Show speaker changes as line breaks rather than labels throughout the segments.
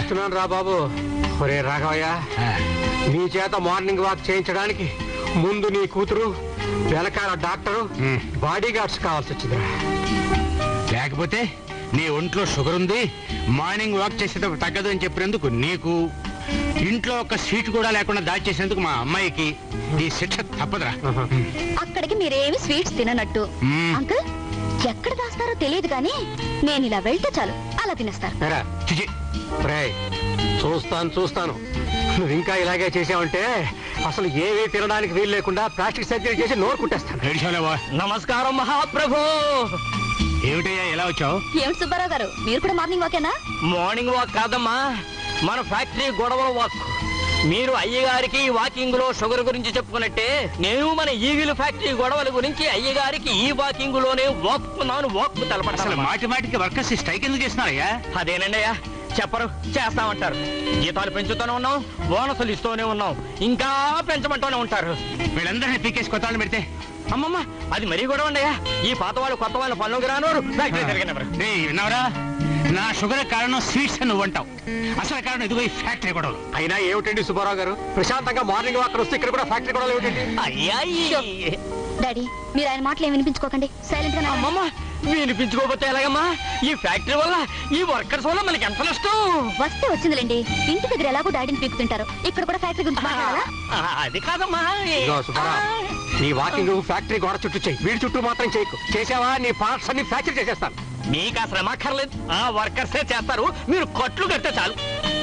వస్తున్నాను రా బాబు ఒరే రాఘవయ్య
ఆ,
నీ చేత మార్నింగ్ వాక్ చేయించడానికి ముందు నీ కూతురు వెనకాల డాక్టరు
ఉమ్.
బాడీ గార్డ్స్ కావాల్సి వచ్చిందిరా
లేకపోతే నీ ఒంట్లో షుగర్ ఉంది మార్నింగ్ వాక్ చేసేటప్పుడు తగ్గదు అని చెప్పినందుకు నీకు ఇంట్లో ఒక సీట్ కూడా లేకుండా దాచేసేందుకు మా అమ్మాయికి ఈ శిక్ష తప్పదురా
ఆహా.
అక్కడికి మీరేమి స్వీట్స్ తిననట్టు
మ్మ్.
అంకుల్ ఎక్కడ దాస్తారో తెలియదు కానీ నేను ఇలా వెళ్తే చాలు అలా తినేస్తారు
ఏరా,
చిచి
రేయ్, చూస్తాను చూస్తాను నువ్వు ఇంకా ఇలాగే చేసావంటే అసలు ఏవీ తినడానికి వీలు లేకుండా ప్లాస్టిక్ సర్జరీ చేసి నోరు కుట్టేస్తాను
ఏడిచావులేవా
నమస్కారం మహాప్రభు
ఏమిటయ్యా ఎలా వచ్చావు
ఏమిటి సుబ్బారావు గారు మీరు కూడా మార్నింగ్ వాకేనా
మార్నింగ్ వాక్ కాదమ్మా మన ఫ్యాక్టరీ గొడవల వాక్ మీరు అయ్యగారికి వాకింగ్ లో షుగర్ గురించి చెప్పుకున్నట్టే నేను మన ఈగిల్ ఫ్యాక్టరీ గొడవల గురించి అయ్యగారికి ఈ వాకింగ్ లోనే వాక్కున్నాను వాక్కు
అసలు
తెలపడాలి
మాటి మాటికి వర్కర్స్ స్ట్రైక్ ఎందుకు చేస్తున్నారయ్యా
అదేనండి అయ్యా చెప్పరు చేస్తామంటారు జీతాలు పెంచుతూనే ఉన్నాం బోనసులు ఇస్తూనే ఉన్నాం ఇంకా పెంచమంటూనే ఉంటారు
వీళ్ళందరినీ పీకేసి కొత్త వాళ్ళని పెడితే
అమ్మమ్మ అది మరీ గొడవ అండి అయ్యా ఈ పాత వాళ్ళు కొత్త వాళ్ళు పనులకు రానోరు ఫ్యాక్టరీ తిరగనివ్వరు
ఏయ్, విన్నావురా నా షుగర్ కారణం స్వీట్స్ అని నువ్వు అంటావు అసలు కారణం ఇదిగో ఈ ఫ్యాక్టరీ గొడవలు
అయినా ఏమిటండి సుబ్బారావు గారు ప్రశాంతంగా మార్నింగ్ వాక్ వస్తే ఇక్కడ కూడా ఫ్యాక్టరీ కూడా ఏమిటండి
అయ్యా ఈ-
డాడీ మీరు ఆయన మాటలు ఏమి వినిపించుకోకండి సైలెంట్ గా నా-
అమ్మమ్మ వినిపించుకోకపోతే ఎలాగమ్మా ఈ ఫ్యాక్టరీ వల్ల ఈ వర్కర్స్ వల్ల మనకి ఎంత నష్టం
వస్తే వచ్చిందిలేండి ఇంటి దగ్గర ఎలాగో డాడీని పీకుతుంటారు ఇక్కడ కూడా ఫ్యాక్టరీ గురించి మాట్లాడాలా
ఆ, అది కాదమ్మా
ఇదిగో సుబ్బారావు నీ వాకింగ్ ఫ్యాక్టరీ గోడ చుట్టూ చెయ్యి వీడి చుట్టూ మాత్రం చేయకు చేసావా నీ పార్ట్స్ అన్ని ఫ్యాక్టరీ చేసేస్తాను
మీకు ఆ శ్రమ అక్కర్లేదు ఆ వర్కర్సే చేస్తారు మీరు కొట్లు కడితే చాలు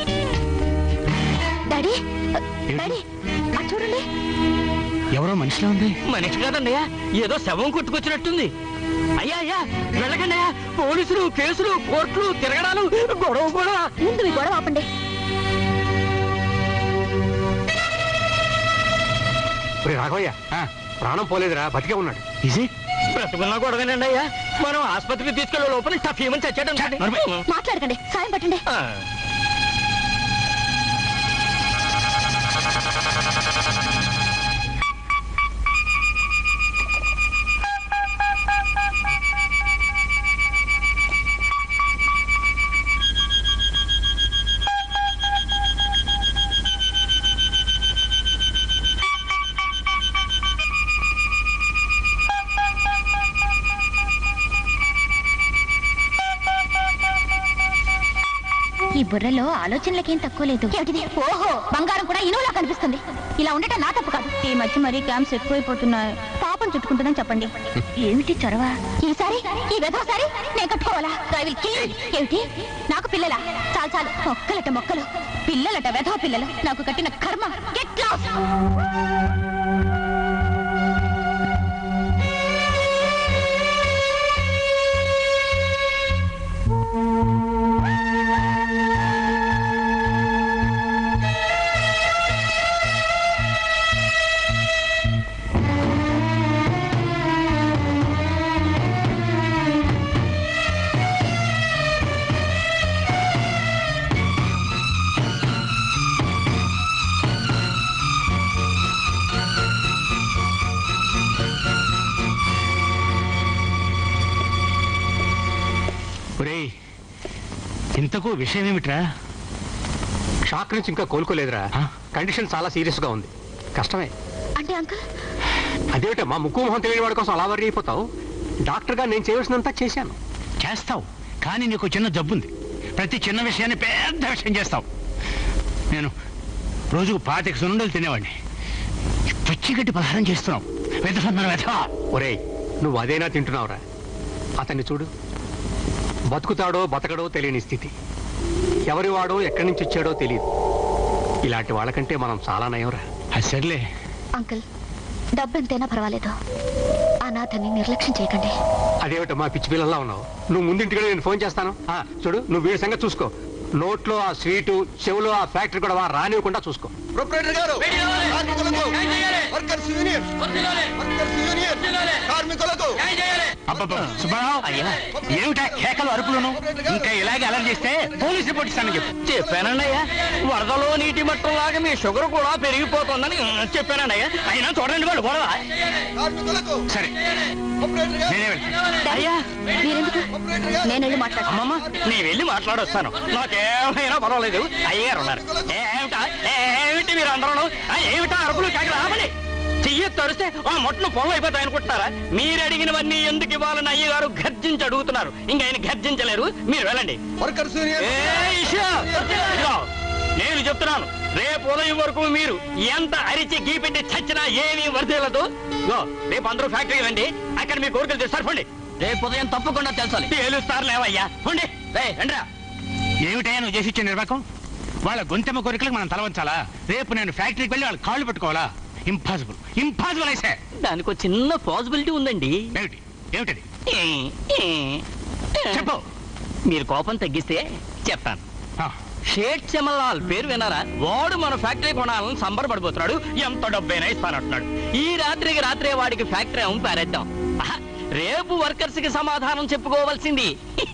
డాడీ డాడీ అది చూడండి
ఎవరో మనిషిలో ఉంది
మనిషి కాదండి ఏదో శవం కొట్టుకొచ్చినట్టుంది అయ్యా అయ్యా వెళ్ళకండి అయ్యా పోలీసులు కేసులు కోర్టులు తిరగడాలు గొడవ కూడా
ముందు మీ గొడవ ఆపండి
ఒరే రాఘవయ్య
ఆ,
ప్రాణం పోలేదురా బతికే ఉన్నాడు
is it?
బ్రతుకున్నా గొడవనండి అయ్యా మనం ఆసుపత్రికి తీసుకెళ్లే లోపల టఫ్ ఏమని చచ్చాడు
చ, నోర్మై.
మాట్లాడకండి సాయం పట్టండి ఈ బుర్రలో ఆలోచనలకేం తక్కువ లేదు ఓహో బంగారం కూడా ఇనువులా కనిపిస్తుంది ఇలా ఉండటం నా తప్పు కాదు ఈ మధ్య మరీ క్యాంప్స్ ఎక్కువైపోతున్నాయి పాపం చుట్టుకుంటుందని చెప్పండి ఏమిటి చొరవ ఈసారి ఈ వెధోసారి నేను కట్టుకోవాలా I will kill you. ఏమిటి నాకు పిల్లలా చాలు చాలు మొక్కలట మొక్కలు పిల్లలట వెధవ పిల్లలు నాకు కట్టిన కర్మ గెట్ లాస్
ఒరేయ్ ఇంతకు విషయం ఏమిట్రా
షాక్ నుంచి ఇంకా కోలుకోలేదురా
ఆ?
కండిషన్ చాలా సీరియస్ గా ఉంది కష్టమే
అంటే అంకుల్
అదేమిటమ్మా ముక్కు మొహం తెలియని వాడి కోసం అలా వరి అయిపోతావు డాక్టర్ గా నేను చేయవలసినంతా చేశాను
చేస్తావు కానీ నీకు చిన్న జబ్బుంది ప్రతి చిన్న విషయాన్ని పెద్ద విషయం చేస్తావు నేను రోజుకు పాతిక సున్నుండలు తినేవాడిని పచ్చిగడ్డి పలహారం చేస్తున్నావు వెతకన్నారు వెతవా
ఒరేయ్ నువ్వు అదేనా తింటున్నావురా అతన్ని చూడు బతుకుతాడో బతకడో తెలియని స్థితి ఎవరి వాడో ఎక్కడి నుంచి వచ్చాడో తెలియదు ఇలాంటి వాళ్ళకంటే మనం చాలా నయంరా
అది సర్లే
అంకుల్ డబ్బు ఎంతైనా పర్వాలేదు అనాథని నిర్లక్ష్యం చేయకండి
అదేమిటమ్మా పిచ్చి పిల్లల్లా ఉన్నావు నువ్వు ముందింటికి నేను ఫోన్ చేస్తాను ఆ, చూడు నువ్వు వీడి సంగతి చూసుకో నోట్లో ఆ స్వీటు చెవులో ఆ ఫ్యాక్టరీ కూడా వా- రానివ్వకుండా చూసుకో
ప్రొపరేటర్ గారు కార్మికులకు వర్కర్స్ యూనియన్ వర్కర్స్ యూనియన్ కార్మికులకు
అబ్బబ్బ సుబ్బారావు ఏమిటా కేకలు అరుపులను ఇంకా ఇలాగే అలర్ట్ చేస్తే పోలీస్ రిపోర్ట్ ఇస్తానని చెప్పు
చెప్పానండి అయ్యా వరదలో నీటి మట్టం లాగా మీ షుగర్ కూడా పెరిగిపోతుందని చెప్పానండి అయ్యా అయినా చూడండి వాళ్ళు గొడవ
కార్మికులకు
సరే
ఆపరేటర్ గారు
నేనే వెళ్తాను
అయ్యా
మీరెందుకు
ఆపరేటర్ గారు
నేను వెళ్ళి మాట్లాడతాను
అమ్మమ్మ నీ వెళ్ళి మాట్లాడొస్తాను నాకేమైనా పర్వాలేదు అయ్యగారు ఉన్నారు ఏమిటా ఏమిటి మీరు అందరూ ఏమిటా అరుపులు కాకి రామని చెయ్యి తరిస్తే ఆ మొట్టను పొలం అయిపోతాయి అనుకుంటున్నారా మీరు అడిగినవన్నీ ఎందుకు ఇవ్వాలని అయ్యగారు గర్జించి అడుగుతున్నారు ఇంకా ఆయన గర్జించలేరు మీరు వెళ్ళండి
వర్కర్స్ యూనియన్
ఏ ఇషా! ఇదిగో, నేను చెప్తున్నాను రేపు ఉదయం వరకు మీరు ఎంత అరిచి గీపెట్టి చచ్చినా ఏమీ వర్దేలదు ఇదిగో, రేపు అందరూ ఫ్యాక్టరీ రండి అక్కడ మీ కోరికలు తెస్తారు పండి రేపు ఉదయం తప్పకుండా తెలుసాలి తెలుస్తారు లేవయ్యా పండి రే రండిరా
ఏమిటయ్యా నువ్వు చేసి ఇచ్చే నిర్వాకం వాళ్ళ గొంతెమ్మ కోరికలకు మనం తలవంచాలా రేపు నేను ఫ్యాక్టరీకి వెళ్ళి వాళ్ళ కాళ్ళు పట్టుకోవాలా ఇంపాసిబుల్ ఇంపాసిబుల్ అయితే
దానికి ఒక చిన్న పాసిబిలిటీ ఉందండి
ఏమిటి ఏమిటది చెప్పు
మీరు కోపం తగ్గిస్తే చెప్తాను
ఆ,
షేట్ చెమల్లాల్ పేరు విన్నారా వాడు మన ఫ్యాక్టరీ కొనాలని సంబరపడిపోతున్నాడు ఎంత డబ్బైనా ఇస్తానంటున్నాడు ఈ రాత్రికి రాత్రే వాడికి ఫ్యాక్టరీ అమ్ము పారేద్దాం ఆహా, రేపు వర్కర్స్ కి సమాధానం చెప్పుకోవాల్సింది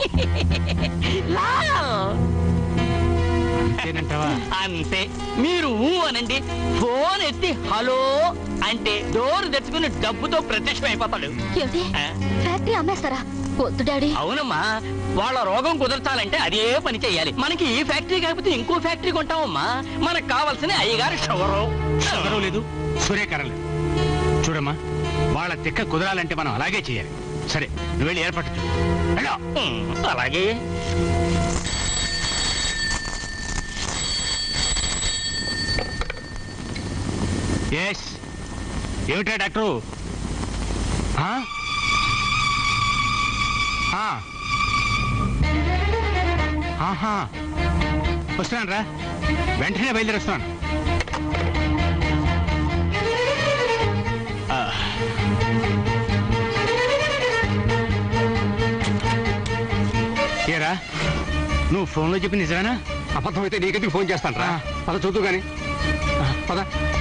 లాల్.
అంతేనంటావా
అంతే మీరు ఊ అనండి ఫోన్ ఎత్తి హలో అంటే డోర్ తెచ్చుకుని డబ్బుతో ప్రత్యక్షం అయిపోతాడు
ఏమిటి
ఆ?
ఫ్యాక్టరీ అమ్మేస్తారా వద్దు డాడీ
అవునమ్మా వాళ్ళ రోగం కుదర్చాలంటే అదే పని చెయ్యాలి మనకి ఈ ఫ్యాక్టరీ కాకపోతే ఇంకో ఫ్యాక్టరీ కొంటామమ్మా మనకు కావాల్సిన అయ్యగారు షవరు
షుగరు లేదు సూర్యకరం లేదు చూడమ్మా వాళ్ళ తిక్క కుదరాలంటే మనం అలాగే చేయాలి సరే నువ్వు వెళ్ళి ఏర్పాటు చూడు వెళ్ళు.
ఉమ్, అలాగే
ఎస్ ఏమిటా డాక్టరు ఆ? ఆ. ఆహా వస్తున్నాను రా వెంటనే బయలుదేరి వస్తున్నాను ఆ. ఏరా నువ్వు ఫోన్లో చెప్పి నిజమేనా
అబద్ధం అయితే నీకెందుకు ఫోన్ చేస్తాను రా
ఆ.
పద చూద్దు గాని ఆ, పద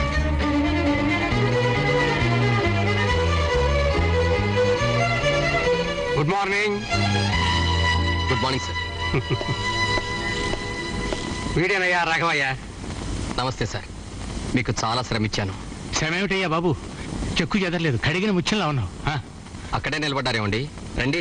good morning
good morning sir
వీడేనయ్యా రాఘవయ్య
నమస్తే సార్ మీకు చాలా శ్రమ ఇచ్చాను
శ్రమేమిటయ్యా బాబు చెక్కు చెదరలేదు కడిగిన ముచ్చంలా ఉన్నావు ఆ,
అక్కడే నిలబడ్డారేమండి రండి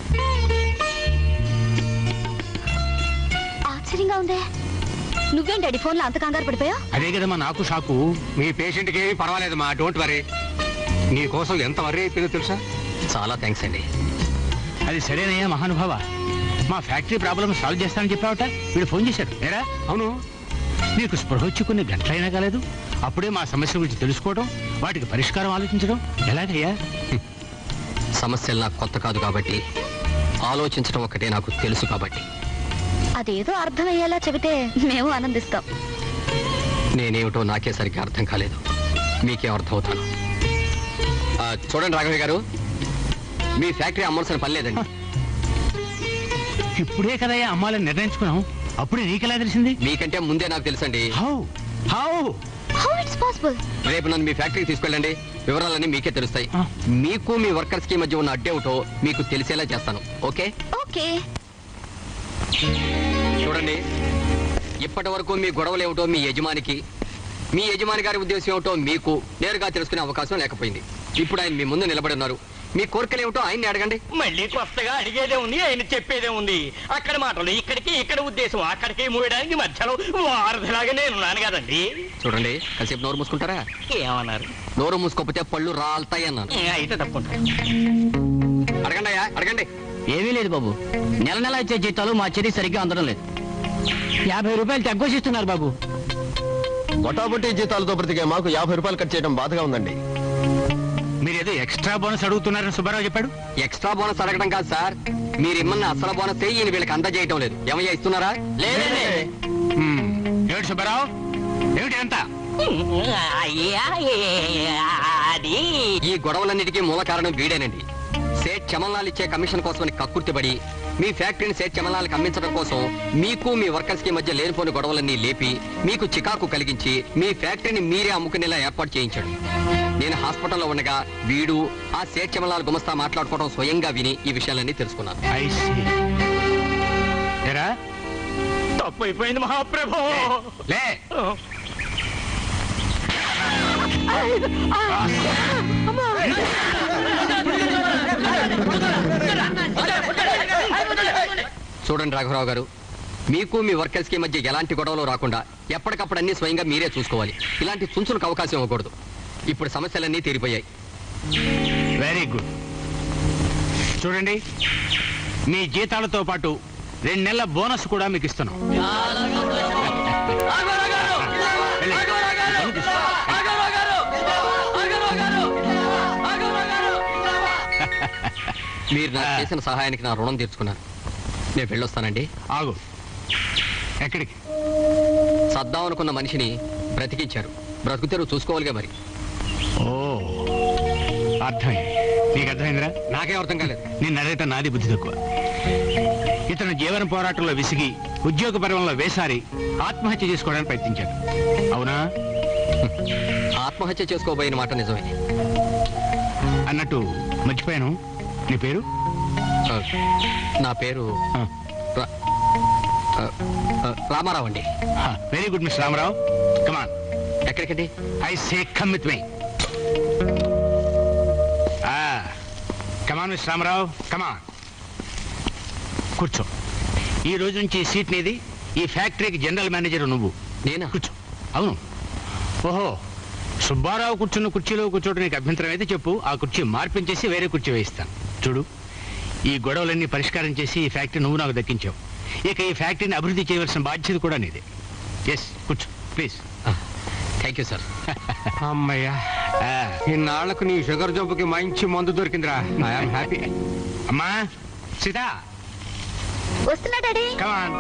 ఆశ్చర్యంగా ఉందే నువ్వేం డాడీ ఫోన్లో అంత కంగారు పడిపోయా
అదే కదమ్మా నాకు షాకు
మీ పేషెంట్కి ఏమీ పర్వాలేదమ్మా డోంట్ వరీ నీ కోసం ఎంత వరీ అయిపోయిందో తెలుసా
చాలా థ్యాంక్స్ అండి
అది సరేనయ్యా మహానుభావ మా ఫ్యాక్టరీ ప్రాబ్లం సాల్వ్ చేస్తానని చెప్పావట వీడు ఫోన్ చేశాడు ఏరా
అవును
నీకు స్పృహ వచ్చి కొన్ని గంటలైనా కాలేదు అప్పుడే మా సమస్య గురించి తెలుసుకోవడం వాటికి పరిష్కారం ఆలోచించడం ఎలాగయ్యా
సమస్యలు నాకు కొత్త కాదు కాబట్టి ఆలోచించడం ఒకటే నాకు తెలుసు కాబట్టి
అదేదో అర్థమయ్యేలా చెబితే మేము ఆనందిస్తాం
నేనేమిటో నాకే సరిగ్గా అర్థం కాలేదు మీకేం అర్థం అవుతాను ఆ, చూడండి రాఘవయ్య గారు మీ ఫ్యాక్టరీ అమ్మాల్సిన పని లేదండి
ఇప్పుడే కదయ్యా అమ్మాలని నిర్ణయించుకున్నాం అప్పుడే నీకెలా తెలిసింది
మీకంటే ముందే నాకు తెలుసండి
how how
how it's possible
రేపు నన్ను మీ ఫ్యాక్టరీకి తీసుకెళ్ళండి వివరాలన్నీ మీకే తెలుస్తాయి
ఆ.
మీకు మీ వర్కర్స్ కి మధ్య ఉన్న అడ్డేమిటో మీకు తెలిసేలా చేస్తాను ఓకే
ఓకే
చూడండి ఇప్పటి వరకు మీ గొడవలు ఏమిటో మీ యజమానికి మీ యజమాని గారి ఉద్దేశం ఏమిటో మీకు నేరుగా తెలుసుకునే అవకాశం లేకపోయింది ఇప్పుడు ఆయన మీ ముందు నిలబడి ఉన్నారు మీ కోరికలు ఏమిటో ఆయన్ని అడగండి
మళ్ళీ కొత్తగా అడిగేదే ఉంది ఆయన చెప్పేదే ఉంది అక్కడ మాటలు ఇక్కడికి ఇక్కడ ఉద్దేశం అక్కడికి మూయడానికి మధ్యలో వారధిలాగా నేనున్నాను కదండి
చూడండి కాసేపు నోరు మూసుకుంటారా
ఏమన్నారు
నోరు మూసుకోకపోతే పళ్ళు రాలుతాయి అన్నాను
ఏ, అయితే తప్పకుండా
అడగండి అయ్యా అడగండి
ఏమీ లేదు బాబు నెల నెల ఇచ్చే జీతాలు మా చెరి సరిగ్గా అందడం లేదు యాభై రూపాయలు తగ్గొచ్చిస్తున్నారు బాబు
మొటామొటీ జీతాలతో బ్రతికే మాకు యాభై రూపాయలు కట్ చేయడం బాధగా ఉందండి
మీరేదో ఎక్స్ట్రా బోనస్ అడుగుతున్నారని సుబ్బారావు చెప్పాడు
ఎక్స్ట్రా బోనస్ అడగడం కాదు సార్ మీరు ఇమ్మన్న అసలు బోనస్ ఈయన వీళ్ళకి అందజేయటం లేదు ఏమయ్యా ఇస్తున్నారా
లేదండి
హ్మ్. ఏమిటి సుబ్బారావు ఏమిటి ఎంత
అయ్యా, అది
ఈ గొడవలన్నిటికీ మూల కారణం వీడేనండి సేట్ చమన్లాల్ ఇచ్చే కమిషన్ కోసమని కక్కుర్తిపడి మీ ఫ్యాక్టరీని సేట్ చమన్లాల్కి అమ్మించడం కోసం మీకు మీ వర్కర్స్ కి మధ్య లేనిపోని గొడవలన్నీ లేపి మీకు చికాకు కలిగించి మీ ఫ్యాక్టరీని మీరే అమ్ముకునేలా ఏర్పాటు చేయించాడు నేను హాస్పిటల్లో ఉండగా వీడు ఆ సేట్ చమన్లాల్ గుమస్తా మాట్లాడుకోవడం స్వయంగా విని ఈ విషయాలన్నీ తెలుసుకున్నాను
I see. ఏరా
తప్పు అయిపోయింది మహాప్రభు
లే
చూడండి రాఘవరావు గారు మీకు మీ వర్కర్స్ కి మధ్య ఎలాంటి గొడవలు రాకుండా ఎప్పటికప్పుడు అన్ని స్వయంగా మీరే చూసుకోవాలి ఇలాంటి చుంచులకు అవకాశం ఇవ్వకూడదు ఇప్పుడు సమస్యలన్నీ తీరిపోయాయి
వెరీ గుడ్ చూడండి మీ జీతాలతో పాటు రెండు నెలల బోనస్ కూడా మీకు ఇస్తున్నాం వెళ్ళి. పని చూసుకో.
మీరు నాకు చేసిన సహాయానికి నా రుణం తీర్చుకున్నాను నేను వెళ్ళొస్తానండి
ఆగు ఎక్కడికి
సద్దాం అనుకున్న మనిషిని బ్రతికించారు బ్రతుకుతారు చూసుకోవాలిగా మరి
ఓ అర్థమైంది నీకు అర్థమైందిరా
నాకేం అర్థం కాలేదు
నిన్ను అడిగితే నాది బుద్ధి తక్కువ ఇతను జీవన పోరాటంలో విసిగి ఉద్యోగ పర్వంలో వేసారి ఆత్మహత్య చేసుకోవడానికి ప్రయత్నించాడు అవునా
ఆత్మహత్య చేసుకోబోయిన మాట నిజమే
అన్నట్టు మర్చిపోయాను నీ పేరు
ఆ, నా పేరు
ఆ,
రా- ఆ, ఆ, రామారావు అండి
హా, very good miss Ramarao come on
ఎక్కడికండి
I say come with me come on miss Ramarao come on కూర్చో ఈ రోజు నుంచి ఈ సీట్ నీది ఈ ఫ్యాక్టరీకి జనరల్ మేనేజర్ నువ్వు
నేనా
కూర్చో అవును ఓహో సుబ్బారావు కూర్చున్న కుర్చీలో కూర్చోవడం నీకు అభ్యంతరం అయితే చెప్పు ఆ కుర్చీ మార్పించేసి వేరే కుర్చీ వేయిస్తాను చూడు ఈ గొడవలన్నీ పరిష్కారం చేసి ఈ ఫ్యాక్టరీ నువ్వు నాకు దక్కించావు ఇక ఈ ఫ్యాక్టరీని అభివృద్ధి చేయవలసిన బాధ్యత కూడా నీదే ఎస్ కూర్చో ప్లీజ్
థ్యాంక్ యూ సార్
అమ్మయ్యా ఇన్నాళ్లకు నీ షుగర్ జబ్బుకి మంచి మందు దొరికిందిరా ఐఎమ్ హ్యాపీ
అమ్మా సీత
వస్తున్నా డాడీ
కమాన్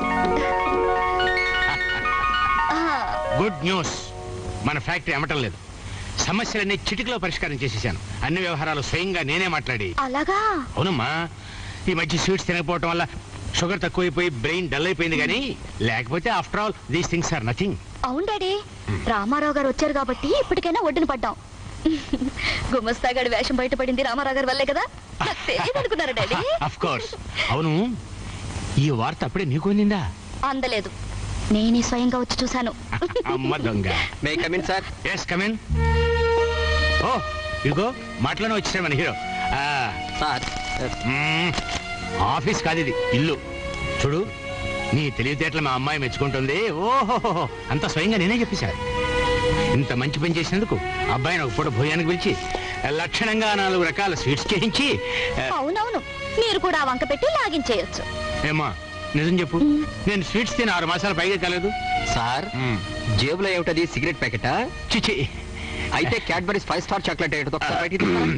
గుడ్ న్యూస్ మన ఫ్యాక్టరీ అమ్మటం లేదు సమస్యలన్నీ చిటికలో పరిష్కారం చేసేసాను అన్ని వ్యవహారాలు స్వయంగా నేనే మాట్లాడి
అలాగా
అవునమ్మా ఈ మధ్య స్వీట్స్ తినకపోవటం వల్ల షుగర్ తక్కువైపోయి బ్రెయిన్ డల్ అయిపోయింది కానీ లేకపోతే after all these things are nothing
అవును డాడీ రామారావు గారు వచ్చారు కాబట్టి ఇప్పటికైనా ఒడ్డున పడ్డాం గుమస్తాగాడి వేషం బయటపడింది రామారావు గారి వల్లే కదా నాకు తెలియదు అనుకున్నారా డాడీ
అఫ్ కోర్స్ అవును ఈ వార్త అప్పుడే నీకు అందిందా
అందలేదు నేనే స్వయంగా వచ్చి చూశాను
అమ్మ దొంగ
may come in sir
yes come in ఓ ఇదిగో మాటలోనే వచ్చేసాడు మన హీరో ఆ,
సార్
మ్మ్. ఆఫీస్ కాదు ఇది ఇల్లు చూడు నీ తెలివితేటలు మా అమ్మాయి మెచ్చుకుంటుంది ఓహో అంత స్వయంగా నేనే చెప్పేశాను ఇంత మంచి పని చేసినందుకు అబ్బాయిని ఒక పూట భోజనానికి పిలిచి లక్షణంగా నాలుగు రకాల స్వీట్స్ చేయించి ఆ,
అవునవును మీరు కూడా ఆ వంక పెట్టి లాగించేయొచ్చు
ఏమ్మా నిజం చెప్పు నేను స్వీట్స్ తిని ఆరు మాసాలు పైగా కాలేదు
సార్
మ్మ్.
జేబులో ఏమిటది సిగరెట్ ప్యాకెటా
చిచి
అయితే క్యాడ్బరీస్ ఫైవ్ స్టార్ చాక్లెట్ ఏంటో ఒకసారి బయటికి తీస్తారా?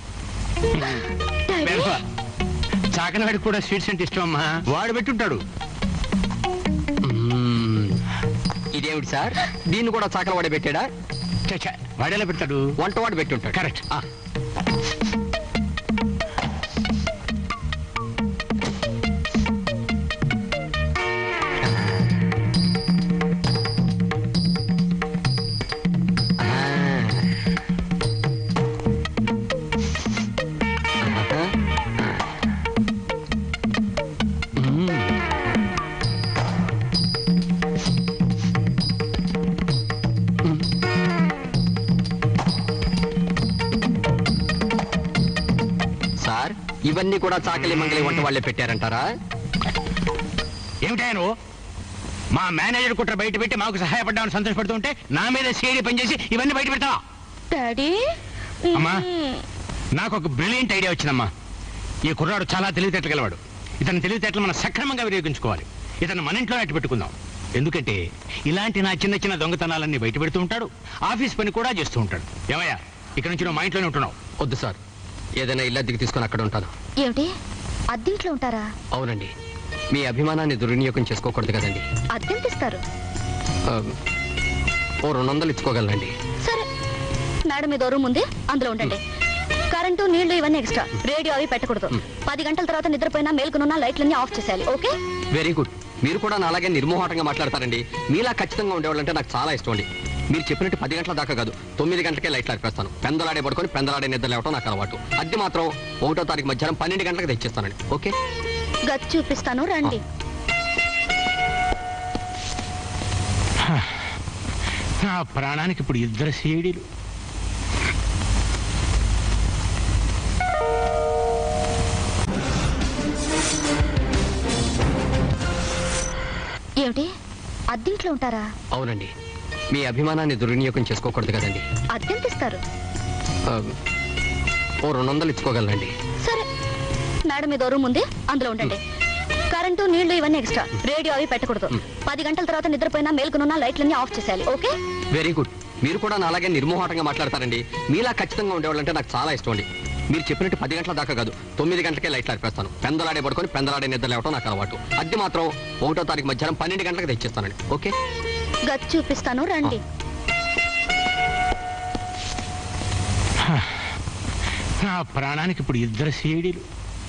డాడీ
వెల్ఫా. చాకనవాడికి కూడా స్వీట్స్ అంటే ఇష్టం అమ్మా వాడు పెట్టుంటాడు
మ్మ్. ఇదేమిటి సార్ దీన్ని కూడా చాకల వాడే పెట్టాడా
చ, చ, వాడేలా పెడతాడు
వంట వాడు పెట్టి ఉంటాడు
కరెక్ట్
ఆ, ఆహా. మ్మ్. సార్ ఇవన్నీ కూడా చాకలి మంగళి వంట వాళ్ళే పెట్టారంటారా
ఏమిటా నువ్వు మా మేనేజర్ కుట్ర బయట పెట్టి మాకు సహాయపడ్డామని సంతోషపడుతుంటే నా మీద సీడీ పనిచేసి ఇవన్నీ బయట పెడతావా
డాడీ
అమ్మా.
మ్మ్.
నాకు ఒక బ్రిలియంట్ ఐడియా వచ్చిందమ్మా ఈ కుర్రాడు చాలా తెలివితేటలు గలవాడు ఇతని తెలివితేటలు మనం సక్రమంగా వినియోగించుకోవాలి ఇతను మన ఇంట్లో అట్టు పెట్టుకుందాం ఎందుకంటే ఇలాంటి నా చిన్న చిన్న దొంగతనాలన్నీ బయట పెడుతూ ఉంటాడు ఆఫీస్ పని కూడా చేస్తూ ఉంటాడు ఏమయ్యా ఇక్కడ నుంచి నువ్వు మా ఇంట్లోనే ఉంటున్నావు
వద్దు సార్ ఏదైనా ఇల్లు అద్దెకి తీసుకొని అక్కడ ఉంటాను
ఏమిటి అద్దెంట్లో ఉంటారా
అవునండి మీ అభిమానాన్ని దుర్వినియోగం చేసుకోకూడదు కదండి
అద్దెంతిస్తారు
ఆ, ఓ రెండు వందలు ఇచ్చుకోగలనండి
సరే మేడం మీ దూరం ఉంది అందులో ఉండండి కరెంటు నీళ్లు ఇవన్నీ ఎక్స్ట్రా రేడియో అవి పెట్టకూడదు పది గంటల తర్వాత నిద్రపోయినా మేల్కొనున్న లైట్లన్నీ ఆఫ్ చేసేయాలి ఓకే
వెరీ గుడ్ మీరు కూడా నా అలాగే నిర్మోహటంగా మాట్లాడతారండి మీలా ఖచ్చితంగా ఉండేవాళ్ళంటే నాకు చాలా ఇష్టం అండి మీరు చెప్పినట్టు పది గంటల దాకా కాదు తొమ్మిది గంటలకే లైట్లు ఆర్పేస్తాను పెందలాడే పడుకొని పెందలాడే నిద్ర లేవటం నాకు అలవాటు అద్దె మాత్రం ఒకటో తారీఖు మధ్యాహ్నం పన్నెండు గంటలకు తెచ్చేస్తానండి ఓకే
గది చూపిస్తాను రండి
నా ప్రాణానికి ఇప్పుడు ఇద్దరు సీడీలు
అద్దెంట్లో ఉంటారా
అవునండి మీ అభిమానాన్ని దుర్వినియోగం చేసుకోకూడదు కదండి
అద్దెంత ఇస్తారు
ఆ, ఓ రెండు వందలు ఇచ్చుకోగలనండి
సరే మేడం మీద రూమ్ ఉంది అందులో ఉండండి కరెంటు నీళ్లు ఇవన్నీ ఎక్స్ట్రా రేడియో అవి పెట్టకూడదు పది గంటల తర్వాత నిద్రపోయినా మేల్కొనున్న లైట్లన్నీ ఆఫ్ చేసేయాలి ఓకే
వెరీ గుడ్ మీరు కూడా నా అలాగే నిర్మోహటంగా మాట్లాడతారండి మీలా ఖచ్చితంగా ఉండేవాళ్ళంటే నాకు చాలా ఇష్టం అండి మీరు చెప్పినట్టు పది గంటల దాకా కాదు తొమ్మిది గంటలకే లైట్లు ఆర్పేస్తాను పెందలాడే పడుకొని పెందలాడే నిద్ర లేవటం నాకు అలవాటు అద్దె మాత్రం ఒకటో తారీఖు మధ్యాహ్నం పన్నెండు గంటలకు తెచ్చిస్తానండి ఓకే
గది చూపిస్తాను రండి
నా ప్రాణానికి ఇప్పుడు ఇద్దరు సీడీలు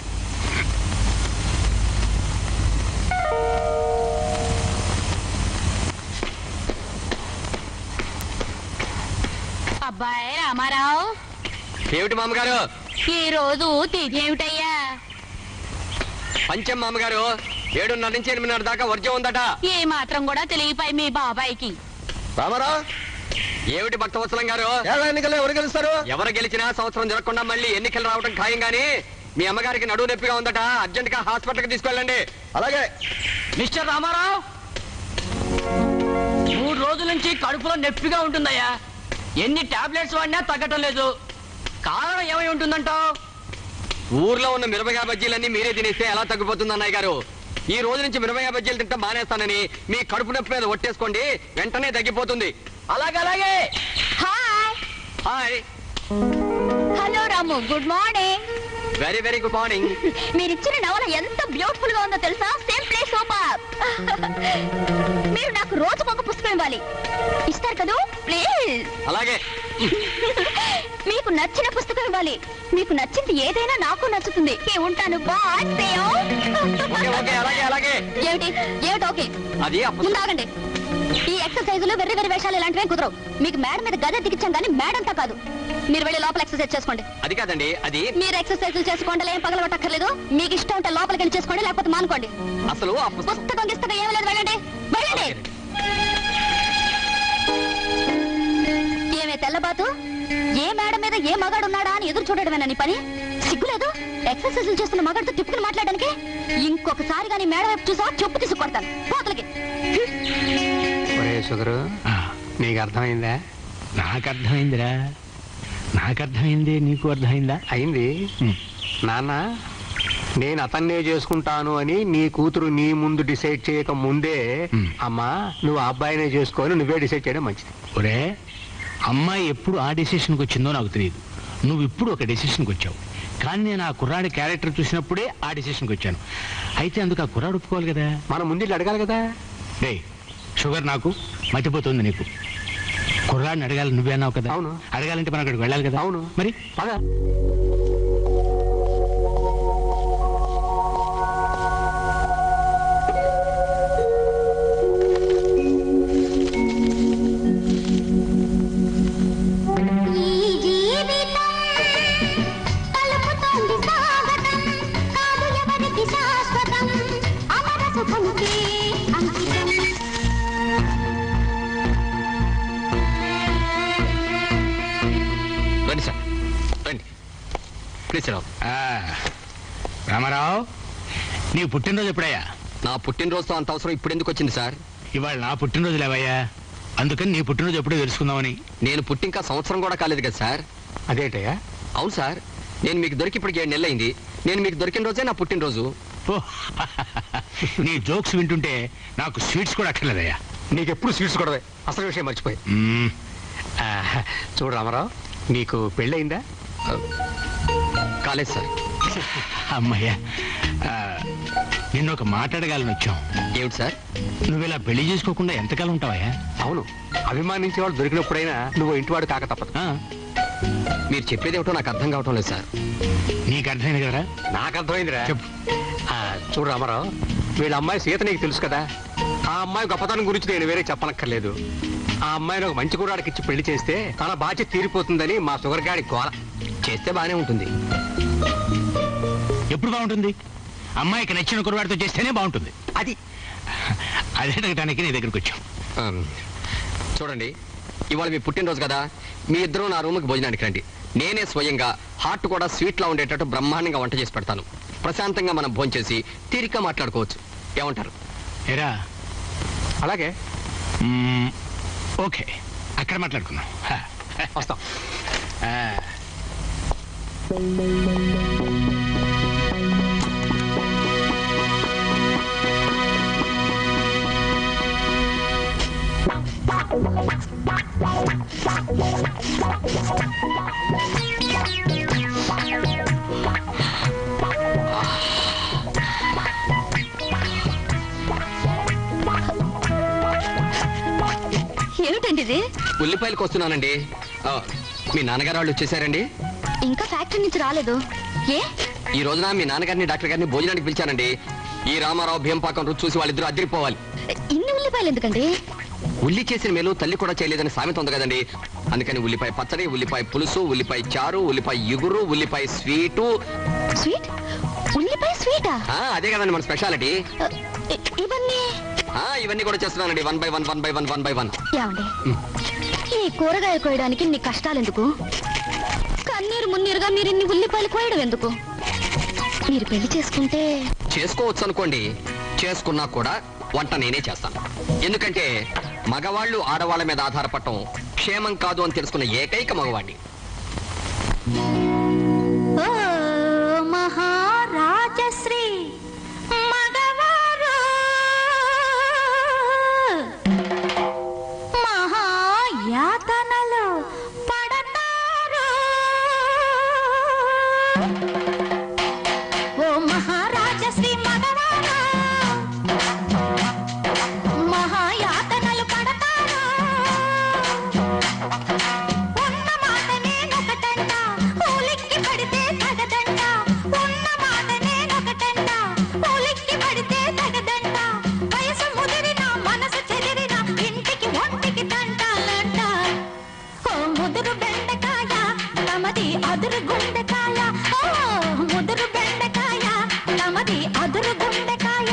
అబ్బాయి రామారావు
ఏమిటి మామగారు
ఈ రోజు తిథి ఏమిటయ్యా
పంచం మామగారు ఏడున్నర నుంచి ఎనిమిదిన్నర దాకా వర్జం ఉందట
ఏ మాత్రం కూడా తెలియపాయి మీ బాబాయికి
రామారావు
ఏమిటి భక్తవత్సలం గారు
ఎలా ఎన్నికల్లో ఎవరు గెలుస్తారు
ఎవరు గెలిచినా సంవత్సరం జరగకుండా మళ్ళీ ఎన్నికలు రావడం ఖాయం గానీ మీ అమ్మగారికి నడువు నొప్పిగా ఉందట అర్జెంట్ గా హాస్పిటల్ కి తీసుకెళ్ళండి
అలాగే
మిస్టర్ రామారావు మూడు రోజుల నుంచి కడుపులో నొప్పిగా ఉంటుందయ్యా ఎన్ని టాబ్లెట్స్ వాడినా తగ్గటం లేదు కారణం ఏమై ఉంటుందంటావు
ఊర్లో ఉన్న మిరపకాయ బజ్జీలన్నీ మీరే తినేస్తే ఎలా తగ్గిపోతుంది అన్నయ్య గారు ఈ రోజు నుంచి మిరపకాయ బజ్జీలు తింటే మానేస్తానని మీ కడుపు నొప్పి మీద ఒట్టేసుకోండి వెంటనే తగ్గిపోతుంది
అలాగే అలాగే
hi
hi
hello Ramu good morning
very very good morning
మీరు ఇచ్చిన నవల ఎంత బ్యూటిఫుల్ గా ఉందో తెలుసా సేమ్ ప్లేస్ సూపర్ మీరు నాకు రోజుకు ఒక పుస్తకం ఇవ్వాలి ఇస్తారు కదూ ప్లీజ్
అలాగే
మీకు నచ్చిన పుస్తకం ఇవ్వాలి మీకు నచ్చింది ఏదైనా నాకు నచ్చుతుంది ఏ ఉంటాను బాయ్
ఓకే ఓకే అలాగే అలాగే
ఏమిటి ఏమిటి ఓకే
అది ఆ పుస్తకం-
ముందు ఆగండి ఈ ఎక్సర్సైజులు వెర్రి వెర్రి వేషాలు ఇలాంటివే కుదరవు మీకు మేడం మీద గదే దిగించాం కానీ మేడంతా కాదు మీరు వెళ్ళి లోపల ఎక్సర్సైజ్ చేసుకోండి
అది కాదండి అది
మీరు ఎక్సర్సైజులు చేసుకోండి ఏం పగలగొట్టక్కర్లేదు మీకు ఇష్టం ఉంటే లోపలికి వెళ్ళి చేసుకోండి లేకపోతే మానుకోండి
అసలు ఆ పుస్తకం
పుస్తకం గిస్తకం ఏమీ లేదు వెళ్ళండి వెళ్ళండి ఏమే తెల్లబాతు ఏ మేడం మీద ఏ మగాడు ఉన్నాడా అని ఎదురు చూడడమేనా నీ పని సిగ్గులేదు ఎక్సర్సైజులు చేస్తున్న మగాడితో తిప్పుకుని మాట్లాడడానికి ఇంకొకసారి కానీ మేడం వైపు చూసా చెప్పు తీసి కొడతాను పోతలకి
ఒరే షుగరు
ఆ,
నీకు అర్థమైందా
నాకు అర్థమైందిరా నాకు అర్థమైంది నీకు అర్థమైందా
అయింది
ఉమ్.
నాన్న నేను అతన్నే చేసుకుంటాను అని నీ కూతురు నీ ముందు డిసైడ్ చేయక ముందే
మ్.
అమ్మా నువ్వు ఆ అబ్బాయినే చేసుకొని నువ్వే డిసైడ్ చేయడం మంచిది
ఒరే అమ్మాయి ఎప్పుడు ఆ డెసిషన్కి వచ్చిందో నాకు తెలియదు నువ్వు ఇప్పుడు ఒక డెసిషన్కి వచ్చావు కానీ నేను ఆ కుర్రాడి క్యారెక్టర్ చూసినప్పుడే ఆ డెసిషన్కి వచ్చాను అయితే అందుకు ఆ కుర్రాడు ఒప్పుకోవాలి కదా
మనం ముందు ఇల్లు అడగాలి కదా
డే షుగర్ నాకు మతిపోతుంది నీకు కుర్రాడిని అడగాలి నువ్వే అన్నావు కదా
అవును.
అడగాలంటే మనం అక్కడికి వెళ్ళాలి కదా
అవును.
మరి
పద
ఈ జీవితం కలుపుతోంది స్వాగతం కాదు ఎవరికి శాశ్వతం అమర సుఖముకే అంకితం
రండి సార్ రండి ప్లీజ్ రావు
ఆ, రామారావు నీ పుట్టినరోజు ఎప్పుడయ్యా
నా పుట్టినరోజుతో అంత అవసరం ఇప్పుడు ఎందుకు వచ్చింది సార్
ఇవాళ నా పుట్టినరోజు లేవయ్యా అందుకని నీ పుట్టినరోజు ఎప్పుడో తెలుసుకుందామని
నేను పుట్టి ఇంకా సంవత్సరం కూడా కాలేదు కదా సార్
అదేంటయ్యా
అవును సార్ నేను మీకు దొరికి ఇప్పటికి ఏడు నెలలు అయింది నేను మీకు దొరికిన రోజే నా పుట్టినరోజు
ఓ, నీ జోక్స్ వింటుంటే నాకు స్వీట్స్ కూడా అక్కర్లేదయ్యా
నీకెప్పుడు స్వీట్స్ కూడా అసలు విషయం మర్చిపోయి
మ్మ్.
ఆ, చూడు రామారావు నీకు పెళ్ళయిందా
కాలేదు సార్
అమ్మయ్యా ఆ, నిన్ను ఒక మాట్లాడగాలని వచ్చాం
ఏమిటి సార్
నువ్వు ఇలా పెళ్లి చేసుకోకుండా ఎంతకాలం ఉంటావయ్యా
అవును అభిమానించే వాళ్ళు దొరికినప్పుడైనా నువ్వు ఇంటివాడు కాక తప్పదు
ఆ,
మీరు చెప్పేది ఏమిటో నాకు అర్థం కావటం లేదు సార్
నీకు అర్థమైంది కదరా
నాకు అర్థమైందిరా
చెప్పు
ఆ, చూడు రామారావు వీళ్ళ అమ్మాయి సీత నీకు తెలుసు కదా ఆ అమ్మాయి గొప్పతనం గురించి నేను వేరే చెప్పనక్కర్లేదు ఆ అమ్మాయిని ఒక మంచి కుర్రాడికి ఇచ్చి పెళ్లి చేస్తే తన బాధ్యత తీరిపోతుందని మా షుగర్ గాడి గోల
చేస్తే బాగానే ఉంటుంది
ఎప్పుడు బాగుంటుంది అమ్మాయికి నచ్చిన కురవాడితో చేస్తేనే బాగుంటుంది
అది
అదే అడగటానికి నీ దగ్గరికి వచ్చాం
ఆమ్, చూడండి ఇవాళ మీ పుట్టినరోజు కదా మీ ఇద్దరు నా రూమ్కి భోజనానికి రండి నేనే స్వయంగా హార్ట్ కూడా స్వీట్లా ఉండేటట్టు బ్రహ్మాండంగా వంట చేసి పెడతాను ప్రశాంతంగా మనం భోంచేసి తీరిక మాట్లాడుకోవచ్చు ఏమంటారు
ఏరా
అలాగే
మ్మ్, ఓకే అక్కడ మాట్లాడుకుందాం హ, హ.
వస్తాం
ఆ.
ఏమిటండి ఇది
ఉల్లిపాయలకు వస్తున్నానండి ఆ, మీ నాన్నగారు వాళ్ళు వచ్చేసారండి
ఇంకా ఫ్యాక్టరీ నుంచి రాలేదు ఏ
ఈ రోజున మీ నాన్నగారిని డాక్టర్ గారిని భోజనానికి పిలిచానండి ఈ రామారావు భీంపాకం రుచి చూసి వాళ్ళిద్దరూ అదిరిపోవాలి
ఇన్ని ఉల్లిపాయలు ఎందుకండి
ఉల్లి చేసిన మేలు తల్లి కూడా చేయలేదని సామెత ఉంది కదండి అందుకని ఉల్లిపాయ పచ్చడి ఉల్లిపాయ పులుసు ఉల్లిపాయ చారు ఉల్లిపాయ ఇగురు ఉల్లిపాయ స్వీటు
స్వీట్ ఉల్లిపాయ స్వీటా
ఆ, అదే కదండి మన స్పెషాలిటీ
ఇ- ఇవన్నీ
ఆ, ఇవన్నీ కూడా చేస్తున్నానండి one by one one by one one by one
ఏమండి ఈ కూరగాయలు కోయడానికి నీ కష్టాలు ఎందుకు కన్నీరు మున్నీరుగా మీరు ఇన్ని ఉల్లిపాయలు కోయడం ఎందుకు మీరు పెళ్లి చేసుకుంటే
చేసుకోవచ్చు అనుకోండి చేసుకున్నా కూడా వంట నేనే చేస్తాను ఎందుకంటే మగవాళ్ళు ఆడవాళ్ళ మీద ఆధారపడటం క్షేమం కాదు అని తెలుసుకున్న ఏకైక మగవాడిని
ఓ మహారాజశ్రీ మగవారు మహాయాతనలు పడతారు ఓ మహారాజశ్రీ మగవారు మహాయాతనలు పడతారు ఉన్న మాట నేనొకటంట ఊలిక్కి పడితే తగదంట ఉన్న మాట నేనొకటంట ఊలిక్కి పడితే తగదంట వయసు ముదిరిన మనసు చెదిరిన ఇంటికి ఒంటికి తంటాలంట ఓ ముదురు బెండకాయ తమది అదురు గుండెకాయ ఓ ముదురు బెండకాయ తమది అదురు గుండెకాయ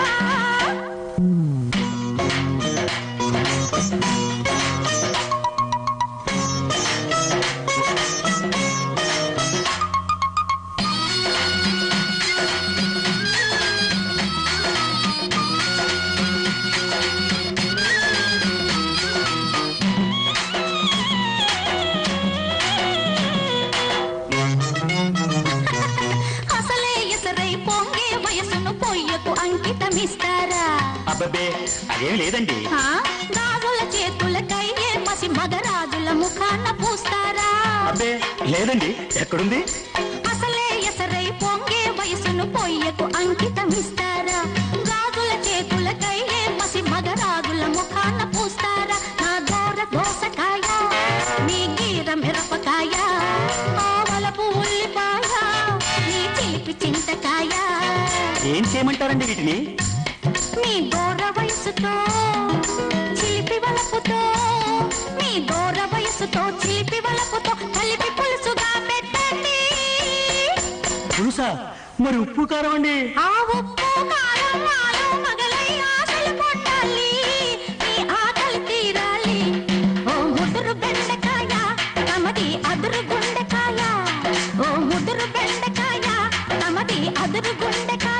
అసలే ఎసరై పొంగే వయసును పొయ్యకు అంకితమిస్తారా
అబ్బబ్బే అదేం లేదండి
ఆ? గాజుల చేతులకయ్యే మసి మగరాజుల ముఖాన పూస్తారా
అబ్బే లేదండి ఎక్కడుంది
అసలే ఎసరై పొంగే వయసును పొయ్యకు అంకితమిస్తారా గాజుల చేతులకయ్యే మసి మగరాజుల ముఖాన పూస్తారా నా దోర దోసకాయ నీ గీర మిరపకాయ ఆవలపు ఉల్లిపాయ నీ చిలిపి చింతకాయ
ఏం చేయమంటారండి వీటిని
మీ దూర వయసుతో చిలిపి వలపుతో మీ దూర వయసుతో చిలిపి వలపుతో కలిపి పులుసుగా పెట్టండి
పులుసా మరి ఉప్పు కారం అండి
ఆ ఉప్పు కారం ఆలు మగలై ఆశలు పొందాలి మీ ఆకలి తీరాలి ఓ ముదురు బెండకాయ తమది అదురు గుండెకాయ ఓ ముదురు బెండకాయ తమది అదురు గుండెకాయ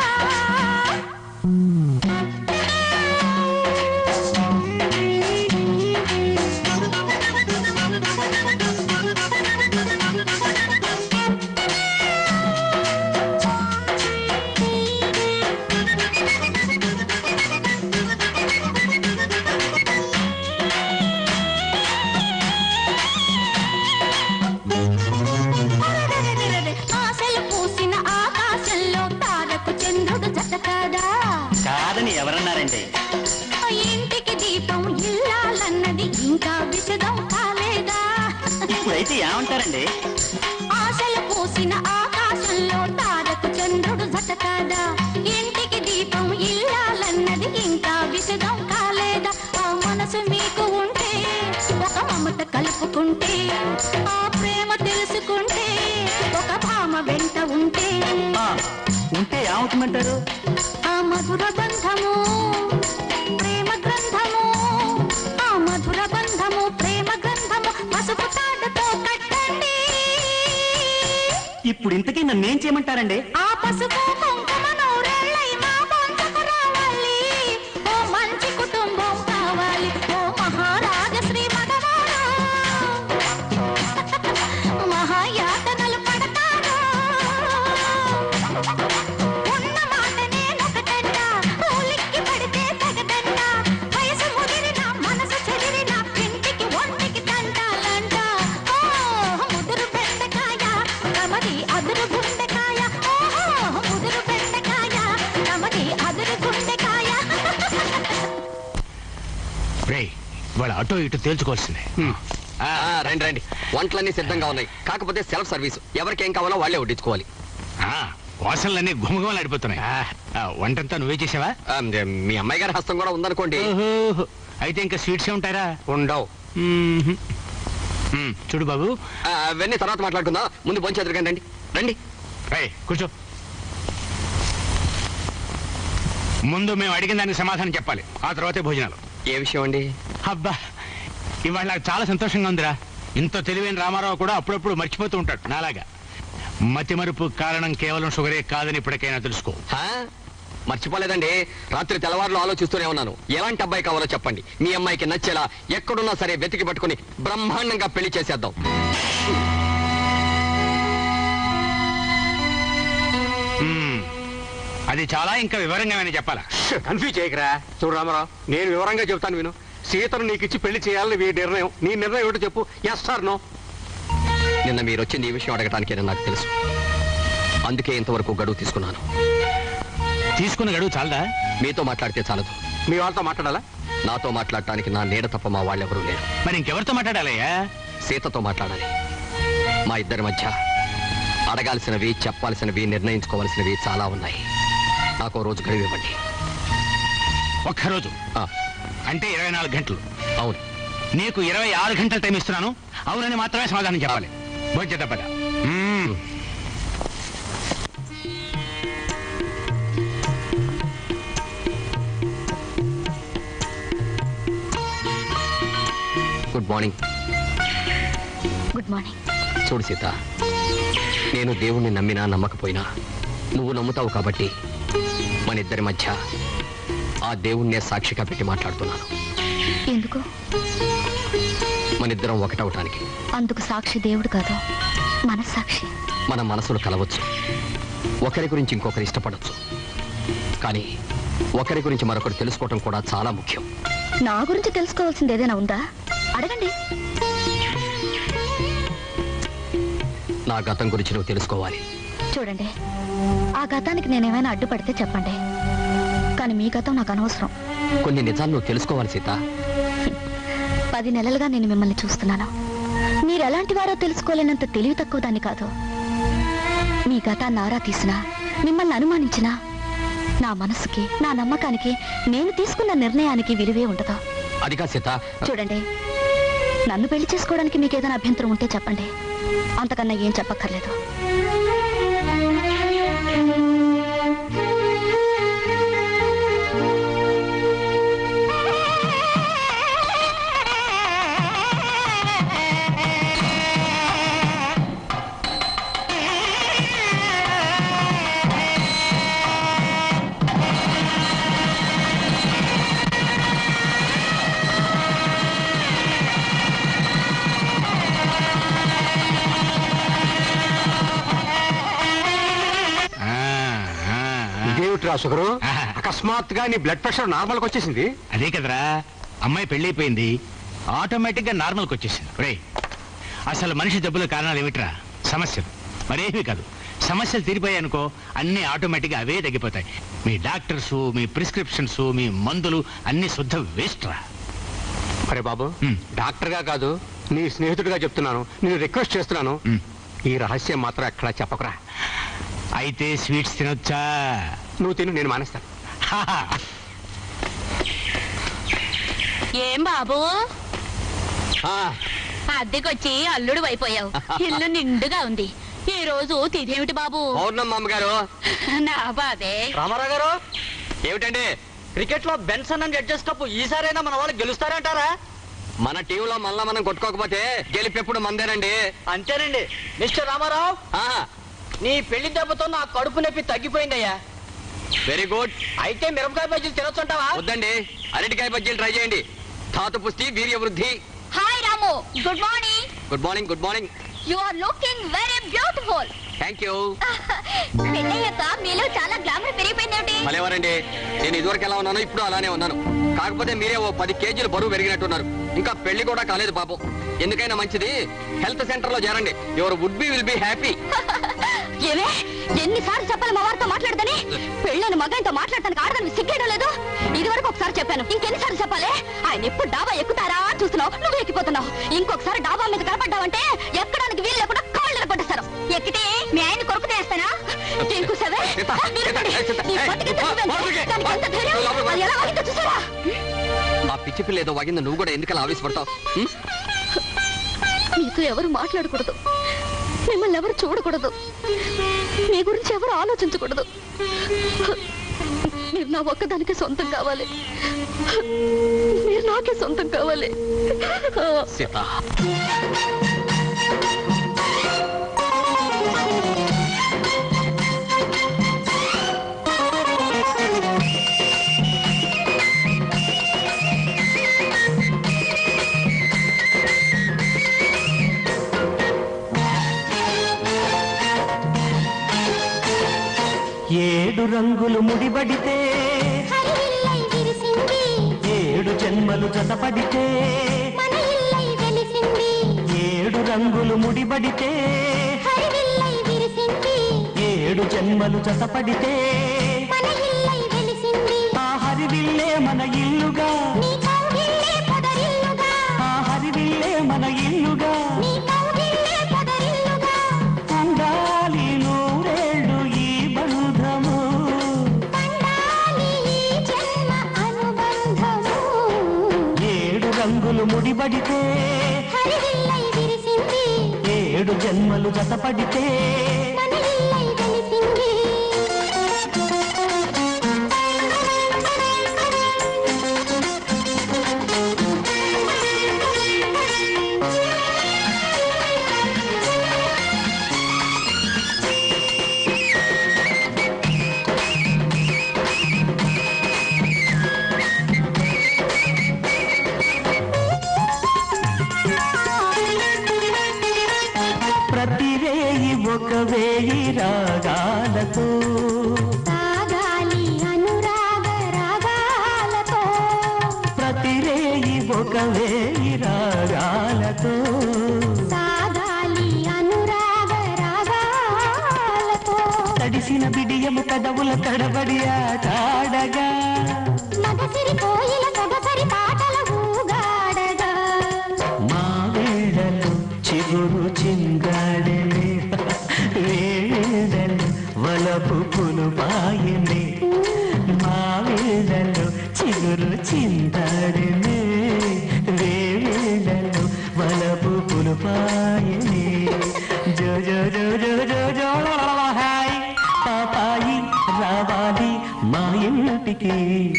అరెరెరెరెరె, ఆశలు పూసిన ఆకాశంలో తారకు చంద్రుడు జతకాదా
కాదని ఎవరన్నారండి
ఆ ఇంటికి దీపం ఇల్లాలన్నది ఇంకా విషదం కాలేదా
ఇప్పుడైతే ఏమంటారండి
ఆశలు పూసిన ఆకాశంలో తారకు చంద్రుడు జతకాదా ఇంటికి దీపం ఇల్లాలన్నది ఇంకా విషదం కాలేదా ఆ మనసు మీకు ఉంటే ఒక మమత కలుపుకుంటే ఆ ప్రేమ తెలుసుకుంటే ఒక భామ వెంట ఉంటే
ఆ, ఉంటే ఏమవుతుందంటారు
ఆ మధుర బంధము ప్రేమ గ్రంథము ఆ మధుర బంధము ప్రేమ గ్రంథము పసుపు తాడుతో కట్టండి
ఇప్పుడు ఇంతకీ నన్నేం చేయమంటారండి
ఆ పసుపు కుంకుమ నూరేళ్ళై మా బొంతకు రావాలి ఓ మంచి కుటుంబం కావాలి
రే వాళ్ళ అటో ఇటు తేల్చుకోవాల్సిందే
ఆ, రండి రండి వంటలన్నీ సిద్ధంగా ఉన్నాయి కాకపోతే సెల్ఫ్ సర్వీస్ ఎవరికి ఏం కావాలో వాళ్ళే వడ్డించుకోవాలి
ఆ, వాసనలన్నీ గుమగుమలు ఆడిపోతున్నాయి ఆ, వంటంతా నువ్వే చేసావా
ఆ, మీ అమ్మాయి గారి హస్తం కూడా ఉందనుకోండి
ఓహో, అయితే ఇంకా స్వీట్స్ ఉంటారా
ఉండవు
మ్మ్హ్. మ్మ్, చూడు బాబు
ఆ, అవన్నీ తర్వాత మాట్లాడుకుందాం ముందు బొంచి ఎదురుగాని రండి రండి
రేయ్, కూర్చో ముందు మేము అడిగిన దానికి సమాధానం చెప్పాలి ఆ తర్వాతే భోజనాలు
ఏ విషయం అండి
అబ్బా ఇవాళ నాకు చాలా సంతోషంగా ఉందిరా ఇంత తెలివైన రామారావు కూడా అప్పుడప్పుడు మర్చిపోతూ ఉంటాడు నాలాగా మతి మరుపు కారణం కేవలం షుగరే కాదని ఇప్పటికైనా తెలుసుకో
హా? మర్చిపోలేదండి రాత్రి తెల్లవారులు ఆలోచిస్తూనే ఉన్నాను ఎలాంటి అబ్బాయి కావాలో చెప్పండి మీ అమ్మాయికి నచ్చేలా ఎక్కడున్నా సరే వెతికి పట్టుకుని బ్రహ్మాండంగా పెళ్లి చేసేద్దాం
మ్మ్. అది చాలా ఇంకా వివరంగా ఏమైనా చెప్పాలా
కన్ఫ్యూజ్ చేయకరా చూడు రామారావు నేను వివరంగా చెప్తాను విను సీతను నీకు ఇచ్చి పెళ్లి చేయాలని మీ నిర్ణయం నీ నిర్ణయం ఏమిటో చెప్పు ఎస్ సార్ నో
నిన్న మీరు వచ్చింది ఈ విషయం అడగటానికే నాకు తెలుసు అందుకే ఇంతవరకు గడువు తీసుకున్నాను
తీసుకున్న గడువు చాలదా
మీతో మాట్లాడితే చాలదు
మీ వాళ్ళతో మాట్లాడాలా
నాతో మాట్లాడటానికి నా నీడ తప్ప మా వాళ్ళెవరూ లేరు
మరి ఇంకెవరితో మాట్లాడాలయ్యా
సీతతో మాట్లాడాలి మా ఇద్దరి మధ్య అడగాల్సినవి చెప్పాల్సినవి నిర్ణయించుకోవాల్సినవి చాలా ఉన్నాయి నాకు ఓ రోజు గడువు ఇవ్వండి
ఒక్కరోజు
ఆ,
అంటే ఇరవై నాలుగు గంటలు
అవును
నీకు ఇరవై ఆరు గంటలు టైం ఇస్తున్నాను అవునని మాత్రమే సమాధానం చెప్పాలి భోజ్యత పద మ్మ్.
గుడ్ మార్నింగ్
గుడ్ మార్నింగ్
చూడు సీత నేను దేవుణ్ణి నమ్మినా నమ్మకపోయినా నువ్వు నమ్ముతావు కాబట్టి మన ఇద్దరి మధ్య ఆ దేవుణ్ణే సాక్షిగా పెట్టి మాట్లాడుతున్నాను
ఎందుకు
మన ఇద్దరం ఒకటవటానికి
అందుకు సాక్షి దేవుడు కాదు మనస్సాక్షి
మన మనసులు కలవచ్చు ఒకరి గురించి ఇంకొకరు ఇష్టపడవచ్చు కానీ ఒకరి గురించి మరొకరు తెలుసుకోవటం కూడా చాలా ముఖ్యం
నా గురించి తెలుసుకోవాల్సింది ఏదైనా ఉందా అడగండి
నా గతం గురించి నువ్వు తెలుసుకోవాలి
చూడండి ఆ గతానికి నేనేమైనా అడ్డుపడితే చెప్పండి కానీ మీ గతం నాకు అనవసరం
కొన్ని నిజాలు నువ్వు తెలుసుకోవాలి సీత
పది నెలలుగా నేను మిమ్మల్ని చూస్తున్నాను మీరు ఎలాంటి వారో తెలుసుకోలేనంత తెలివి తక్కువ దాన్ని కాదు మీ గతాన్ని ఆరా తీసినా మిమ్మల్ని అనుమానించినా నా మనసుకి నా నమ్మకానికి నేను తీసుకున్న నిర్ణయానికి విలువే ఉండదు
అదిగా సీత
చూడండి నన్ను పెళ్లి చేసుకోవడానికి మీకు ఏదైనా అభ్యంతరం ఉంటే చెప్పండి అంతకన్నా ఏం చెప్పక్కర్లేదు
ఆ, ఆ, ఆ.
ఇదేమిట్రా షుగరు
ఆహా.
అకస్మాత్తుగా నీ బ్లడ్ ప్రెషర్ నార్మల్కి వచ్చేసింది
అదే కదరా అమ్మాయి పెళ్ళైపోయింది ఆటోమేటిక్ గా నార్మల్కి వచ్చేసింది రే అసలు మనిషి జబ్బుల కారణాలు ఏమిట్రా సమస్యలు మరేమీ కాదు సమస్యలు తీరిపోయాయి అనుకో అన్ని ఆటోమేటిక్గా అవే తగ్గిపోతాయి మీ డాక్టర్స్ మీ ప్రిస్క్రిప్షన్స్ మీ మందులు అన్ని శుద్ధ వేస్ట్ రా
అరే బాబు
హ్మ్.
డాక్టర్గా కాదు నీ స్నేహితుడిగా చెప్తున్నాను నేను రిక్వెస్ట్ చేస్తున్నాను
హ్మ్.
ఈ రహస్యం మాత్రం ఎక్కడా చెప్పకురా
అయితే స్వీట్స్ తినొచ్చా
నువ్వు తిను నేను మానేస్తాను
హాహా.
ఏం బాబు
ఆ,
అద్దెకొచ్చి అల్లుడు అయిపోయావు ఇల్లు నిండుగా ఉంది ఈ రోజు తిథేమిటి బాబు
పౌర్ణమ్మ అమ్మగారు
నా బాధే
రామారావు గారు
ఏమిటండి
క్రికెట్ లో బెన్సన్ అండ్ జడ్జెస్ కప్ ఈసారైనా మన వాళ్ళు గెలుస్తారంటారా
మన టీంలో మళ్ళా మనం కొట్టుకోకపోతే గెలిపెప్పుడు మందేనండి
అంతేనండి మిస్టర్ రామారావు
ఆ,
నీ పెళ్లి దెబ్బతో నా కడుపు నొప్పి తగ్గిపోయిందయ్యా
వెరీ గుడ్
అయితే మిరపకాయ బజ్జీలు తినొచ్చుంటావా
వద్దండి అరటికాయ బజ్జీలు ట్రై చేయండి ధాతు పుష్టి వీర్య వృద్ధి
hi Ramu good morning
good morning good morning
you are looking very beautiful
thank you
పెళ్ళయ్యాక మీలో చాలా గ్లామర్ పెరిగిపోయిందేమిటి
మళ్ళెవరండి నేను ఇదివరకు ఎలా ఉన్నానో ఇప్పుడు అలానే ఉన్నాను కాకపోతే మీరే ఓ పది కేజీలు బరువు పెరిగినట్టున్నారు ఇంకా పెళ్లి కూడా కాలేదు పాపం ఎందుకైనా మంచిది హెల్త్ సెంటర్ లో చేరండి your would be will be happy
ఏమే ఎన్నిసార్లు చెప్పాలి మా వారితో మాట్లాడదని పెళ్ళైన మగాయంతో మాట్లాడటానికి ఆడదానికి సిగ్గేయడం లేదు ఇది వరకు ఒకసారి చెప్పాను ఇంకెన్నిసార్లు చెప్పాలి ఆయన ఎప్పుడు డాబా ఎక్కుతారా అని చూస్తున్నావు నువ్వు ఎక్కిపోతున్నావు ఇంకొకసారి డాబా మీద కనపడ్డావంటే ఎక్కడానికి వీలు లేకుండా కాళ్ళు కొట్టేస్తారు ఎక్కితే మీ ఆయన కొరకు చేస్తానా ఇంకోసారి
సీత, సీత, ఏ, సీత, ఏ, మారుగే, మారు-
ఎలా వాగిందో చూసారా
ఆ పిచ్చి పిల్ల ఏదో వాగింది నువ్వు కూడా ఎందుకలా ఆవేశపడతావు ఉం?
మీతో ఎవరు మాట్లాడకూడదు మిమ్మల్ని ఎవరు చూడకూడదు మీ గురించి ఎవరు ఆలోచించకూడదు మీరు నా ఒక్కదానికి సొంతం కావాలి మీరు నాకే సొంతం కావాలి
సీత
ఏడు రంగులు ముడిబడితే ఏడు జన్మలు జతపడితే ఏడు రంగులు ముడిబడితే ఏడు జన్మలు జతపడితే ఆ హరివిల్లే మన ఇల్లుగా ఆ హరివిల్లే మన ఇల్లుగా ఉండాలి నూరేళ్ళు ఈ బంధము ఏడు రంగులు ముడిబడితే ఏడు జన్మలు జతపడితే ప్రతి రేయి ఒక వేయి రాగాలతో ప్రతి రేయి ఒక వేయి రాగాలతో తడిసిన బిడియము కదవుల తడబడి ఆటాడగా మా వేళలు చిగురు చింగాడలే వేళలు వలపు పులుపాయనే మా వేళలు చిగురు చిందాడలే వేళలు వలపు పులుపాయనే జో జో జో జో జో జో హాయ్ పాపాయి రావాలి మా ఇంటికి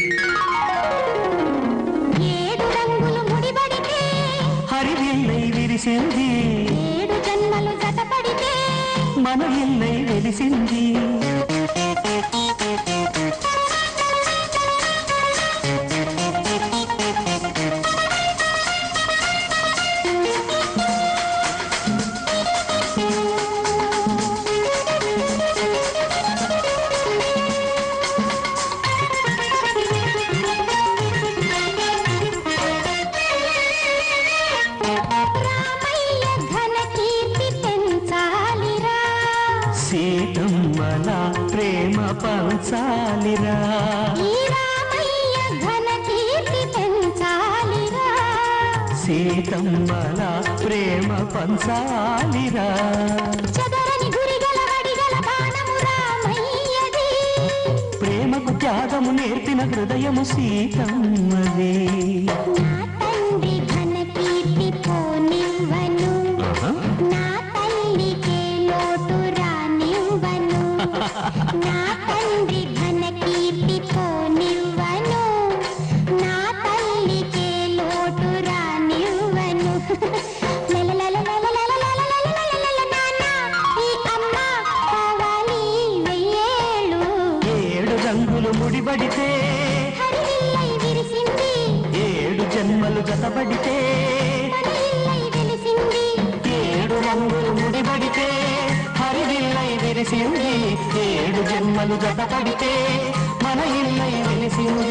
ఏడు రంగులు ముడిపడితే
హరివిల్లై విరిసింది
ఏడు జన్మలు జతపడితే
మన ఇల్లై వెలిసింది
రామయ్య ఘన కీర్తి పెంచాలిరా
సీతమ్మల ప్రేమ పంచాలిరా
ఈ రామయ్య ఘన కీర్తి పెంచాలిరా
సీతమ్మల ప్రేమ పంచాలిరా
చదరని గురిగల వడిగల బాణము రామయ్యది
ప్రేమకు త్యాగము నేర్పిన హృదయము సీతమ్మది
నా తండ్రి ఘన కీర్తి పోనివ్వను నా తల్లికే లోటు రానివ్వను నా తండ్రి ఘన కీర్తి పోనివ్వను నా తల్లికే లోటు రానివ్వను లలలలలలలలలలలలలలలల నాన్న, ఈ అమ్మ కావాలి వెయ్యేళ్ళు
ఏడు రంగులు ముడిబడితే
హరివిల్లై విరిసింది
ఏడు జన్మలు జతబడితే
మన ఇల్లై వెలిసింది
ఏడు రంగులు ముడిబడితే హరివిల్లై తెలిసింది ఏడు జన్మలు జత పడితే మన ఇల్లై వెలిసింది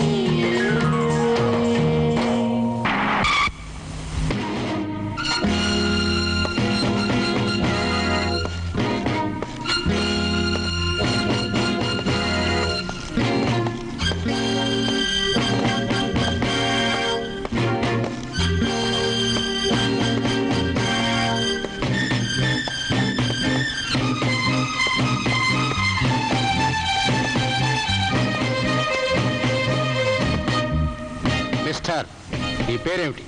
మిస్టర్ ఈ పేరేమిటి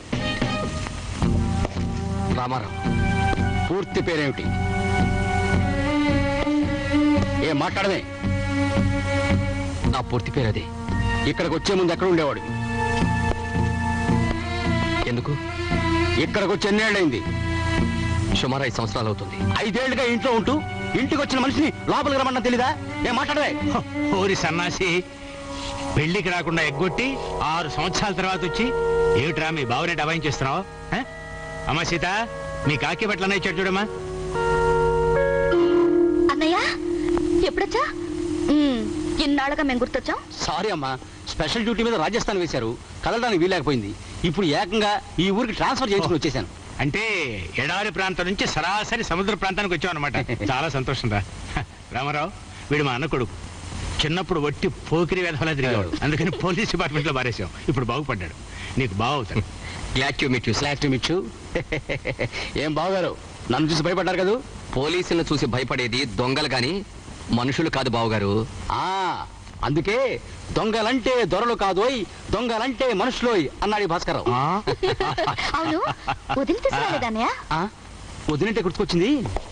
రామారావు
పూర్తి పేరేమిటి ఏ మాట్లాడమే
నా పూర్తి పేరు అదే
ఇక్కడికి వచ్చే ముందు ఎక్కడ ఉండేవాడు
ఎందుకు
ఇక్కడికి వచ్చి ఎన్నేళ్ళైంది
సుమారు ఐదు సంవత్సరాలు అవుతుంది
ఐదేళ్లుగా ఇంట్లో ఉంటూ ఇంటికి వచ్చిన మనిషిని లోపలికి రమ్మన్నా తెలీదా ఏం మాట్లాడవే
ఓరి సన్నాసి పెళ్లికి రాకుండా ఎగ్గొట్టి ఆరు సంవత్సరాల తర్వాత వచ్చి ఏమిట్రా మీ బావనే డబాయింగ్ చేస్తున్నావు ఆ? అమ్మా సీత మీ కాకి బట్టలనే ఇచ్చాడు చూడమ్మా
అన్నయ్య ఎప్పుడొచ్చా ఇన్నాళ్ళగా మేము గుర్తొచ్చాం
సారీ అమ్మా స్పెషల్ డ్యూటీ మీద రాజస్థాన్ వేశారు కదలడానికి వీలేకపోయింది ఇప్పుడు ఏకంగా ఈ ఊరికి ట్రాన్స్ఫర్ చేయించుకుని వచ్చేసాను
అంటే ఎడారి ప్రాంతం నుంచి సరాసరి సముద్ర ప్రాంతానికి వచ్చావు అనమాట చాలా సంతోషం రా రామారావు వీడు మా అన్న కొడుకు చిన్నప్పుడు వట్టి పోకిరి వేధవలా తిరిగేవాడు అందుకని పోలీస్ డిపార్ట్మెంట్ లో మారేసాం ఇప్పుడు బాగుపడ్డాడు నీకు బాగవుతాడు
గ్లాడ్ టు మీట్ యూ
ఫ్లాట్ టు మిచ్చు ఏం బావగారు నన్ను చూసి భయపడ్డారు కదూ
పోలీసులను చూసి భయపడేది దొంగలు గాని మనుషులు కాదు బావగారు
ఆ అందుకే దొంగలంటే దొరలు కాదోయ్ దొంగలంటే మనుషులోయ్ అన్నాడు ఈ భాస్కర్రావు
అవును వదిలి తీసుకురాలేదా అన్నయ్య
ఆ, వదినంటే గుర్తుకొచ్చింది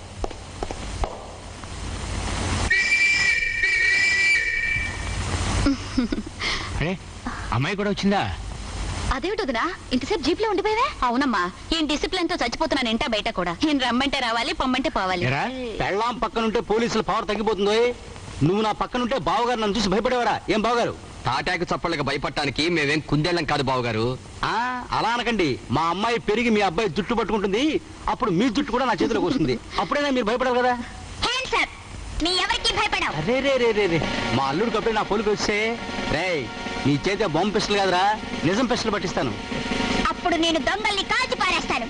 అరే అమ్మాయి కూడా వచ్చిందా
అదేమిటి వదినా ఇంతసేపు జీప్ లో ఉండిపోయావే
అవునమ్మా ఈ డిసిప్లిన్ తో చచ్చిపోతున్నాను ఇంట బయట కూడా ఈయన రమ్మంటే రావాలి పొమ్మంటే పోవాలి
ఎరా
పెళ్ళాం పక్కనుంటే పోలీసుల పవర్ తగ్గిపోతుందో నువ్వు నా పక్కనుంటే బావగారు నన్ను చూసి భయపడేవారా ఏం బావగారు
తాటాకు చప్పళ్ళకి భయపడటానికి మేమేం కుందేళ్ళం కాదు బావగారు
ఆ అలా అనకండి మా అమ్మాయి పెరిగి మీ అబ్బాయి జుట్టు పట్టుకుంటుంది అప్పుడు మీ జుట్టు కూడా నా చేతిలోకి వస్తుంది అప్పుడైనా మీరు భయపడరు కదా
హ్యాండ్స్ అప్ నీ ఎవరికి భయపడవు
అరే రే రే రే రే మా అల్లుడికి అప్పుడే నా పోలికి వస్తే రే నీ చేతే బొమ్మ పిస్టల్ కాదురా నిజం పిస్టల్ పట్టిస్తాను
అప్పుడు నేను దొంగల్ని కాల్చి పారేస్తాను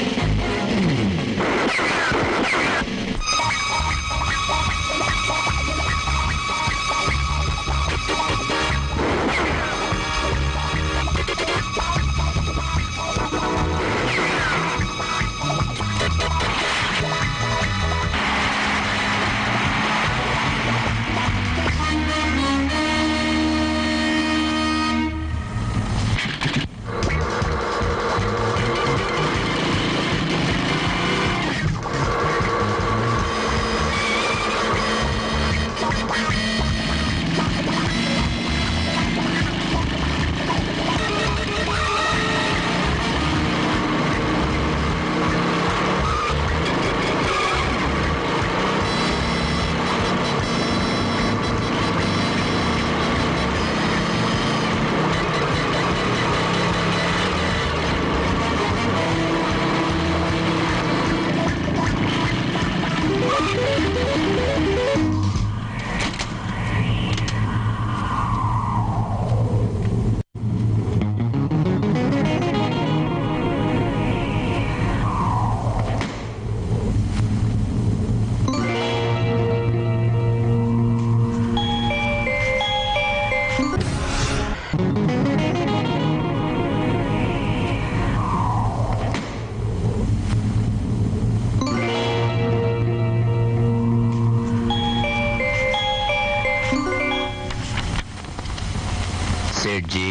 సేట్జీ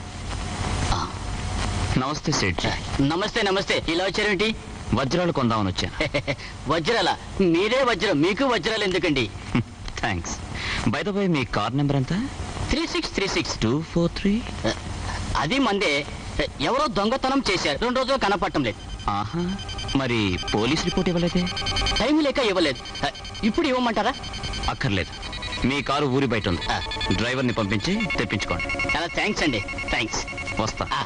నమస్తే సేట్జీ
నమస్తే నమస్తే ఇలా వచ్చారేంటి
వజ్రాలు కొందామని వచ్చాను
వజ్రాల మీరే వజ్రం మీకు వజ్రాలు ఎందుకండి
థ్యాంక్స్ బై ద బై మీ కార్ నెంబర్ ఎంత
three six three six
two four three
అది మందే ఎవరో దొంగతనం చేశారు రెండు రోజులు కనపడటం లేదు
ఆహా మరి పోలీస్ రిపోర్ట్ ఇవ్వలేదే
టైం లేక ఇవ్వలేదు ఇప్పుడు ఇవ్వమంటారా
అక్కర్లేదు మీ కారు ఊరి బయట ఉంది
ఆ.
డ్రైవర్ని పంపించి తెప్పించుకోండి
చాలా థ్యాంక్స్ అండి థ్యాంక్స్
వస్తా
ఆ.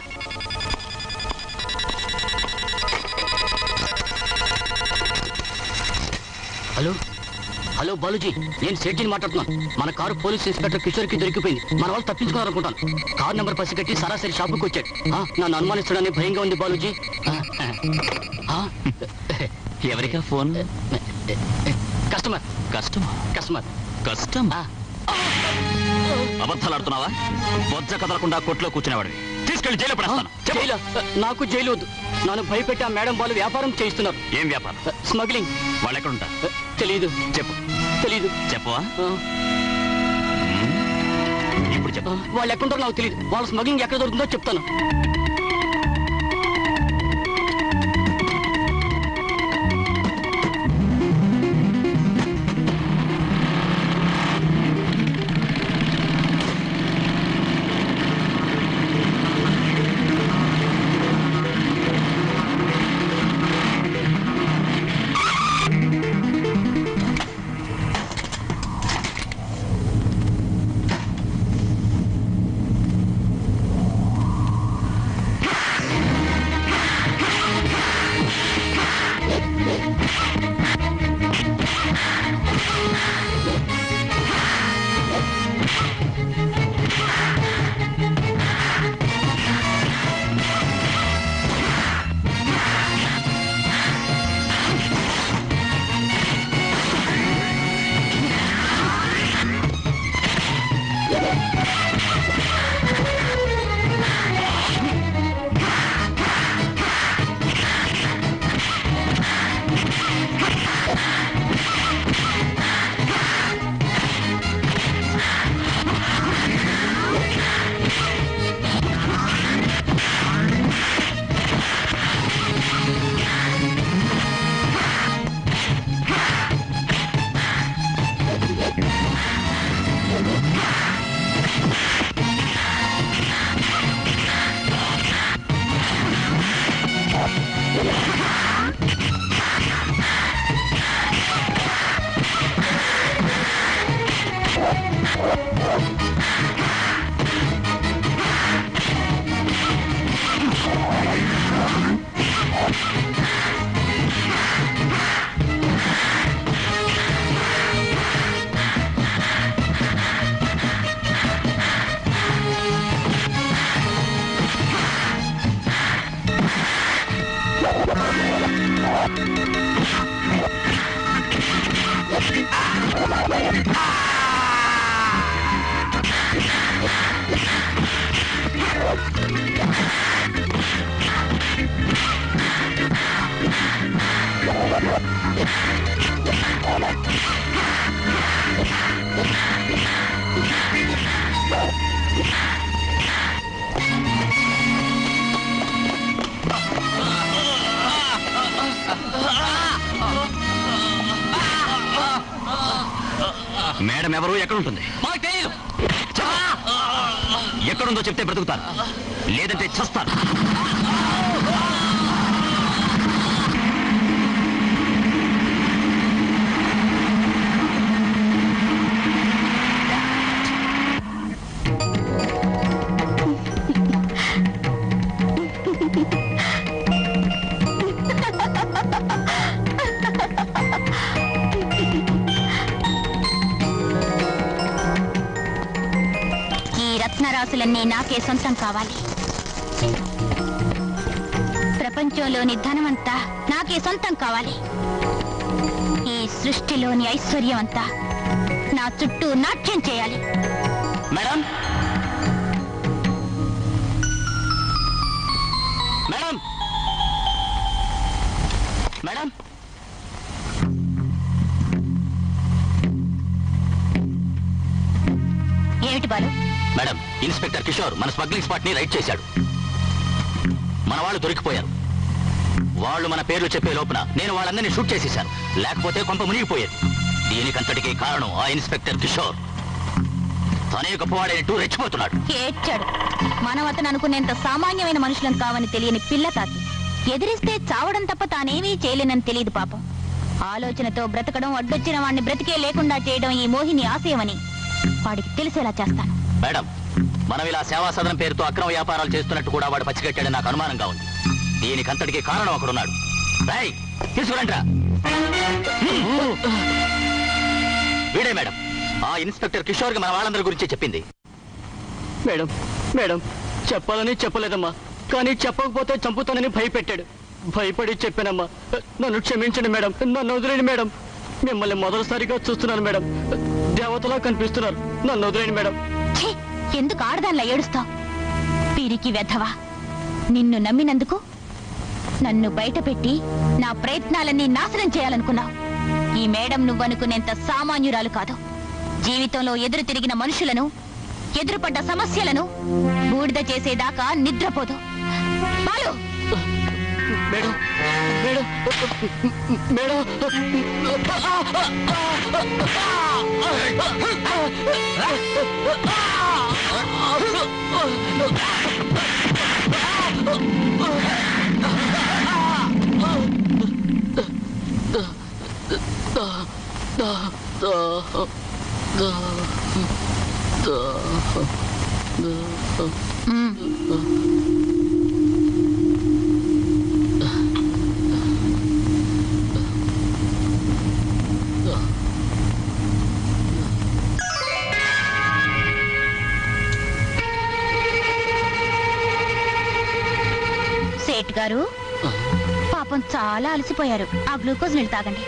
హలో హలో బాలుజీ నేను సేట్జీని మాట్లాడుతున్నాను మన కారు పోలీస్ ఇన్స్పెక్టర్ కిషోర్ కి దొరికిపోయింది మన వాళ్ళు తప్పించుకున్నారు అనుకుంటాను కార్ నెంబర్ పసిగట్టి సరాసరి షాపుకి వచ్చాడు ఆ, నన్ను అనుమానిస్తాడని భయంగా ఉంది బాలుజీ ఆ, ఆ,
ఎవరికా ఫోన్
కస్టమర్
కష్టం
కస్టమర్
కష్టం
ఆ,
అబద్ధాలు ఆడుతున్నావా బొజ్జ కదలకుండా కొట్లో కూర్చునేవాడివి తీసుకెళ్లి జైలు పడేస్తాను చెప్పు.
జైలు నాకు జైలు వద్దు నన్ను భయపెట్టి ఆ మేడం వాళ్ళు వ్యాపారం చేయిస్తున్నారు
ఏం వ్యాపారం
స్మగ్లింగ్
వాళ్ళు ఎక్కడ ఉంటారు
తెలీదు
చెప్పు
తెలీదు
చెప్పవా
ఆ,
ఇప్పుడు
ఆ,
చెప్పు
వాళ్ళు ఎక్కడుంటారో నాకు తెలియదు వాళ్ళ స్మగ్లింగ్ ఎక్కడ దొరుకుతుందో చెప్తాను
మేడం ఎవరు ఎక్కడ ఉంటుంది
మాకు తెలియదు
ఎక్కడుందో చెప్తే బ్రతుకుతాను లేదంటే చస్తాను
ఈ రత్నరాశులన్నీ నాకే సొంతం కావాలి ప్రపంచంలోని ధనమంతా నాకే సొంతం కావాలి ఈ సృష్టిలోని ఐశ్వర్యం అంతా నా చుట్టూ నాట్యం చేయాలి
మేడం మేడం మేడం
ఏమిటి బాలు
మేడం ఇన్స్పెక్టర్ కిషోర్ మన స్మగ్లింగ్ స్పాట్ ని రైడ్ చేశాడు మన వాళ్ళు దొరికిపోయారు వాళ్ళు మన పేర్లు చెప్పే లోపున నేను వాళ్ళందరినీ షూట్ చేసేశాను లేకపోతే కొంప మునిగిపోయేది దీనికంతటికి కారణం ఆ ఇన్స్పెక్టర్ కిషోర్ తనే గొప్పవాడైనట్టు రెచ్చిపోతున్నాడు
ఏడ్చాడు మనం అతను అనుకునేంత సామాన్యమైన మనుషులం కావని తెలియని పిల్ల తాతి ఎదిరిస్తే చావడం తప్ప తానేమీ చేయలేనని తెలియదు పాపం ఆలోచనతో బ్రతకడం అడ్డొచ్చిన వాడిని బ్రతికే లేకుండా చేయడం ఈ మోహిని ఆశయమని వాడికి తెలిసేలా చేస్తాను
మేడం మనం ఇలా సేవా సదనం పేరుతో అక్రమ వ్యాపారాలు చేస్తున్నట్టు కూడా వాడు పచ్చిగట్టాడని నాకు అనుమానంగా ఉంది దీనికంతటికి కారణం ఒకడున్నాడు రాయ్ తీసుకురంట్రా వీడే మేడం ఆ ఇన్స్పెక్టర్ కిషోర్ కి మన వాళ్ళందరి గురించి చెప్పింది
మేడం మేడం చెప్పాలని చెప్పలేదమ్మా కానీ చెప్పకపోతే చంపుతానని భయపెట్టాడు భయపడి చెప్పానమ్మా నన్ను క్షమించండి మేడం నన్ను వదిలేండి మేడం మిమ్మల్ని మొదటిసారిగా చూస్తున్నాను మేడం దేవతలా కనిపిస్తున్నారు నన్ను వదిలేండి మేడం
ఛీ! ఎందుకు ఆడదానిలా ఏడుస్తావు పిరికి వెధవా నిన్ను నమ్మినందుకు నన్ను బయటపెట్టి నా ప్రయత్నాలన్నీ నాశనం చేయాలనుకున్నావు ఈ మేడం నువ్వనుకునేంత సామాన్యురాలు కాదు జీవితంలో ఎదురు తిరిగిన మనుషులను ఎదురుపడ్డ సమస్యలను బూడిద చేసేదాకా నిద్రపోదు Balu
madam madam madam
Seth గారు పాపం చాలా అలసిపోయారు ఆ గ్లూకోజ్ నీళ్ళు తాగండి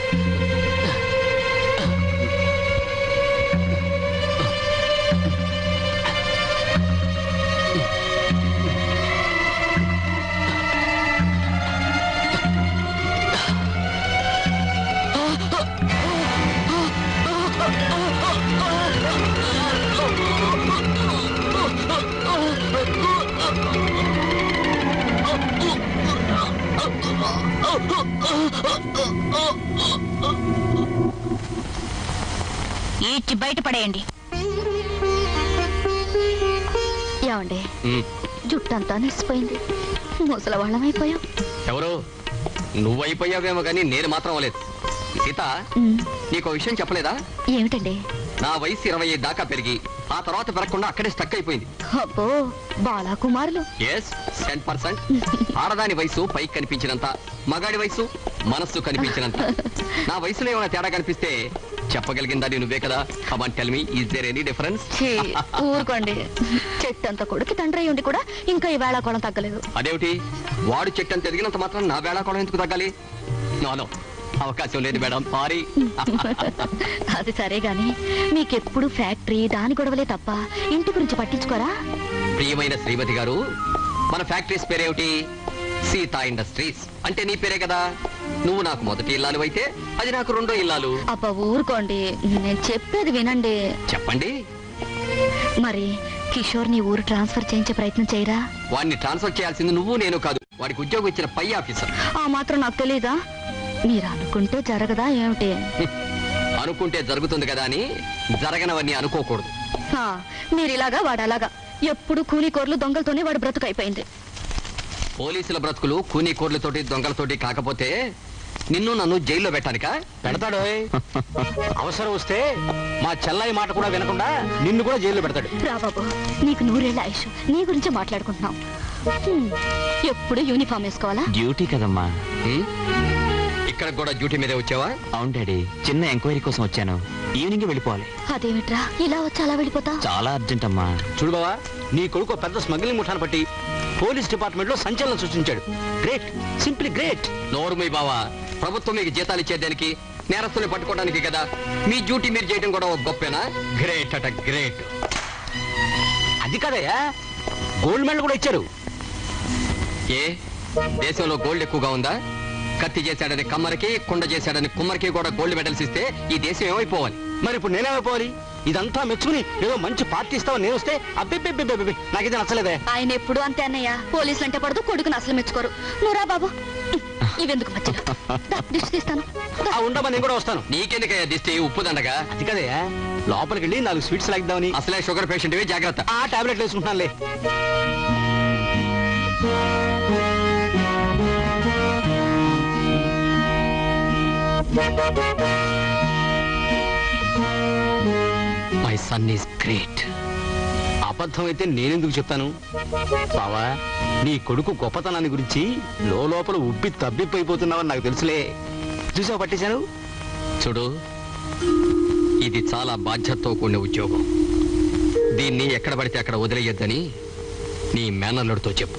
ఈడ్చి బయటపడేయండి ఏమండి
ఉమ్,
జుట్టంతా నిలిసిపోయింది ముసలవాళ్ళం అయిపోయాం
ఎవరు నువ్వైపోయావేమో కానీ నేను మాత్రం అవ్వలేదు సీత నీకు విషయం చెప్పలేదా
ఏమిటండి
నా వయసు ఇరవై ఐదు దాకా పెరిగి ఆ తర్వాత పెరగకుండా అక్కడే స్టక్ అయిపోయింది
అబ్బో బాలాకుమారులు
ఎస్ టెన్ పర్సెంట్ ఆడదాని వయసు పైకి కనిపించినంత మగాడి వయసు మనస్సు కనిపించినంత నా వయసులో ఏమైనా తేడా కనిపిస్తే చెప్పగలిగిందని నువ్వే కదా come on tell me is there any difference
ఛీ, ఊరుకోండి చెట్టంత కొడుకు తండ్రి అయి ఉండి కూడా ఇంకా ఈ వేళ కోణం తగ్గలేదు
అదేమిటి వాడు చెట్టు అంత ఎదిగినంత మాత్రం నా వేళాకోళం ఎందుకు తగ్గాలి నో నో అవకాశం లేదు మేడం సారీ
అది సరే గాని మీకెప్పుడు ఫ్యాక్టరీ దాని గొడవలే తప్ప ఇంటి గురించి పట్టించుకోరా
ప్రియమైన శ్రీమతి గారు మన ఫ్యాక్టరీస్ పేరేమిటి సీతా ఇండస్ట్రీస్ అంటే నీ పేరే కదా నువ్వు నాకు మొదటి ఇల్లాలు అయితే అది నాకు రెండో ఇల్లాలు
అబ్బా ఊరుకోండి నేను చెప్పేది వినండి
చెప్పండి
మరి కిషోర్ నీ ఊరు ట్రాన్స్ఫర్ చేయించే ప్రయత్నం చేయరా
వాడిని ట్రాన్స్ఫర్ చేయాల్సింది నువ్వు నేను కాదు వాడికి ఉద్యోగం ఇచ్చిన పై ఆఫీసర్
ఆ మాత్రం నాకు తెలీదా మీరు అనుకుంటే జరగదా ఏమిటి
అనుకుంటే జరుగుతుంది కదా అని జరగనవన్నీ అనుకోకూడదు
ఆ, మీరు ఇలాగా వాడు అలాగా ఎప్పుడు కూలీ కోర్లు దొంగలతోనే వాడు బ్రతుకైపోయింది
పోలీసుల బ్రతుకులు కూనీ కోర్లతోటి దొంగలతోటి కాకపోతే నిన్ను నన్ను జైల్లో పెట్టానికా
పెడతాడు అవసరం వస్తే మా చెల్లాయి మాట కూడా వినకుండా నిన్ను కూడా జైల్లో పెడతాడు
రా బాబు నీకు నూరేళ్ల ఆయుష్ నీ గురించే మాట్లాడుకుంటున్నాం హ్మ్, ఎప్పుడు యూనిఫామ్ వేసుకోవాలా
డ్యూటీ కదమ్మా
హ్మ్? ఇక్కడ కూడా డ్యూటీ మీదే వచ్చావా
అవును డాడీ చిన్న ఎంక్వైరీ కోసం వచ్చాను ఈవినింగ్ వెళ్ళిపోవాలి
అదేమిట్రా ఇలా వచ్చి అలా వెళ్ళిపోతా
చాలా అర్జెంట్ అమ్మా
చూడు బావా నీ కొడుకు పెద్ద స్మగ్లింగ్ ముఠాను పట్టి పోలీస్ డిపార్ట్మెంట్ లో సంచలనం సృష్టించాడు గ్రేట్ సింప్లీ గ్రేట్
నోరు మీ బావా ప్రభుత్వం మీకు జీతాలు ఇచ్చేదానికి నేరస్తుల్ని పట్టుకోవడానికి కదా మీ డ్యూటీ మీరు చేయడం కూడా ఒక గొప్పేనా గ్రేట్ అట గ్రేట్
అది కదయ్యా గోల్డ్ మెడల్ కూడా ఇచ్చారు
ఏ దేశంలో గోల్డ్ ఎక్కువగా ఉందా కత్తి చేశాడని కమ్మరికి కుండ చేశాడని కుమ్మరికి కూడా గోల్డ్ మెడల్స్ ఇస్తే ఈ దేశం ఏమైపోవాలి
మరి ఇప్పుడు నేనేమైపోవాలి ఇదంతా మెచ్చుకుని ఏదో మంచి పార్టీ ఇస్తావని నేను వస్తే అబ్బే నాకిది నచ్చలేదే
ఆయన ఎప్పుడు అంతే అన్నయ్య పోలీసులు అంటే పడదు కొడుకుని అసలు మెచ్చుకోరు నువ్వు రా బాబు ఇవెందుకు మధ్యలో దా, దిష్టి తీస్తాను
ఆ ఉండమా నేను కూడా వస్తాను
నీకెందుకయ్యా దిష్టి ఉప్పు దండగా
అది కదయ్యా లోపలికి వెళ్ళి నాలుగు స్వీట్స్ లాగిద్దామని
అసలే షుగర్ పేషెంట్ జాగ్రత్త
ఆ టాబ్లెట్లు వేసుకుంటున్నానులే
మై సన్ ఈస్ గ్రేట్
అబద్ధం అయితే నేనెందుకు చెప్తాను బావా నీ కొడుకు గొప్పతనాన్ని గురించి లోపల ఉబ్బి తబ్బిప్పైపోతున్నావని నాకు తెలుసులే చూసావు పట్టేశాను
చూడు ఇది చాలా బాధ్యతతో కూడిన ఉద్యోగం దీన్ని ఎక్కడ పడితే అక్కడ వదిలేయొద్దని నీ మేనల్లుడితో చెప్పు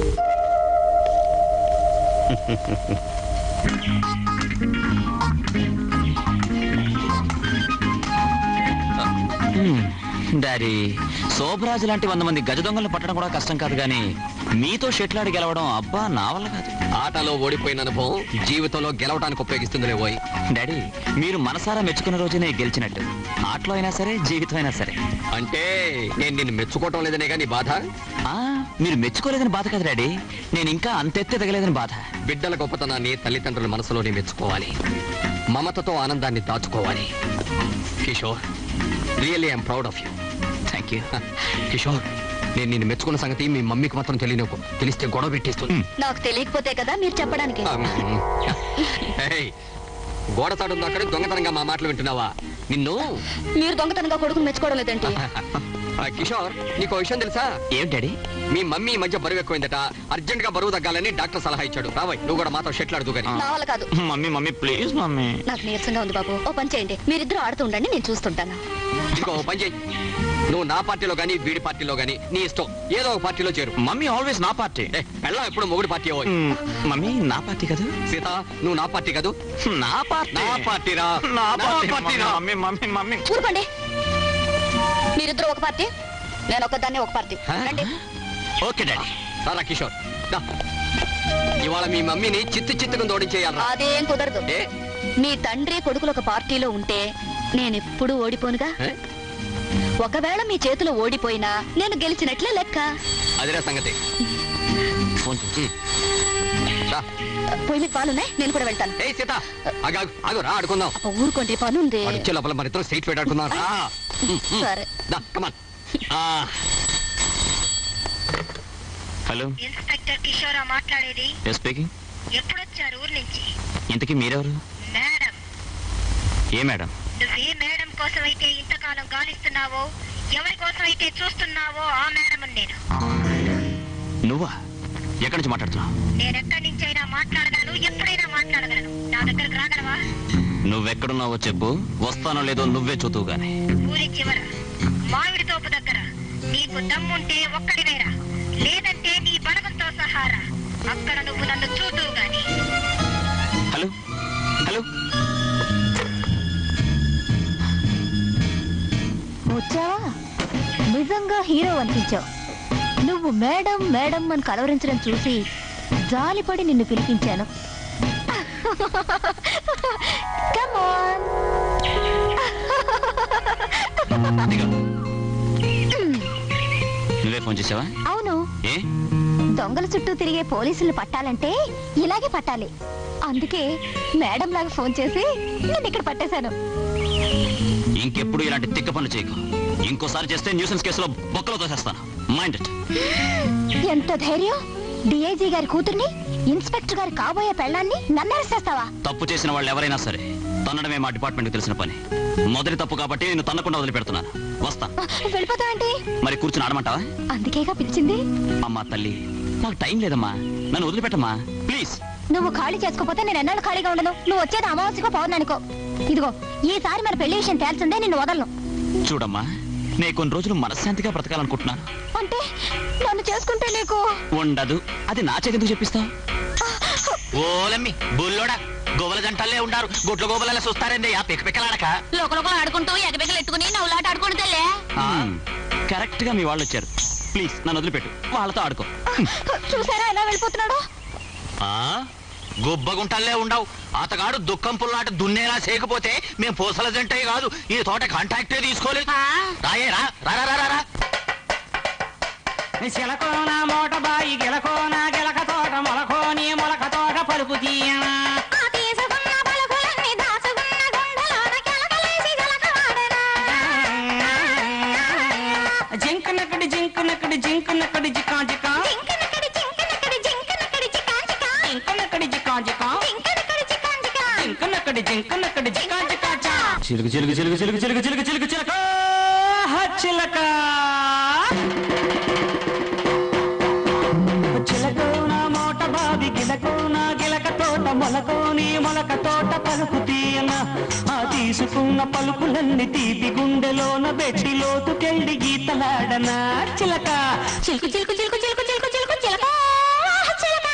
డాడీ శోభరాజు లాంటి వంద మంది గజ దొంగలను పట్టడం కూడా కష్టం కాదు కానీ మీతో షెట్లాడి గెలవడం అబ్బా నా వల్ల కాదు
ఆటలో ఓడిపోయిన అనుభవం జీవితంలో గెలవడానికి ఉపయోగిస్తుందిలే పోయి
డాడీ మీరు మనసారా మెచ్చుకున్న రోజునే గెలిచినట్టు ఆటలో అయినా సరే జీవితం అయినా సరే
అంటే నేను నిన్ను మెచ్చుకోవటం లేదనే కానీ బాధ
ఆ మీరు మెచ్చుకోలేదని బాధ కదా డాడీ నేను ఇంకా అంతెత్తే తగలేదని బాధ
బిడ్డల గొప్పతనాన్ని తల్లిదండ్రుల మనసులోనే మెచ్చుకోవాలి మమతతో ఆనందాన్ని దాచుకోవాలి Kishore really I'm proud of you
thank you
Kishore నేను నిన్ను మెచ్చుకున్న సంగతి మీ మమ్మీకి మాత్రం తెలియనుకో తెలిస్తే గొడవ పెట్టేస్తుంది
నాకు తెలియకపోతే కదా మీరు చెప్పడానికి
ఏయ్, గోడ చాటు అక్కడ దొంగతనంగా మా మాటలు వింటున్నావా నిన్ను
మీరు దొంగతనంగా కొడుకుని మెచ్చుకోవడం లేదంటే
ఆ, కిషోర్ నీకు విషయం తెలుసా
ఏం డాడీ
మీ మమ్మీ ఈ మధ్య బరువు ఎక్కువైందట అర్జెంట్ గా బరువు తగ్గాలని డాక్టర్ సలహా ఇచ్చాడు రావయ్ నువ్వు కూడా మాతో షెట్లాడుతూ కానీ
నా వల్ల కాదు
మమ్మీ మమ్మీ ప్లీజ్ మమ్మీ
నాకు నీరసంగా ఉంది బాబు ఓ పని చేయండి మీరిద్దరు ఆడుతూ ఉండండి నేను చూస్తుంటాను
ఇదిగో ఓ పని చేయి నువ్వు నా పార్టీలో గానీ వీడి పార్టీలో గానీ నీ ఇష్టం ఏదో ఒక పార్టీలో చేరు
మమ్మీ ఆల్వేస్ నా పార్టీ
ఏ, పెళ్ళాం ఎప్పుడు మొగుడు పార్టీ అవ్వాలి
మమ్మీ నా పార్టీ కదా
సీత నువ్వు నా పార్టీ కాదు
నా పార్టీ
నా పార్టీరా
నా
నా
పార్టీ
పార్టీరా
మమ్మీ మమ్మీ మమ్మీ
ఊరుకోండి మీరిద్దరు ఒక పార్టీ నేను ఒకదాన్ని ఒక పార్టీ రండి
ఓకే డాడీ
రారా కిషోర్ దా. ఇవాళ మీ మమ్మీని చిత్తు చిత్తుకు దోడించేయాలరా
అదేం కుదరదు
ఏ
మీ తండ్రి కొడుకులు ఒక పార్టీలో ఉంటే నేను ఎప్పుడు ఓడిపోనుగా
ఏ?
ఒకవేళ మీ చేతిలో ఓడిపోయినా నేను గెలిచినట్లే లెక్క
అదిరా సంగతి
ఫోన్
ఉమ్. రా.
పోయి మీకు పాలున్నాయి నేను కూడా వెళ్తాను
ఏయ్ సీత ఆగు, ఆగు, ఆగు రా ఆడుకుందాం
అబ్బా, ఊరుకోండి పని ఉంది
వాడు వచ్చే లోపల మన ఇద్దరం స్ట్రైట్ ఫైట్ ఆడుకుందాం రా. ఉమ్, ఉమ్.
సరే
దా కమాన్
హలో
ఇన్స్పెక్టర్ కిషోరా మాట్లాడేది
ఎస్ స్పీకింగ్
ఎప్పుడొచ్చారు ఊరు నుంచి
ఇంతకీ మీరెవరు
మేడం
ఏ మేడం
నువ్వే మేడం కోసం అయితే ఇంతకాలం గాలిస్తున్నావో ఎవరి కోసం అయితే చూస్తున్నావో ఆ మేడం నేను
నువ్వా ఎక్కడి నుంచి మాట్లాడుతున్నావు
నేనెక్కడి నుంచైనా మాట్లాడగలను ఎప్పుడైనా మాట్లాడగలను నా దగ్గరకు రాగలవా
నువ్వెక్కడున్నావో చెప్పు వస్తానో లేదో నువ్వే చూతువు గాని
ఊరి చివర మామిడి తోపు దగ్గర నీకు దమ్ముంటే ఒక్కడివేరా లేదంటే నీ బలగంతో సహారా అక్కడ నువ్వు నన్ను చూదువు గాని
హలో హలో
వచ్చావా నిజంగా హీరో అనిపించావు నువ్వు మేడం మేడం అని కలవరించడం చూసి జాలిపడి నిన్ను పిలిపించాను Come on.
దిగు. నువ్వే ఫోన్ చేసావా
అవును
ఏ
దొంగల చుట్టూ తిరిగే పోలీసులు పట్టాలంటే ఇలాగే పట్టాలి అందుకే మేడం లాగా ఫోన్ చేసి నేను ఇక్కడ పట్టేశాను
ఇంకెప్పుడు ఇలాంటి తిక్క పనులు చేయకు ఇంకోసారి చేస్తే న్యూసెన్స్ కేసులో బొక్కలో తోసేస్తాను మైండ్ ఇట్
ఎంత ధైర్యం డిఐజీ గారి కూతుర్ని ఇన్స్పెక్టర్ గారి కాబోయే పెళ్ళాన్ని నన్ను అరెస్ట్ చేస్తావా
తప్పు చేసిన వాళ్ళు ఎవరైనా సరే తన్నడమే మా డిపార్ట్మెంట్కి తెలిసిన పని మొదటి తప్పు కాబట్టి నేను తన్నకుండా వదిలిపెడుతున్నాను వస్తా
వెళ్ళిపోతావేంటి
మరి కూర్చుని ఆడమంటావా
అందుకేగా పిలిచింది
అమ్మా తల్లి నాకు టైం లేదమ్మా నన్ను వదిలిపెట్టమ్మా ప్లీజ్
నువ్వు ఖాళీ చేసుకోకపోతే నేను ఎన్నాళ్ళు ఖాళీగా ఉండను నువ్వు వచ్చేది అమావాస్యకో పౌర్ణానికో ఇదిగో ఈసారి మన పెళ్లి విషయం తేల్చిందే నిన్ను వదలను
చూడమ్మా నేను కొన్ని రోజులు మనశ్శాంతిగా బ్రతకాలనుకుంటున్నాను
అంటే నన్ను చేసుకుంటే నీకు
ఉండదు అది నా చేతికి చెప్పిస్తావు ఓలమ్మి బుల్లోడా గోవల జంటల్లే ఉండారు గుట్ల గోబలలో చూస్తారండి ఆ పిక్క పిక్కలాడక
లోకలోకలు ఆడుకుంటూ ఎగబెగలు ఎట్టుకుని నవ్వులాట ఆడుకుంటూ తెల్లే
కరెక్ట్ గా మీ వాళ్ళు వచ్చారు ప్లీజ్ నన్ను వదిలిపెట్టు వాళ్ళతో ఆడుకో
చూసారా ఎలా వెళ్ళిపోతున్నాడు
ఆ గుబ్బగుంటల్లే ఉండవు అతగాడు దుఃఖం పుల్లాట దున్నేలా చేయకపోతే మేము పూసల జంటే కాదు ఈ తోట కాంటాక్టే తీసుకోలేదు రాయే రా రా రా, రా రా రా
చిలకోన మోట బాయి గెలకోన గెలక తోట మొలకోని మొలక తోట పలుపు తీయన జింక్ నక్కడి జింక్ నక్కడి జింక్ నక్కడి జికా జికా జింక్ నక్కడి జికా జికా జింక్ నక్కడి జింక్ నక్కడి జికా జికా చా చిలుకు చిలుకు చిలుకు చిలుకు చిలుకు చిలుకు చిలుకు చిలక చిలక చిలకోన మోట బావి గిలకోన గిలక తోట మొలకోని మొలక తోట పలుకు తీయన ఆ తీసుకున్న పలుకులన్నీ తీపి గుండెలోన పెట్టి లోతుకెళ్ళి గీతలాడనా చిలక
చిలుకు చిలుకు చిలుకు చిలుకు చిలుకు చిలుకు చిలక చిలక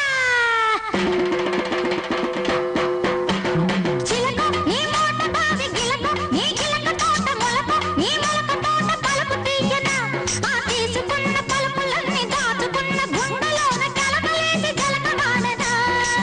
చిలక నీ మోట బావి గిలక నీ గిలక తోట మొలక నీ మొలక తోట పలుకు తీయన ఆ తీసుకున్న పలుకులన్నీ దాచుకున్న గుండెలోన కలకలేసి జలకమాడనా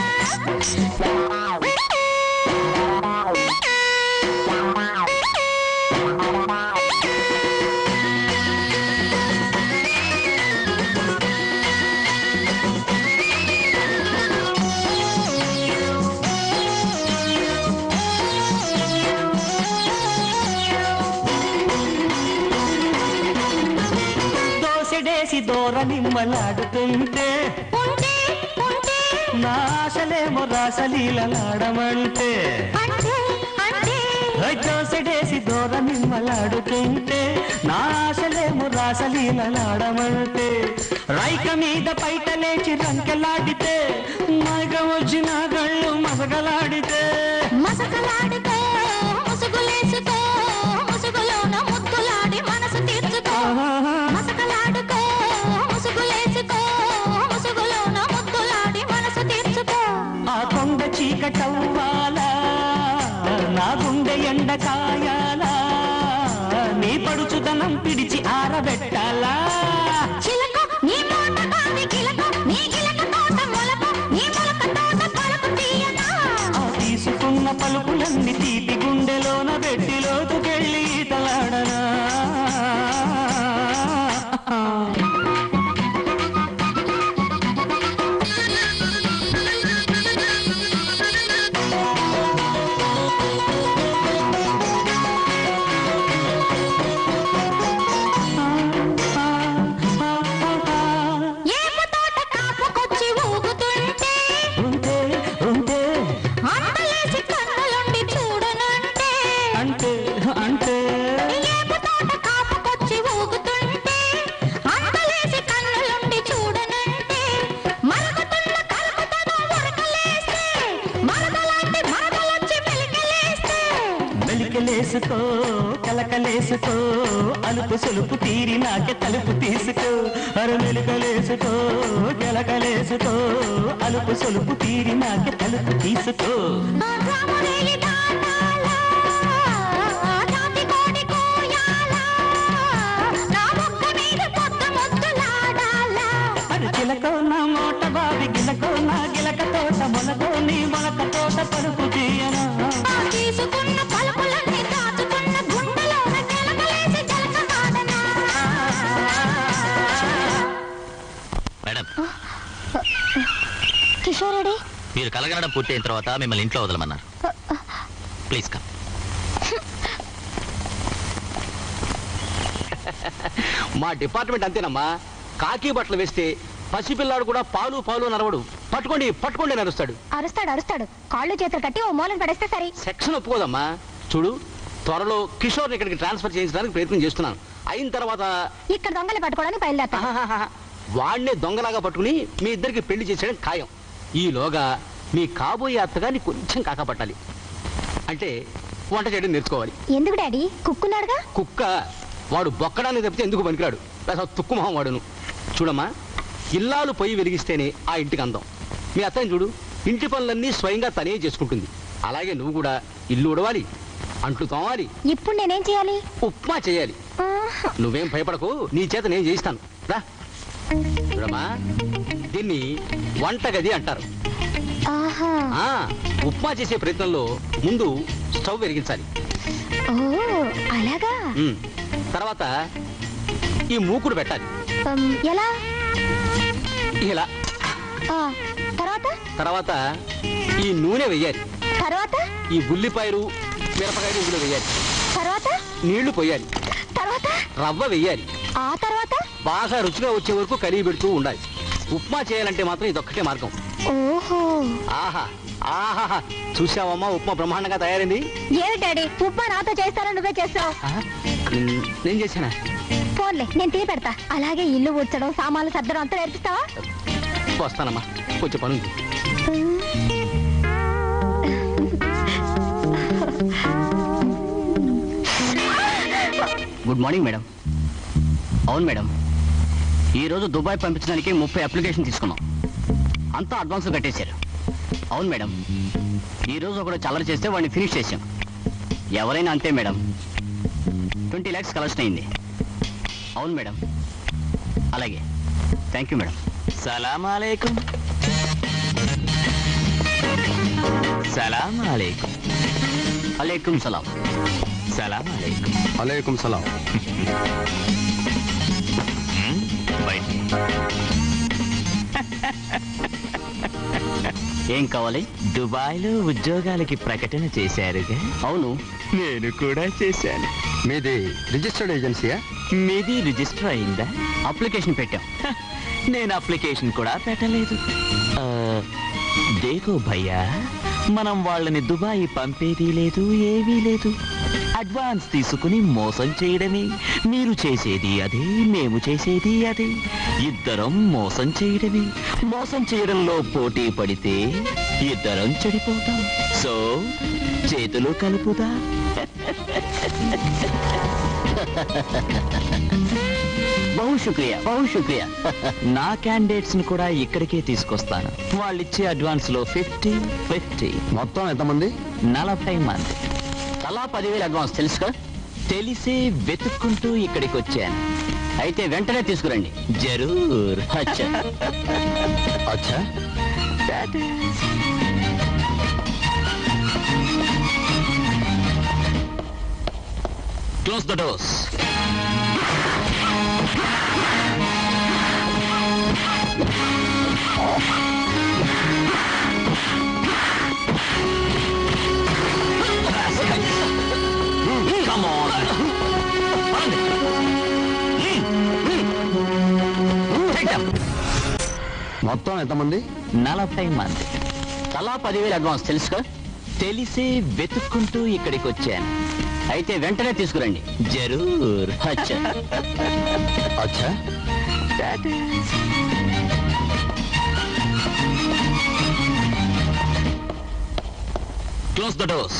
దోసెడేసి దూర నిమ్మలాడుతుంటే
ఉంటే ఉంటే
నా ఆశలేమో రాసలీలలాడమంటే
అంటే అంటే
దోసెడేసి దూర నిమ్మలాడుతుంటే నా ఆశలేమో రాసలీలలాడమంటే రైక మీద పైట లేచి రంకెలాడితే మగ వచ్చిన గళ్ళు మసగలాడితే
మసకలాడితే ముసుగులేసుకో ముసుగులోన ముద్దులాడి మనసు తీర్చుకో మసకలాడుకో ముసుగులేసుకో ముసుగులోన ముద్దులాడి మనసు తీర్చుకో
ఆ కొండ చీకటవ్వాలా నా గుండె ఎండ కాయాలా నీ పడుచుదనం పిడిచి ఆరబెట్టాలా
చిలక నీ మోట బావి గిలక నీ గిలక తోట మొలక నీ మొలక తోట పలుకు తీయనా
ఆ తీసుకున్న పలుకులన్నీ తీపి గుండెలోన పెట్టి లోతుకెళ్ళి తలాడనా
ఏపు తోట కాపుకొచ్చి ఊగుతుంటే
ఉంటే ఉంటే
అందలేసి కన్నులుండి చూడనంటే
అంటే అంటే
ఏపు తోట కాపుకొచ్చి ఊగుతుంటే అందలేసి కన్నులుండి చూడనంటే మరుగుతున్న కలుపుతను ఉరకలేస్తే మరదలాంటి మరదలొచ్చి మెలికలేస్తే
మెలికలేసుకో కలకలేసుకో అలుపు సులుపు తీరి నాకే తలుపు తీసుకో అర మెలికలేసుకో కలకలేసుకో అలుపు సులుపు తీరి నాకే తలుపు తీసుకో
ఆ రాముడేలి దాటాలా, ఆ జాతి కోడి కోయాలా, నా బొగ్గ మీద పొద్ద ముద్దులాడాలా.
అరు చిలకో నా మోట బావి గిలకో నా గిలక తోట మొలకో నీ మొలక తోట పలుపు తీయనా
ఆ తీసుకున్న పలుకులన్నీ దాచుకున్న గుండెలోన కెలకలేసి జలకమాడనా.
మేడం
కిషోరుడి
మీరు కలగనడం పూర్తయిన తర్వాత మిమ్మల్ని ఇంట్లో వదలమన్నారు ప్లీజ్ కమ్
మా డిపార్ట్మెంట్ అంతేనమ్మా కాకి బట్టలు వేస్తే పసిపిల్లాడు కూడా పాలు పాలు నరవడు పట్టుకోండి పట్టుకోండి నరుస్తాడు
అరుస్తాడు అరుస్తాడు కాళ్ళు చేతులు కట్టి ఓ మూలను పడేస్తే సరి
సెక్షన్ ఒప్పుకోదమ్మా చూడు త్వరలో కిషోర్ ఇక్కడికి ట్రాన్స్ఫర్ చేయించడానికి ప్రయత్నం చేస్తున్నాను అయిన తర్వాత
ఇక్కడ దొంగలు పట్టుకోవడానికి బయలుదేరతా
ఆహాహాహా, వాడినే దొంగలాగా పట్టుకుని మీ ఇద్దరికి పెళ్లి చేసేయడం ఖాయం ఈలోగా మీ కాబోయే అత్తగారిని కొంచెం కాకపట్టాలి అంటే వంట చేయడం నేర్చుకోవాలి
ఎందుకు డాడీ కుక్కున్నాడుగా
కుక్క వాడు బొక్కడానికి తప్పితే ఎందుకు పనికిరాడు అసలు తుక్కు మొహం వాడును చూడమ్మా ఇల్లాలు పొయ్యి వెలిగిస్తేనే ఆ ఇంటికి అందం మీ అత్తని చూడు ఇంటి పనులన్నీ స్వయంగా తనే చేసుకుంటుంది అలాగే నువ్వు కూడా ఇల్లు ఉడవాలి అంట్లు తోమాలి
ఇప్పుడు నేనేం చేయాలి
ఉప్మా చేయాలి
ఆహ్,
నువ్వేం భయపడకు నీ చేత నేను చేయిస్తాను రా చూడమ్మా దీన్ని వంటగది అంటారు
ఆహా
ఆ ఉప్మా చేసే ప్రయత్నంలో ముందు స్టవ్ వెలిగించాలి
ఓ అలాగా
ఉమ్. తర్వాత ఈ మూకుడు పెట్టాలి
ఉమ్, ఎలా
ఇలా
ఆ, తర్వాత
తర్వాత ఈ నూనె వెయ్యాలి
తర్వాత
ఈ ఉల్లిపాయలు మిరపకాయలు ఇందులో వెయ్యాలి
తర్వాత
నీళ్లు పోయాలి
తర్వాత
రవ్వ వెయ్యాలి
ఆ తర్వాత
బాగా రుచిగా వచ్చే వరకు కలిగి పెడుతూ ఉండాలి ఉప్మా చేయాలంటే మాత్రం ఇదొక్కటే మార్గం
ఓహో
ఆహా ఆహా చూసావమ్మా ఉప్మా బ్రహ్మాండంగా తయారైంది
ఏమి డాడీ ఉప్మా నాతో చేస్తారా నువ్వే చేస్తావు
ఆహా, ఉమ్, నేను చేశానా
ఫోన్లే నేను తీ పెడతా అలాగే ఇల్లు ఊడ్చడం సామాన్లు సర్దడం అంతా నేర్పిస్తావా
వస్తానమ్మా కొంచెం పని ఉంది
ఉమ్.
గుడ్ మార్నింగ్ మేడం అవును మేడం ఈరోజు దుబాయ్ పంపించడానికి ముప్పై అప్లికేషన్ తీసుకున్నాం అంతా అడ్వాన్స్ కట్టేశారు అవును మేడం ఈరోజు ఒకడు చల్లర చేస్తే వాడిని ఫినిష్ చేశాం ఎవరైనా అంతే మేడం ట్వంటీ ల్యాక్స్ కలెక్షన్ అయింది అవును మేడం అలాగే థ్యాంక్ యూ మేడం
సలాం అలైకుం సలాం అలైకుం
అలైకుం సలాం
సలాం అలైకుం
అలైకుం సలాం
ఏం కావాలి
దుబాయ్లో ఉద్యోగాలకి ప్రకటన చేశారుగా
అవును
నేను కూడా చేశాను
మీది రిజిస్టర్డ్ ఏజెన్సీయా
మీది రిజిస్టర్ అయిందా
అప్లికేషన్ పెట్టాం
నేను అప్లికేషన్ కూడా పెట్టలేదు ఆ, దేకో భయ్యా మనం వాళ్ళని దుబాయ్ పంపేది లేదు ఏమీ లేదు అడ్వాన్స్ తీసుకుని మోసం చేయడమే మీరు చేసేది అదే మేము చేసేది అదే ఇద్దరం మోసం చేయడమే మోసం చేయడంలో పోటీ పడితే ఇద్దరం చెడిపోతాం సో చేతులు కలుపుదా
బహు శుక్రియా బహు శుక్రియా
నా క్యాండిడేట్స్ ని కూడా ఇక్కడికే తీసుకొస్తాను వాళ్ళు ఇచ్చే అడ్వాన్స్ లో ఫిఫ్టీ ఫిఫ్టీ
మొత్తం ఎంతమంది
నలభై మంది
తలా పదివేలు అడ్వాన్స్ తెలుసు కదా
తెలిసే వెతుక్కుంటూ ఇక్కడికి వచ్చాను
అయితే వెంటనే తీసుకురండి
జరూర్
అచ్చా
అచ్చా
close the doors Come on. Take them.
మొత్తం ఎంతమంది
నలభై మంది
తలా పదివేలు అడ్వాన్స్ తెలుసు కదా
తెలిసే వెతుక్కుంటూ ఇక్కడికి వచ్చాను
అయితే వెంటనే తీసుకురండి
జరూర్
అచ్చా
అచ్చా
close the doors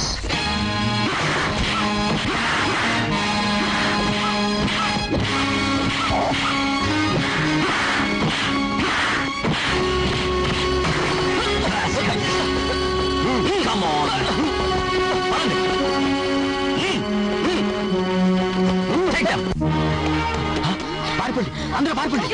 Come on. Take them.
పారిపోండి అందరూ పారిపోండి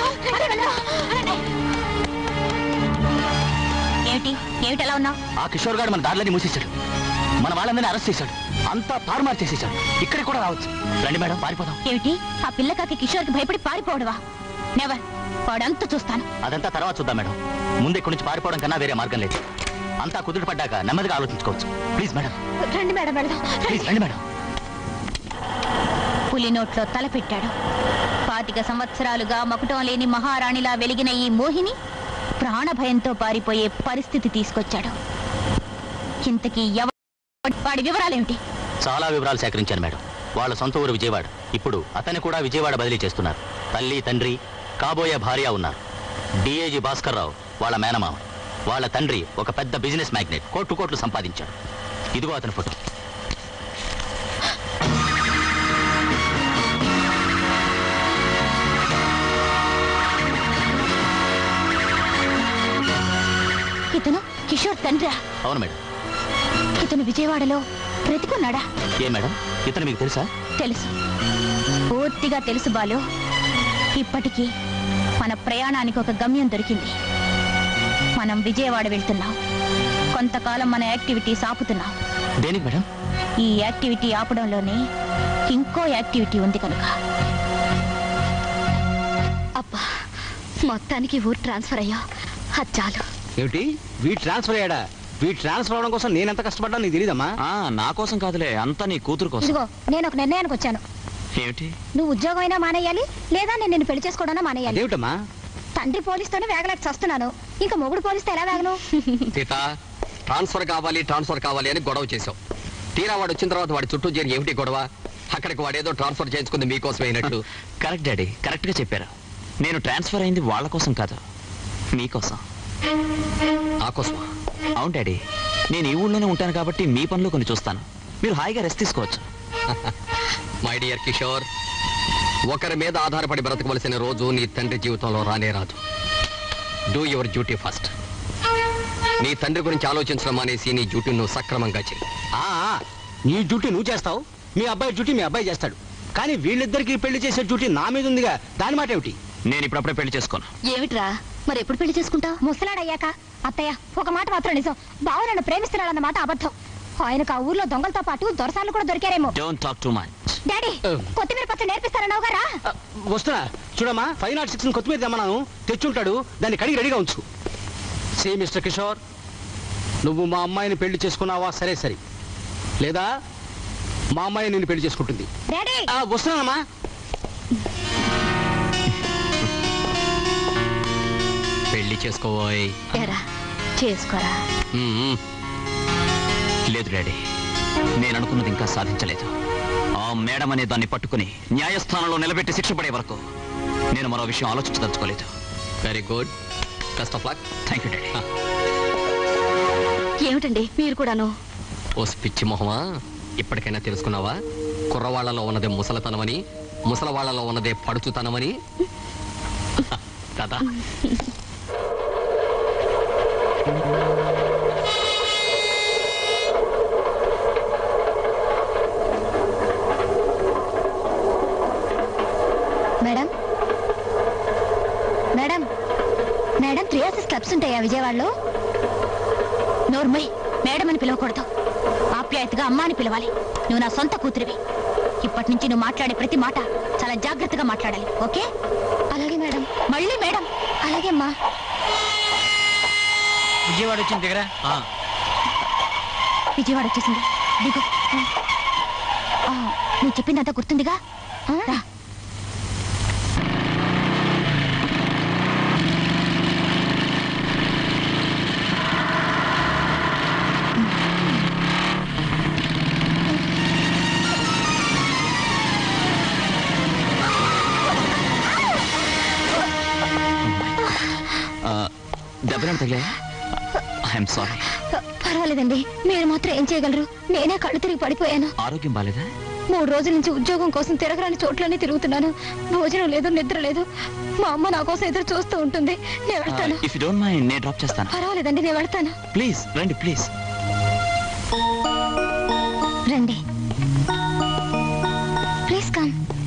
ఏమిటి ఏమిటి ఎలా ఉన్నావు
ఆ కిషోర్ గారు మన దారిలోని మూసేశాడు మన వాళ్ళందరినీ అరెస్ట్ చేశాడు అంతా తారుమారు చేసేశాడు ఇక్కడికి కూడా రావచ్చు రండి మేడం పారిపోదాం
ఏమిటి ఆ పిల్లకాకి కిషోర్కి భయపడి పారిపోవడవా నెవర్ వాడంతా చూస్తాను
అదంతా తర్వాత చూద్దాం మేడం ముందు ఇక్కడి నుంచి పారిపోవడం కన్నా వేరే మార్గం లేదు అంతా కుదుట పడ్డాక నెమ్మదిగా ఆలోచించుకోవచ్చు ప్లీజ్ మేడం
రండి మేడం వెళ్దాం
ప్లీజ్ రండి మేడం
పులి నోట్లో తల పెట్టాడు పాతిక సంవత్సరాలుగా మకుటం లేని మహారాణిలా వెలిగిన ఈ మోహిని ప్రాణభయంతో పారిపోయే పరిస్థితి తీసుకొచ్చాడు ఇంతకీ ఎవ వాడి వివరాలేమిటి
చాలా వివరాలు సేకరించాను మేడం వాళ్ళ సొంత ఊరు విజయవాడ ఇప్పుడు అతన్ని కూడా విజయవాడ బదిలీ చేస్తున్నారు తల్లి తండ్రి కాబోయే భార్య ఉన్నారు డిఏజీ భాస్కర్ రావు వాళ్ళ మేనమామ వాళ్ళ తండ్రి ఒక పెద్ద బిజినెస్ మ్యాగ్నెట్ కోట్లు కోట్లు సంపాదించాడు ఇదిగో అతని ఫోటో
ఇతను కిషోర్ తండ్రా
అవును మేడం
ఇతను విజయవాడలో బ్రతికున్నాడా
ఏ మేడం ఇతను మీకు తెలుసా
తెలుసు పూర్తిగా తెలుసు బాలు ఇప్పటికీ మన ప్రయాణానికి ఒక గమ్యం దొరికింది మనం విజయవాడ వెళ్తున్నాం కొంతకాలం మన యాక్టివిటీస్ ఆపుతున్నాం
దేనికి మేడం
ఈ యాక్టివిటీ ఆపడంలోనే ఇంకో యాక్టివిటీ ఉంది కనుక
అబ్బా మొత్తానికి ఊరు ట్రాన్స్ఫర్ అయ్యా అది చాలు
ఏమిటి వీటి ట్రాన్స్ఫర్ అయ్యాడా వీటి ట్రాన్స్ఫర్ అవడం కోసం నేను ఎంత కష్టపడ్డా నీకు తెలియదమ్మా
నా కోసం కాదులే అంతా నీ కూతురు కోసం
ఇదిగో నేను ఒక నిర్ణయానికి వచ్చాను
ఏమిటి
నువ్వు ఉద్యోగం అయినా మానేయాలి లేదా నేను నిన్ను పెళ్లి చేసుకోవడం మానేయాలి
అదేమిటమ్మా
తండ్రి పోలీస్తోనే వేగలేక చస్తున్నాను ఇంకా మొగుడు పోలిస్తే ఎలా వేగను
సీత ట్రాన్స్ఫర్ కావాలి ట్రాన్స్ఫర్ కావాలి అని గొడవ చేశావు తీరా వాడు వచ్చిన తర్వాత వాడి చుట్టూ చేరి ఏమిటి గొడవ అక్కడికి వాడేదో ట్రాన్స్ఫర్ చేయించుకుంది మీకోసం అయినట్టు
కరెక్ట్ డాడీ కరెక్ట్ గా చెప్పారు నేను ట్రాన్స్ఫర్ అయింది వాళ్ళ కోసం కాదు మీకోసం
నా కోసం
అవును డాడీ నేను ఈ ఊళ్ళోనే ఉంటాను కాబట్టి మీ పనులు కొన్ని చూస్తాను మీరు హాయిగా రెస్ట్ తీసుకోవచ్చు
మై డియర్ కిషోర్ ఒకరి మీద ఆధారపడి బ్రతకవలసిన రోజు నీ తండ్రి జీవితంలో రానే రాదు డూ యువర్ డ్యూటీ ఫస్ట్ నీ తండ్రి గురించి ఆలోచించడం అనేసి నీ డ్యూటీని నువ్వు సక్రమంగా చెయ్యి
ఆ, ఆ, నీ డ్యూటీ నువ్వు చేస్తావు మీ అబ్బాయి డ్యూటీ మీ అబ్బాయి చేస్తాడు కానీ వీళ్ళిద్దరికి పెళ్లి చేసే డ్యూటీ నా మీద ఉందిగా దాని మాట ఏమిటి
నేను ఇప్పుడప్పుడే పెళ్లి చేసుకోను
ఏమిట్రా మరి ఎప్పుడు పెళ్లి చేసుకుంటావు ముసలాడయ్యాక అత్తయ్య ఒక మాట మాత్రం నిజం బావ నన్ను ప్రేమిస్తున్నాడన్న మాట అబద్ధం ఆయనకు ఆ ఊర్లో దొంగలతో పాటు దొరసార్లు కూడా దొరికారేమో
don't talk too much
daddy కొత్తిమీర పచ్చడి నేర్పిస్తారన్నావు గారా
వస్తున్నా చూడమ్మా ఫైవ్ నాట్ సిక్స్ కొత్తిమీర తెమ్మన్నాను తెచ్చుంటాడు దాన్ని కడిగి రెడీగా ఉంచు సే మిస్టర్ కిషోర్ నువ్వు మా అమ్మాయిని పెళ్లి చేసుకున్నావా సరే సరే లేదా మా అమ్మాయి నిన్ను పెళ్లి చేసుకుంటుంది
డాడీ
ఆ, వస్తున్నానమ్మా
పెళ్లి చేసుకోబోయ్
ఎరా చేసుకోరా
లేదు డాడీ నేను అనుకున్నది ఇంకా సాధించలేదు ఆ మేడం అనే దాన్ని పట్టుకుని న్యాయస్థానంలో నిలబెట్టి శిక్ష పడే వరకు నేను మరో విషయం ఆలోచించదలుచుకోలేదు
very good best of luck
thank you daddy
ఏమిటండి మీరు కూడాను
ఓ పిచ్చి మొహమా ఇప్పటికైనా తెలుసుకున్నావా కుర్రవాళ్లలో ఉన్నదే ముసలతనమని ముసలవాళ్లలో ఉన్నదే పడుచుతనమని కదా
మేడం మేడం మేడం త్రియాసిస్ క్లబ్స్ ఉంటాయా విజయవాడలో నోర్మయ్ మేడం అని పిలవకూడదు ఆప్యాయతగా అమ్మ అని పిలవాలి నువ్వు నా సొంత కూతురివి ఇప్పటి నుంచి నువ్వు మాట్లాడే ప్రతి మాట చాలా జాగ్రత్తగా మాట్లాడాలి ఓకే అలాగే మేడం మళ్ళీ మేడం అలాగే అమ్మా
విజయవాడ వచ్చిన దగ్గర
విజయవాడ వచ్చేసింది దిగు ఆ, నువ్వు చెప్పిందంతా గుర్తుందిగా ఆ, రా
దెబ్బలం తగిలే ఐఎమ్ సారీ
పర్వాలేదండి మీరు మాత్రం ఏం చేయగలరు నేనే కళ్ళు తిరిగి పడిపోయాను
ఆరోగ్యం బాలేదా
మూడు రోజుల నుంచి ఉద్యోగం కోసం తిరగరాని చోట్లనే తిరుగుతున్నాను భోజనం లేదు నిద్ర లేదు మా అమ్మ నా కోసం ఎదురు చూస్తూ ఉంటుంది నేను వెళ్తాను
ఇఫ్ యూ డోంట్ మైండ్ నేను డ్రాప్ చేస్తాను
పర్వాలేదండి నేను వెళ్తాను
ప్లీజ్ రండి ప్లీజ్
రండి ప్లీజ్ కమ్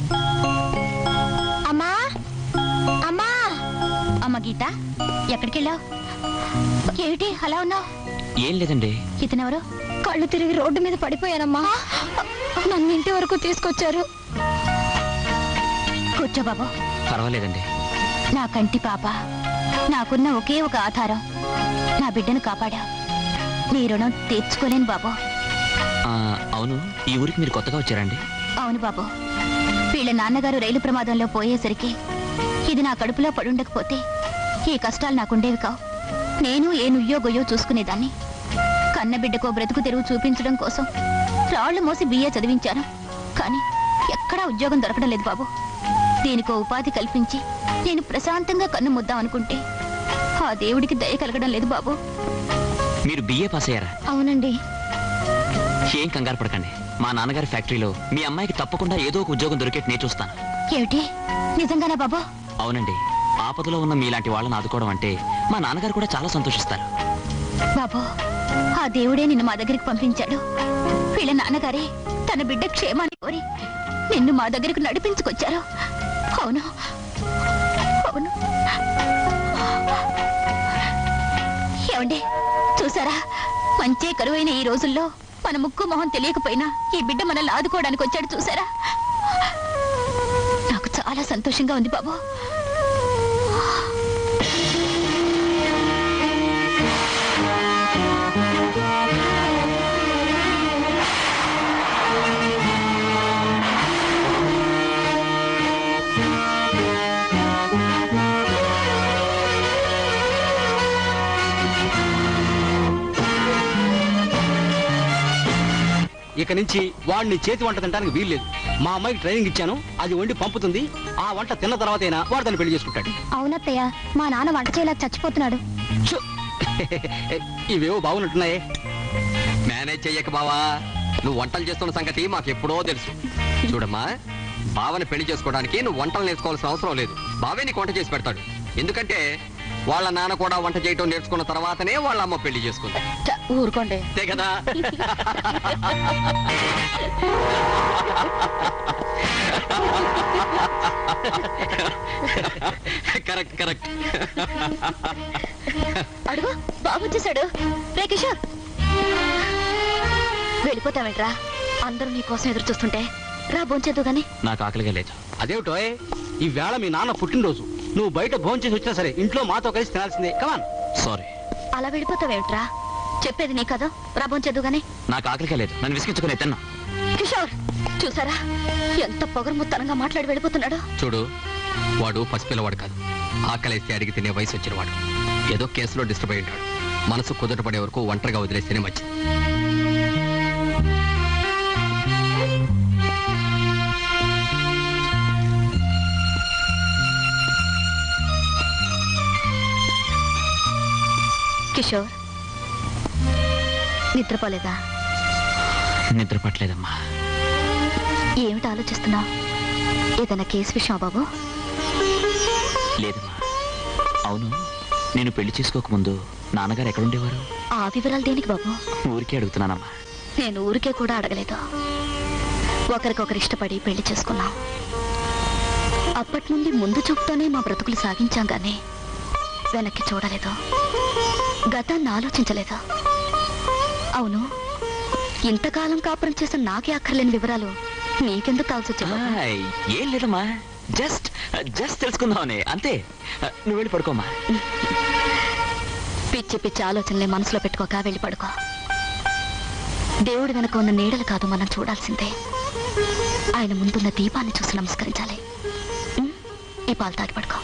అమ్మా అమ్మా అమ్మ గీత ఎక్కడికి వెళ్ళావు ఏమిటి అలా ఉన్నావు
ఏం లేదండి
ఇతనెవరు కళ్ళు తిరిగి రోడ్డు మీద పడిపోయానమ్మా నన్ను ఇంటి వరకు తీసుకొచ్చారు కూర్చో బాబు
పర్వాలేదండి
నా కంటి పాప నాకున్న ఒకే ఒక ఆధారం నా బిడ్డను కాపాడా నీ రుణం తీర్చుకోలేను బాబు
ఆ, అవును ఈ ఊరికి మీరు కొత్తగా వచ్చారండి
అవును బాబు వీళ్ళ నాన్నగారు రైలు ప్రమాదంలో పోయేసరికి ఇది నా కడుపులో పడుండకపోతే ఈ కష్టాలు నాకుండేవి కావు నేను ఏ నుయ్యో గొయ్యో చూసుకునేదాన్ని కన్నబిడ్డకో బ్రతుకు తెరువు చూపించడం కోసం రాళ్లు మోసి బియ్య చదివించాను కానీ ఎక్కడా ఉద్యోగం దొరకడం లేదు బాబు దీనికో ఉపాధి కల్పించి నేను ప్రశాంతంగా కన్ను ముద్దాం అనుకుంటే ఆ దేవుడికి దయ కలగడం లేదు బాబు
మీరు బిఏ పాస్ అయ్యారా
అవునండి
ఏం కంగారు పడకండి మా నాన్నగారి ఫ్యాక్టరీలో మీ అమ్మాయికి తప్పకుండా ఏదో ఒక ఉద్యోగం దొరికేట్టు నేను చూస్తాను
ఏమిటి నిజంగానా బాబు
అవునండి ఆపదలో ఉన్న మీలాంటి వాళ్ళని ఆదుకోవడం అంటే మా నాన్నగారు కూడా చాలా సంతోషిస్తారు
బాబు ఆ దేవుడే నిన్ను మా దగ్గరికి పంపించాడు వీళ్ళ నాన్నగారే తన బిడ్డ క్షేమాన్ని కోరి నిన్ను మా దగ్గరికి నడిపించుకొచ్చారు అవును అవును ఏమండి చూసారా మంచి కరువైన ఈ రోజుల్లో మన ముక్కు మొహం తెలియకపోయినా ఈ బిడ్డ మనల్ని ఆదుకోవడానికి వచ్చాడు చూసారా నాకు చాలా సంతోషంగా ఉంది బాబు
ఇక నుంచి వాడిని చేతి వంట తినడానికి వీల్లేదు మా అమ్మాయికి ట్రైనింగ్ ఇచ్చాను అది వండి పంపుతుంది ఆ వంట తిన్న తర్వాతైనా వాడు దాన్ని పెళ్లి చేసుకుంటాడు
అవునత్తయ్య మా నాన్న వంట చేయలేక చచ్చిపోతున్నాడు
ఛు! ఇవేవో బాగున్నట్టున్నాయే
మేనేజ్ చెయ్యక బావా నువ్వు వంటలు చేస్తున్న సంగతి మాకు ఎప్పుడో తెలుసు చూడమ్మా బావని పెళ్లి చేసుకోవడానికి నువ్వు వంటలు నేర్చుకోవాల్సిన అవసరం లేదు బావే నీకు వంట చేసి పెడతాడు ఎందుకంటే వాళ్ళ నాన్న కూడా వంట చేయటం నేర్చుకున్న తర్వాతనే వాళ్ళ అమ్మ పెళ్లి చేసుకుంది
చ, ఊరుకోండి
అంతే కదా కరెక్ట్ కరెక్ట్
అడుగు బాబు వచ్చేసాడు రే కిషోర్ వెళ్ళిపోతావేంట్రా అందరూ నీ కోసం ఎదురు చూస్తుంటే రా బొంచేద్దు గాని
నాకు ఆకలిగా లేదు
అదేమిటో ఈ వేళ మీ నాన్న పుట్టినరోజు నువ్వు బయట భోజనం చేసి వచ్చినా సరే ఇంట్లో మాతో కలిసి తినాల్సిందే కమాన్
సారీ
అలా వెళ్ళిపోతావేంట్రా చెప్పేది నీ కదా రా బొంచేద్దు గాని
నాకు ఆకలిగా లేదు నన్ను విసిగించుకునే తిన్నా
కిషోర్ చూసారా ఎంత పొగరుముత్తనంగా మాట్లాడి వెళ్ళిపోతున్నాడు
చూడు వాడు పసిపిల్లవాడు కాదు ఆకలేస్తే అడిగి తినే వయసు వచ్చినవాడు ఏదో కేసులో డిస్టర్బ్ అయి ఉంటాడు మనసు కుదుటపడే వరకు ఒంటరిగా వదిలేస్తేనే మంచిది
కిషోర్ నిద్రపోలేదా
నిద్ర పట్టలేదమ్మా
ఏమిటి ఆలోచిస్తున్నావు ఏదైనా కేసు విషయం బాబు
లేదమ్మా అవును నేను పెళ్లి చేసుకోకముందు నాన్నగారు ఎక్కడుండేవారు
ఆ వివరాలు దేనికి బాబు
ఊరికే అడుగుతున్నానమ్మా
నేను ఊరికే కూడా అడగలేదు ఒకరికొకరు ఇష్టపడి పెళ్లి చేసుకున్నాం అప్పటి నుండి ముందు చూపుతోనే మా బ్రతుకులు సాగించాం గానీ వెనక్కి చూడలేదు గతాన్ని ఆలోచించలేదు అవును ఇంతకాలం కాపురం చేసిన నాకే అక్కర్లేని వివరాలు నీకెందుకు కావాల్సి వచ్చా
హాయ్, ఏం లేదమ్మా జస్ట్ జస్ట్ తెలుసుకుందామని అంతే నువ్వు వెళ్ళి పడుకోమ్మా
పిచ్చి పిచ్చి ఆలోచనలే మనసులో పెట్టుకోక వెళ్ళి పడుకో దేవుడి వెనక ఉన్న నీడలు కాదు మనం చూడాల్సిందే ఆయన ముందున్న దీపాన్ని చూసి నమస్కరించాలి ఉం? ఈ పాలు తాగి పడుకో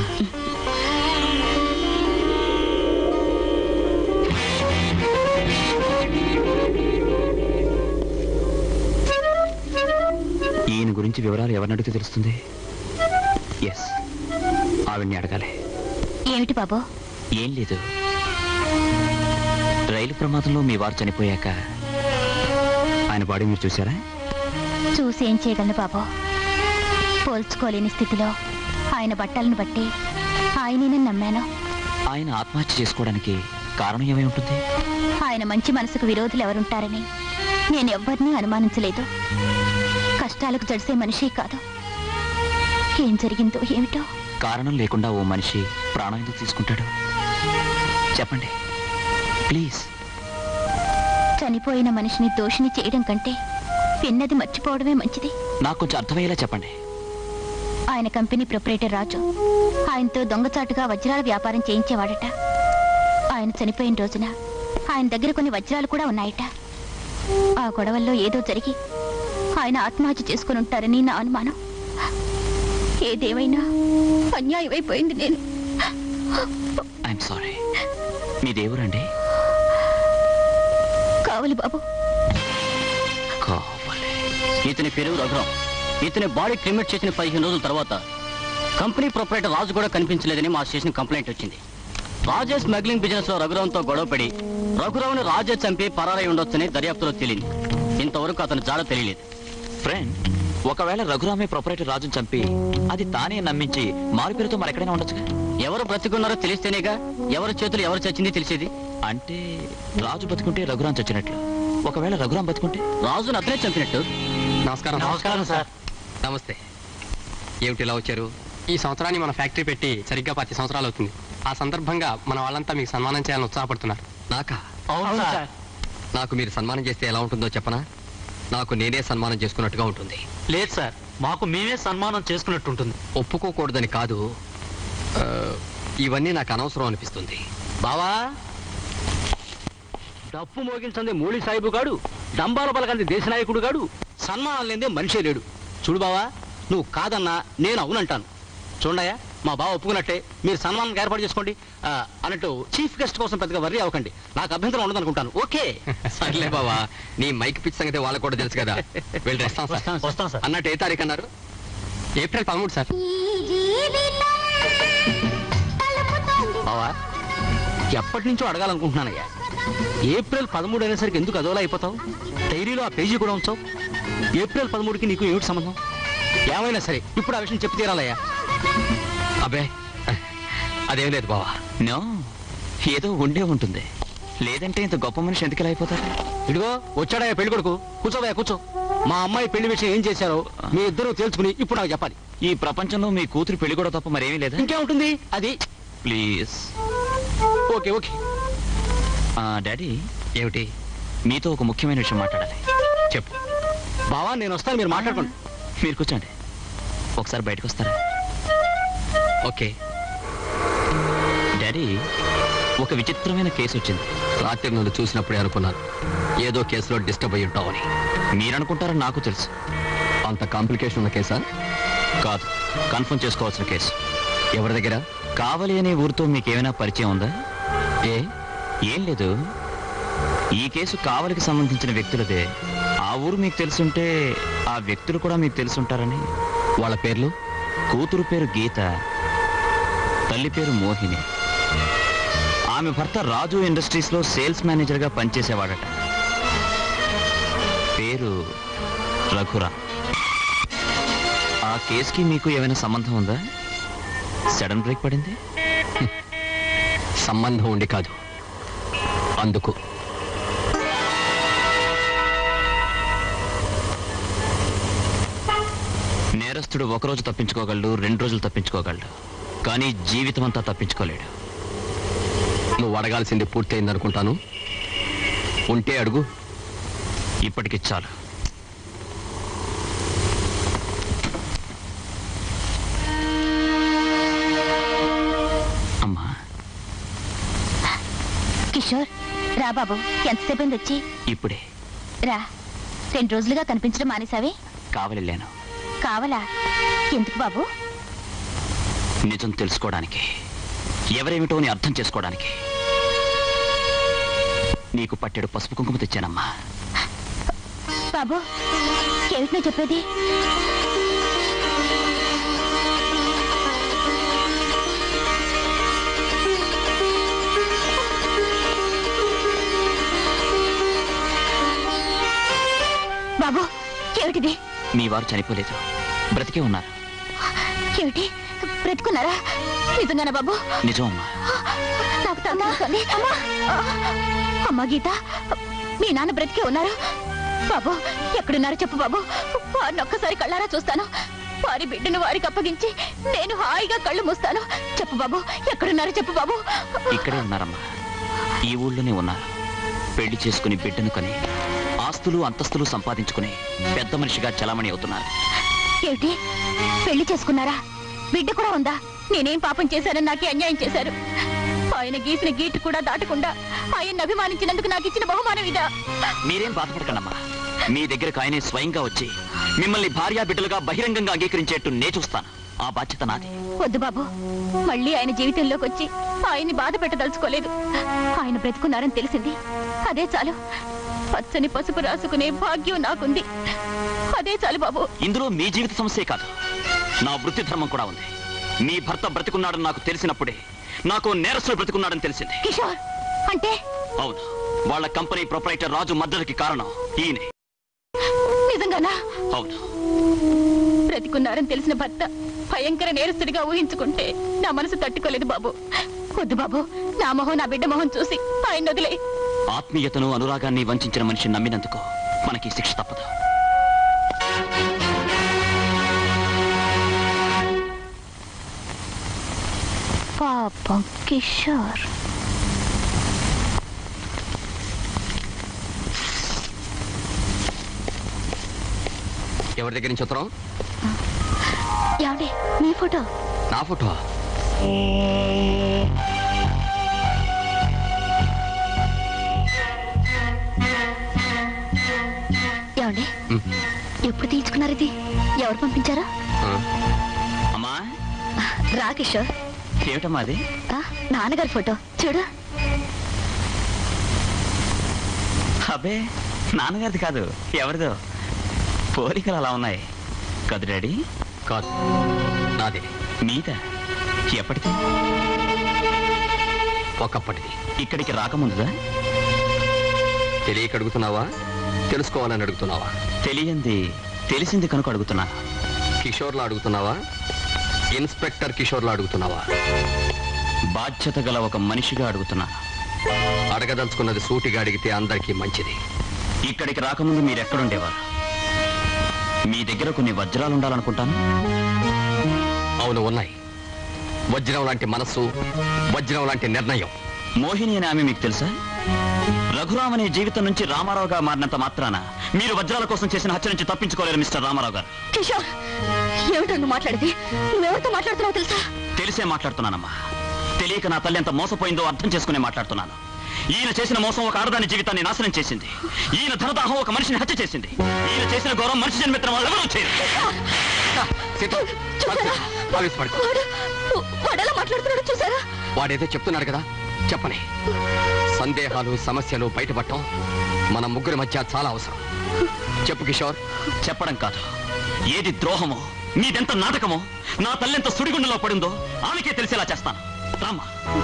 ఈయన గురించి వివరాలు ఎవరిని అడిగితే తెలుస్తుంది ఎస్ ఆవిడ్ని అడగాలి
ఏమిటి బాబు
ఏం లేదు రైలు ప్రమాదంలో మీ వారు చనిపోయాక ఆయన బాడీ మీరు చూసారా
చూసి ఏం చేయగలను బాబు పోల్చుకోలేని స్థితిలో ఆయన బట్టలను బట్టి ఆయననే నమ్మాను
ఆయన ఆత్మహత్య చేసుకోవడానికి కారణం ఏమై ఉంటుంది
ఆయన మంచి మనసుకు విరోధులు ఎవరుంటారని నేను ఎవ్వరినీ అనుమానించలేదు కష్టాలకు జడిసే మనిషి కాదు ఏం జరిగిందో ఏమిటో
కారణం లేకుండా ఓ మనిషి ప్రాణం ఎందుకు తీసుకుంటాడు చెప్పండి ప్లీజ్
చనిపోయిన మనిషిని దోషిని చేయడం కంటే విన్నది మర్చిపోవడమే మంచిది
నాకు కొంచెం అర్థమయ్యేలా చెప్పండి
ఆయన కంపెనీ ప్రొపరేటర్ రాజు ఆయనతో దొంగచాటుగా వజ్రాల వ్యాపారం చేయించేవాడట ఆయన చనిపోయిన రోజున ఆయన దగ్గర కొన్ని వజ్రాలు కూడా ఉన్నాయట ఆ గొడవల్లో ఏదో జరిగి ఆయన ఆత్మహత్య చేసుకుని ఉంటారని నా అనుమానం ఏదేమైనా అన్యాయమైపోయింది నేను
ఐఎమ్ సారీ మీ దేవురండి
కావాలి బాబు
కావాలి
ఇతని పేరు రఘురాం ఇతని బాడీ క్రిమిట్ చేసిన పదిహేను రోజుల తర్వాత కంపెనీ ప్రొపరేటర్ రాజు కూడా కనిపించలేదని మా స్టేషన్ కంప్లైంట్ వచ్చింది రాజే స్మగ్లింగ్ బిజినెస్ లో రఘురాంతో గొడవపడి రఘురావుని రాజే చంపి పరారై ఉండొచ్చని దర్యాప్తులో తేలింది ఇంతవరకు అతను జాడ తెలియలేదు
ఫ్రెండ్ ఒకవేళ రఘురామే ప్రొపరేటర్ రాజుని చంపి అది తానే నమ్మించి మారు పేరుతో మరి ఎక్కడైనా ఉండొచ్చుగా
ఎవరు బ్రతికున్నారో తెలిస్తేనేగా ఎవరి చేతులు ఎవరు చచ్చింది తెలిసేది
అంటే రాజు బతుకుంటే రఘురాం చచ్చినట్లు ఒకవేళ రఘురాం బతుకుంటే
రాజును అతనే చంపినట్టు
నమస్కారం
నమస్కారం, సార్.
నమస్తే ఏమిటి ఇలా వచ్చారు
ఈ సంవత్సరాన్ని మన ఫ్యాక్టరీ పెట్టి సరిగ్గా పది సంవత్సరాలు అవుతుంది ఆ సందర్భంగా మన వాళ్ళంతా మీకు సన్మానం చేయాలని ఉత్సాహపడుతున్నారు
నాకా
అవును సార్
నాకు మీరు సన్మానం చేస్తే ఎలా ఉంటుందో చెప్పనా నాకు నేనే సన్మానం చేసుకున్నట్టుగా ఉంటుంది
లేదు సార్ మాకు మేమే సన్మానం చేసుకున్నట్టుంటుంది
ఒప్పుకోకూడదని కాదు ఆ, ఇవన్నీ నాకు అనవసరం అనిపిస్తుంది
బావా డప్పు మోగించంది మూలి సాయిబు గాడు డంబాల పలకంది దేశనాయకుడు గాడు సన్మానం లేదే మనిషే లేడు చూడు బావా నువ్వు కాదన్నా నేను అవునంటాను చూడయా మా బావ ఒప్పుకున్నట్టే మీరు సన్మానం ఏర్పాటు చేసుకోండి ఆ, అన్నట్టు చీఫ్ గెస్ట్ కోసం పెద్దగా వర్రీ అవ్వకండి నాకు అభ్యంతరం ఉండదు అనుకుంటాను ఓకే
సర్లే బావా నీ మైక్ పిచ్ సంగతి వాళ్ళకు కూడా తెలుసు కదా వెళ్ళి
వస్తాం సార్.
వస్తాం సార్
అన్నట్టు ఏ తారీఖు అన్నారు
ఏప్రిల్ పదమూడు సార్
బావా ఎప్పటి నుంచో అడగాలనుకుంటున్నానయ్యా ఏప్రిల్ పదమూడు అయినసరికి ఎందుకు అదోలా అయిపోతావు డైరీలో ఆ పేజీ కూడా ఉంచావు ఏప్రిల్ పదమూడుకి నీకు ఏమిటి సంబంధం ఏమైనా సరే ఇప్పుడు ఆ విషయం చెప్పి తీరాలయ్యా
అబ్బే అదేం లేదు బావా
నో ఏదో ఉండే ఉంటుంది లేదంటే ఇంత గొప్ప మనిషి ఎందుకు ఇలా అయిపోతారు
ఇదిగో వచ్చాడయ్యా పెళ్లి కొడుకు కూర్చోవయ్యా కూర్చో మా అమ్మాయి పెళ్లి విషయం ఏం చేశారో మీ ఇద్దరు తెలుసుకుని ఇప్పుడు నాకు చెప్పాలి
ఈ ప్రపంచంలో మీ కూతురు పెళ్లి కూడా తప్ప మరేమీ లేదా
ఇంకేముంటుంది అది
ప్లీజ్
ఓకే ఓకే
డాడీ ఏమిటి మీతో ఒక ముఖ్యమైన విషయం మాట్లాడాలి చెప్పు
బావా నేను వస్తాను మీరు మాట్లాడుకోండి
మీరు కూర్చోండి ఒకసారి బయటకు వస్తారా ఓకే డాడీ ఒక విచిత్రమైన కేసు వచ్చింది
రాత్రి నన్ను చూసినప్పుడే అనుకున్నాను ఏదో కేసులో డిస్టర్బ్ అయ్యి ఉంటామని
మీరనుకుంటారని నాకు తెలుసు
అంత కాంప్లికేషన్ ఉన్న కేసా
కాదు కన్ఫర్మ్ చేసుకోవాల్సిన కేసు
ఎవరి దగ్గర
కావలి అనే ఊరితో మీకేమైనా పరిచయం ఉందా ఏ ఏం లేదు ఈ కేసు కావలికి సంబంధించిన వ్యక్తులదే ఆ ఊరు మీకు తెలుసుంటే ఆ వ్యక్తులు కూడా మీకు తెలుసుంటారని
వాళ్ళ పేర్లు
కూతురు పేరు గీత తల్లి పేరు మోహిని ఆమె భర్త రాజు ఇండస్ట్రీస్లో సేల్స్ మేనేజర్గా పనిచేసేవాడట పేరు రఘురా ఆ కేసుకి మీకు ఏమైనా సంబంధం ఉందా సడన్ బ్రేక్ పడింది
సంబంధం ఉండి కాదు అందుకు
నేరస్తుడు ఒకరోజు తప్పించుకోగలడు రెండు రోజులు తప్పించుకోగలడు కానీ జీవితం అంతా తప్పించుకోలేడు
నువ్వు అడగాల్సింది పూర్తయిందనుకుంటాను ఉంటే అడుగు
ఇప్పటికి చాలు అమ్మా
కిషోర్ రా బాబు ఎంతసేపు అయింది వచ్చి
ఇప్పుడే
రా రెండు రోజులుగా కనిపించడం మానేసావే
కావలిల్లాను
కావాలా ఎందుకు బాబు
నిజం తెలుసుకోవడానికి ఎవరేమిటో అని అర్థం చేసుకోవడానికి నీకు పట్టెడు పసుపు కుంకుమ తెచ్చానమ్మా
బాబు ఏమిటి నువ్వు చెప్పేది బాబు ఏమిటిది
మీ వారు చనిపోలేదు బ్రతికే ఉన్నారు
ఏమిటి బ్రతుకున్నారా నిజంగానా బాబు
నిజం అమ్మా
నాకు తగ్గుతుంది అమ్మా అమ్మా గీత మీ నాన్న బ్రతికే ఉన్నారు బాబు ఎక్కడున్నారు చెప్పు బాబు వారిని ఒక్కసారి కళ్ళారా చూస్తాను వారి బిడ్డను వారికి అప్పగించి నేను హాయిగా కళ్ళు మూస్తాను చెప్పు బాబు ఎక్కడున్నారు చెప్పు బాబు
ఇక్కడే ఉన్నారమ్మా ఈ ఊళ్ళోనే ఉన్నారు పెళ్లి చేసుకుని బిడ్డను కని ఆస్తులు అంతస్తులు సంపాదించుకుని పెద్ద మనిషిగా చలామణి అవుతున్నారు
ఏమిటి పెళ్లి చేసుకున్నారా బిడ్డ కూడా ఉందా నేనేం పాపం చేశానని నాకే అన్యాయం చేశారు ఆయన గీసిన గీటు కూడా దాటకుండా ఆయన్ని అభిమానించినందుకు నాకు ఇచ్చిన బహుమానం ఇదా
మీరేం బాధపడకండమ్మా మీ దగ్గరకు ఆయనే స్వయంగా వచ్చి మిమ్మల్ని భార్యా బిడ్డలుగా బహిరంగంగా అంగీకరించేట్టు నే చూస్తాను ఆ బాధ్యత నాది
వద్దు బాబు మళ్ళీ ఆయన జీవితంలోకి వచ్చి ఆయన్ని బాధ పెట్టదలుచుకోలేదు ఆయన బ్రతుకున్నారని తెలిసింది అదే చాలు పచ్చని పసుపు రాసుకునే భాగ్యం నాకుంది అదే చాలు బాబు
ఇందులో మీ జీవిత సమస్యే కాదు నా వృత్తి ధర్మం కూడా ఉంది మీ భర్త బ్రతికున్నాడని నాకు తెలిసినప్పుడే నాకు నేరస్తుడు బ్రతికున్నాడని తెలిసింది
కిషోర్ అంటే
అవును వాళ్ళ కంపెనీ ప్రొపరైటర్ రాజు మద్దతుకి కారణం ఈయనే
నిజంగానా
అవును
బ్రతికున్నారని తెలిసిన భర్త భయంకర నేరస్తుడిగా ఊహించుకుంటే నా మనసు తట్టుకోలేదు బాబు వద్దు బాబు నా మొహం నా బిడ్డ మొహం చూసి ఆయన వదిలే
ఆత్మీయతను అనురాగాన్ని వంచిన మనిషిని నమ్మినందుకు మనకి శిక్ష తప్పదు
పాపం కిషోర్
ఎవరి దగ్గర నుంచి ఉత్తరం
ఏమండి మీ ఫోటో
నా ఫోటో
ఏమండి ఎప్పుడు తీయించుకున్నారు ఇది ఎవరు పంపించారా
అమ్మా
రా కిషోర్
ఏమిటమ్మా అది
ఆ, నాన్నగారి ఫోటో చూడు
అబ్బే నాన్నగారిది కాదు ఎవరిదో పోలికలు అలా ఉన్నాయి కదు డాడీ
కాదు నాదే
మీద ఎప్పటిది
ఒకప్పటిది
ఇక్కడికి రాకముందుదా
తెలియక అడుగుతున్నావా తెలుసుకోవాలని అడుగుతున్నావా
తెలియంది తెలిసింది కనుక అడుగుతున్నాను
కిషోర్లా అడుగుతున్నావా ఇన్స్పెక్టర్ కిషోర్లా అడుగుతున్నావా
బాధ్యత గల ఒక మనిషిగా అడుగుతున్నా
అడగదలుచుకున్నది సూటిగా అడిగితే అందరికీ మంచిది
ఇక్కడికి రాకముందు మీరు ఎక్కడుండేవారు మీ దగ్గర కొన్ని వజ్రాలు ఉండాలనుకుంటాను
అవును ఉన్నాయి వజ్రం లాంటి మనస్సు వజ్రం లాంటి నిర్ణయం
మోహిని అనే ఆమె మీకు తెలుసా రఘురామ్ అనే జీవితం నుంచి రామారావుగా మారినంత మాత్రాన మీరు వజ్రాల కోసం చేసిన హత్య నుంచి తప్పించుకోలేరు మిస్టర్ రామారావు గారు
కిషోర్ ఏమిటో నువ్వు మాట్లాడేది నువ్వెవరితో మాట్లాడుతున్నావు తెలుసా
తెలిసే మాట్లాడుతున్నానమ్మా తెలియక నా తల్లి ఎంత మోసపోయిందో అర్థం చేసుకునే మాట్లాడుతున్నాను ఈయన చేసిన మోసం ఒక ఆడదాని జీవితాన్ని నాశనం చేసింది ఈయన ధనదాహం ఒక మనిషిని హత్య చేసింది ఈయన చేసిన గౌరవం మనిషి జన్మిత్రం వాళ్ళు ఎవరూ చేయరు
ఆవేశపడకు.
వాడెలా మాట్లాడుతున్నాడు చూసారా
వాడేదో చెప్తున్నాడు కదా చెప్పని సందేహాలు సమస్యలు బయటపడటం మన ముగ్గురి మధ్య చాలా అవసరం చెప్పు కిషోర్
చెప్పడం కాదు ఏది ద్రోహమో మీదెంత నాటకమో నా తల్లెంత సుడిగుండలో పడిందో ఆమెకే తెలిసేలా చేస్తాను రామ్మా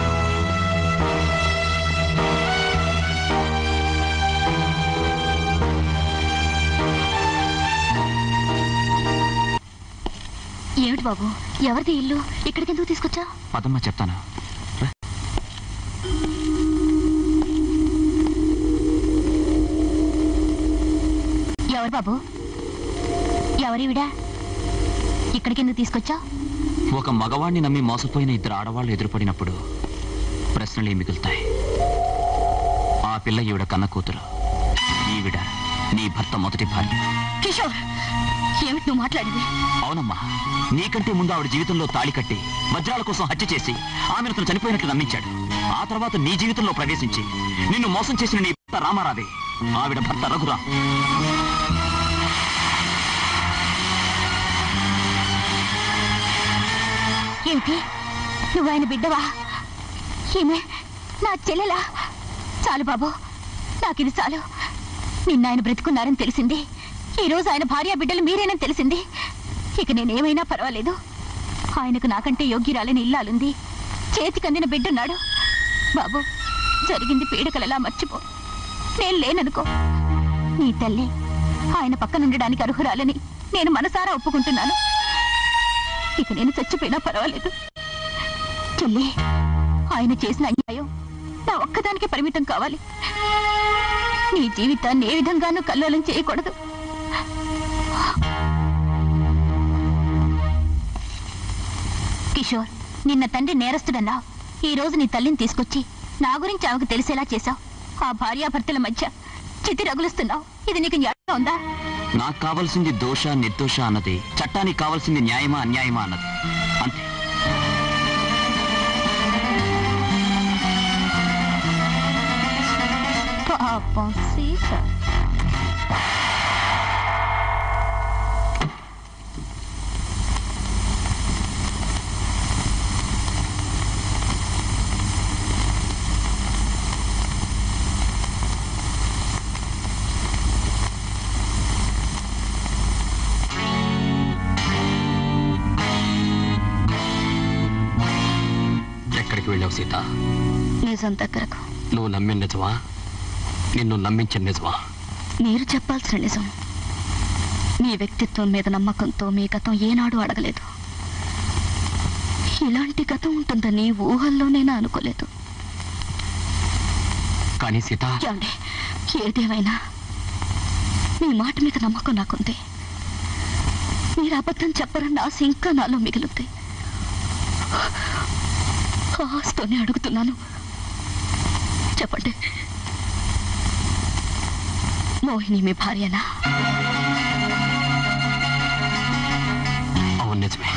ఏమిటి బాబు ఎవరిది ఇల్లు ఇక్కడికి ఎందుకు తీసుకొచ్చా
పదమ్మా చెప్తాను
ఎవరు బాబు ఎవరివిడా ఇక్కడికి ఎందుకు తీసుకొచ్చా
ఒక మగవాణ్ణి నమ్మి మోసపోయిన ఇద్దరు ఆడవాళ్ళు ఎదురుపడినప్పుడు ప్రశ్నలు ఏం మిగులుతాయి ఆ పిల్ల ఈవిడ కన్న కూతురు ఈవిడ నీ భర్త మొదటి భార్య
కిషోర్ ఏమిటి నువ్వు మాట్లాడేది
అవునమ్మా నీకంటే ముందు ఆవిడ జీవితంలో తాళి కట్టి వజ్రాల కోసం హత్య చేసి ఆమెను అతను చనిపోయినట్లు నమ్మించాడు ఆ తర్వాత నీ జీవితంలో ప్రవేశించి నిన్ను మోసం చేసిన నీ భర్త రామారావే ఆవిడ భర్త రఘురా
ఏమిటి నువ్వు ఆయన బిడ్డవా ఈమె నా చెల్లెలా చాలు బాబు నాకిది చాలు నిన్న ఆయన బ్రతుకున్నారని తెలిసింది ఈ రోజు ఆయన భార్య బిడ్డలు మీరేనని తెలిసింది ఇక నేనేమైనా పర్వాలేదు ఆయనకు నాకంటే యోగ్యురాలని ఇల్లాలుంది చేతికి అందిన బిడ్డున్నాడు బాబు జరిగింది పీడకలలా మర్చిపో నేను లేననుకో నీ తల్లి ఆయన పక్కనుండడానికి అర్హురాలని నేను మనసారా ఒప్పుకుంటున్నాను ఇక నేను చచ్చిపోయినా పర్వాలేదు చెల్లి ఆయన చేసిన అన్యాయం నా ఒక్కదానికి పరిమితం కావాలి నీ జీవితాన్ని ఏ విధంగానూ కల్లోలం చేయకూడదు కిషోర్ నిన్న తండ్రి నేరస్తుడన్నావు ఈ రోజు నీ తల్లిని తీసుకొచ్చి నా గురించి ఆమెకు తెలిసేలా చేశావు ఆ భార్యాభర్తల మధ్య చితి రగులుస్తున్నావు ఇది నీకు న్యాయంగా ఉందా
నాకు కావాల్సింది దోష నిర్దోష అన్నది చట్టానికి కావాల్సింది న్యాయమా అన్యాయమా అన్నది అంతే
పాపం సీత
ఎక్కడికి వెళ్ళావు సీత
నిజం దగ్గరకు
నువ్వు నమ్మిన నిజమా నిన్ను నమ్మించిన నిజమా
మీరు చెప్పాల్సిన నిజం మీ వ్యక్తిత్వం మీద నమ్మకంతో మీ గతం ఏనాడు అడగలేదు ఇలాంటి గతం ఉంటుందని ఊహల్లోనైనా అనుకోలేదు
కానీ సీత
ఏమండి ఏదేమైనా మీ మాట మీద నమ్మకం నాకుంది మీరు అబద్ధం చెప్పరన్న ఆశ ఇంకా నాలో మిగులుద్ది ఆస్తోనే అడుగుతున్నాను చెప్పండి మోహిని మీ భార్యనా
అవును నిజమే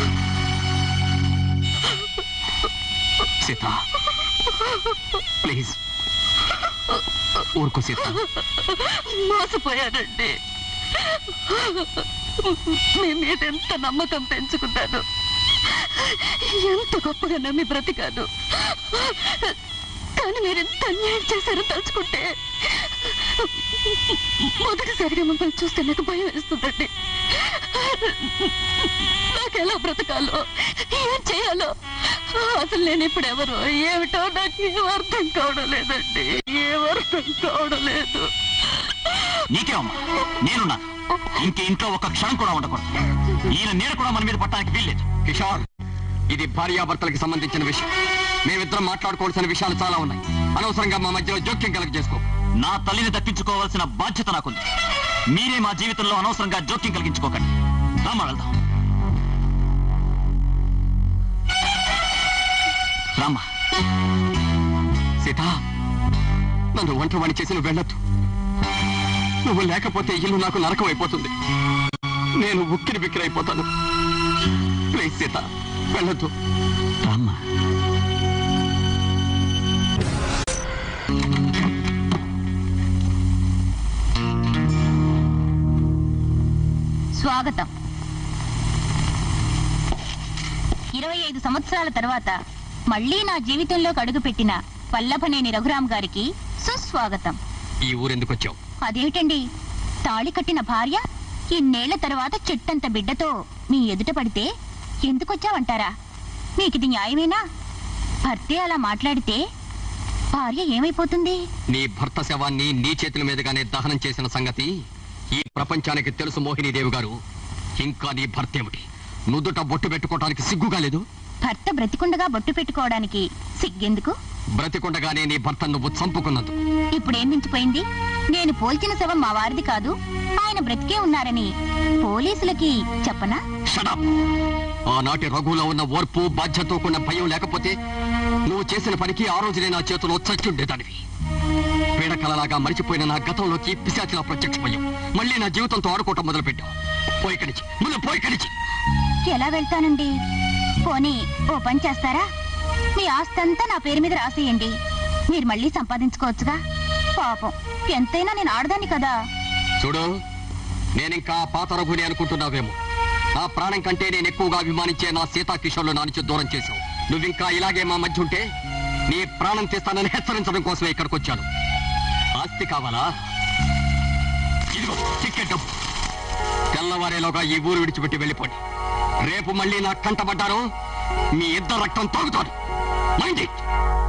సీత ప్లీజ్ ఊరుకో సీత
మోసపోయానండి మీ మీద ఎంత నమ్మకం పెంచుకున్నాను ఎంత గొప్పగా నమ్మి బ్రతికాను కానీ మీరు ఎంత అన్యాయం చేశారో తలుచుకుంటే మొదటిసారిగా మిమ్మల్ని చూస్తే నాకు భయం వేస్తుందండి నాకు ఎలా బ్రతకాలో ఏం చేయాలో అసలు నేను ఇప్పుడు ఎవరు ఏమిటో నాకు ఏం అర్థం కావడం లేదండి ఏం అర్థం కావడం లేదు
నీకే అమ్మా నేనున్నా ఇంక ఇంట్లో ఒక క్షణం కూడా ఉండకూడదు ఈయన నీడ కూడా మన మీద పట్టడానికి వీల్లేదు
కిషోర్ ఇది భార్యాభర్తలకు సంబంధించిన విషయం మేమిద్దరం మాట్లాడుకోవాల్సిన విషయాలు చాలా ఉన్నాయి అనవసరంగా మా మధ్యలో జోక్యం కలగ చేసుకో
నా తల్లిని దక్కించుకోవాల్సిన బాధ్యత నాకుంది మీరే మా జీవితంలో అనవసరంగా జోక్యం కలిగించుకోకండి రామా వెళ్దాం రామా
సీత నన్ను ఒంటరివాణి చేసి నువ్వు వెళ్ళొద్దు నువ్వు లేకపోతే ఇల్లు నాకు నరకం అయిపోతుంది నేను ఉక్కిరి బిక్కిరి అయిపోతాను ప్లీజ్ సీత వెళ్ళొద్దు
రామ్మా
స్వాగతం ఇరవై ఐదు సంవత్సరాల తర్వాత మళ్ళీ నా జీవితంలోకి అడుగుపెట్టిన వల్లభనేని రఘురాం గారికి సుస్వాగతం
ఈ ఊరెందుకు వచ్చావు
అదేమిటండి తాళి కట్టిన భార్య ఇన్నేళ్ల తర్వాత చెట్టంత బిడ్డతో మీ ఎదుట పడితే ఎందుకొచ్చావంటారా మీకిది న్యాయమేనా భర్తే అలా మాట్లాడితే భార్య ఏమైపోతుంది
నీ భర్త శవాన్ని నీ చేతుల మీదుగానే దహనం చేసిన సంగతి ఈ ప్రపంచానికి తెలుసు మోహినీదేవి గారు ఇంకా నీ భర్త ఏమిటి నుదుట బొట్టు పెట్టుకోవటానికి సిగ్గుగా లేదు
భర్త బ్రతికుండగా బొట్టు పెట్టుకోవడానికి సిగ్గెందుకు
బ్రతికుండగానే నీ భర్త నువ్వు చంపుకున్నందుకు
ఇప్పుడేం మించిపోయింది నేను పోల్చిన శవం మా వారిది కాదు ఆయన బ్రతికే ఉన్నారని పోలీసులకి చెప్పనా
షడప్ ఆనాటి రఘువులో ఉన్న ఓర్పు బాధ్యతతో కూడిన భయం లేకపోతే నువ్వు చేసిన పనికి ఆ రోజునే నా చేతిలో చచ్చుండేదానివి పీడకలలాగా మరిచిపోయిన నా గతంలోకి పిశాచిలా ప్రత్యక్షమయ్యావు మళ్ళీ నా జీవితంతో ఆడుకోవటం మొదలుపెట్టావు పోయి కడిచి ముందు పోయి కడిచి
ఎలా వెళ్తానండి పోనీ ఓ పని చేస్తారా మీ ఆస్తంతా నా పేరు మీద రాసేయండి మీరు మళ్ళీ సంపాదించుకోవచ్చుగా పాపం ఎంతైనా నేను ఆడదాన్ని కదా
చూడు నేనింకా ఆ పాత రఘుని అనుకుంటున్నావేమో నా ప్రాణం కంటే నేను ఎక్కువగా అభిమానించే నా సీతా కిషోర్లు నా నుంచి దూరం చేశావు నువ్వింకా ఇలాగే మా మధ్య ఉంటే నీ ప్రాణం తీస్తానని హెచ్చరించడం కోసమే ఇక్కడికి వచ్చాను ఆస్తి కావాలా ఇదిగో టికెట్ డబ్బు తెల్లవారేలోగా ఈ ఊరు విడిచిపెట్టి వెళ్ళిపోండి రేపు మళ్ళీ నా కంటపడ్డారు మీ ఇద్దరు రక్తం తాగుతాడు మైండ్ ఇట్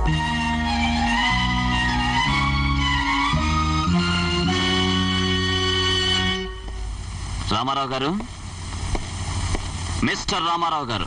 రామారావు గారు మిస్టర్ రామారావు గారు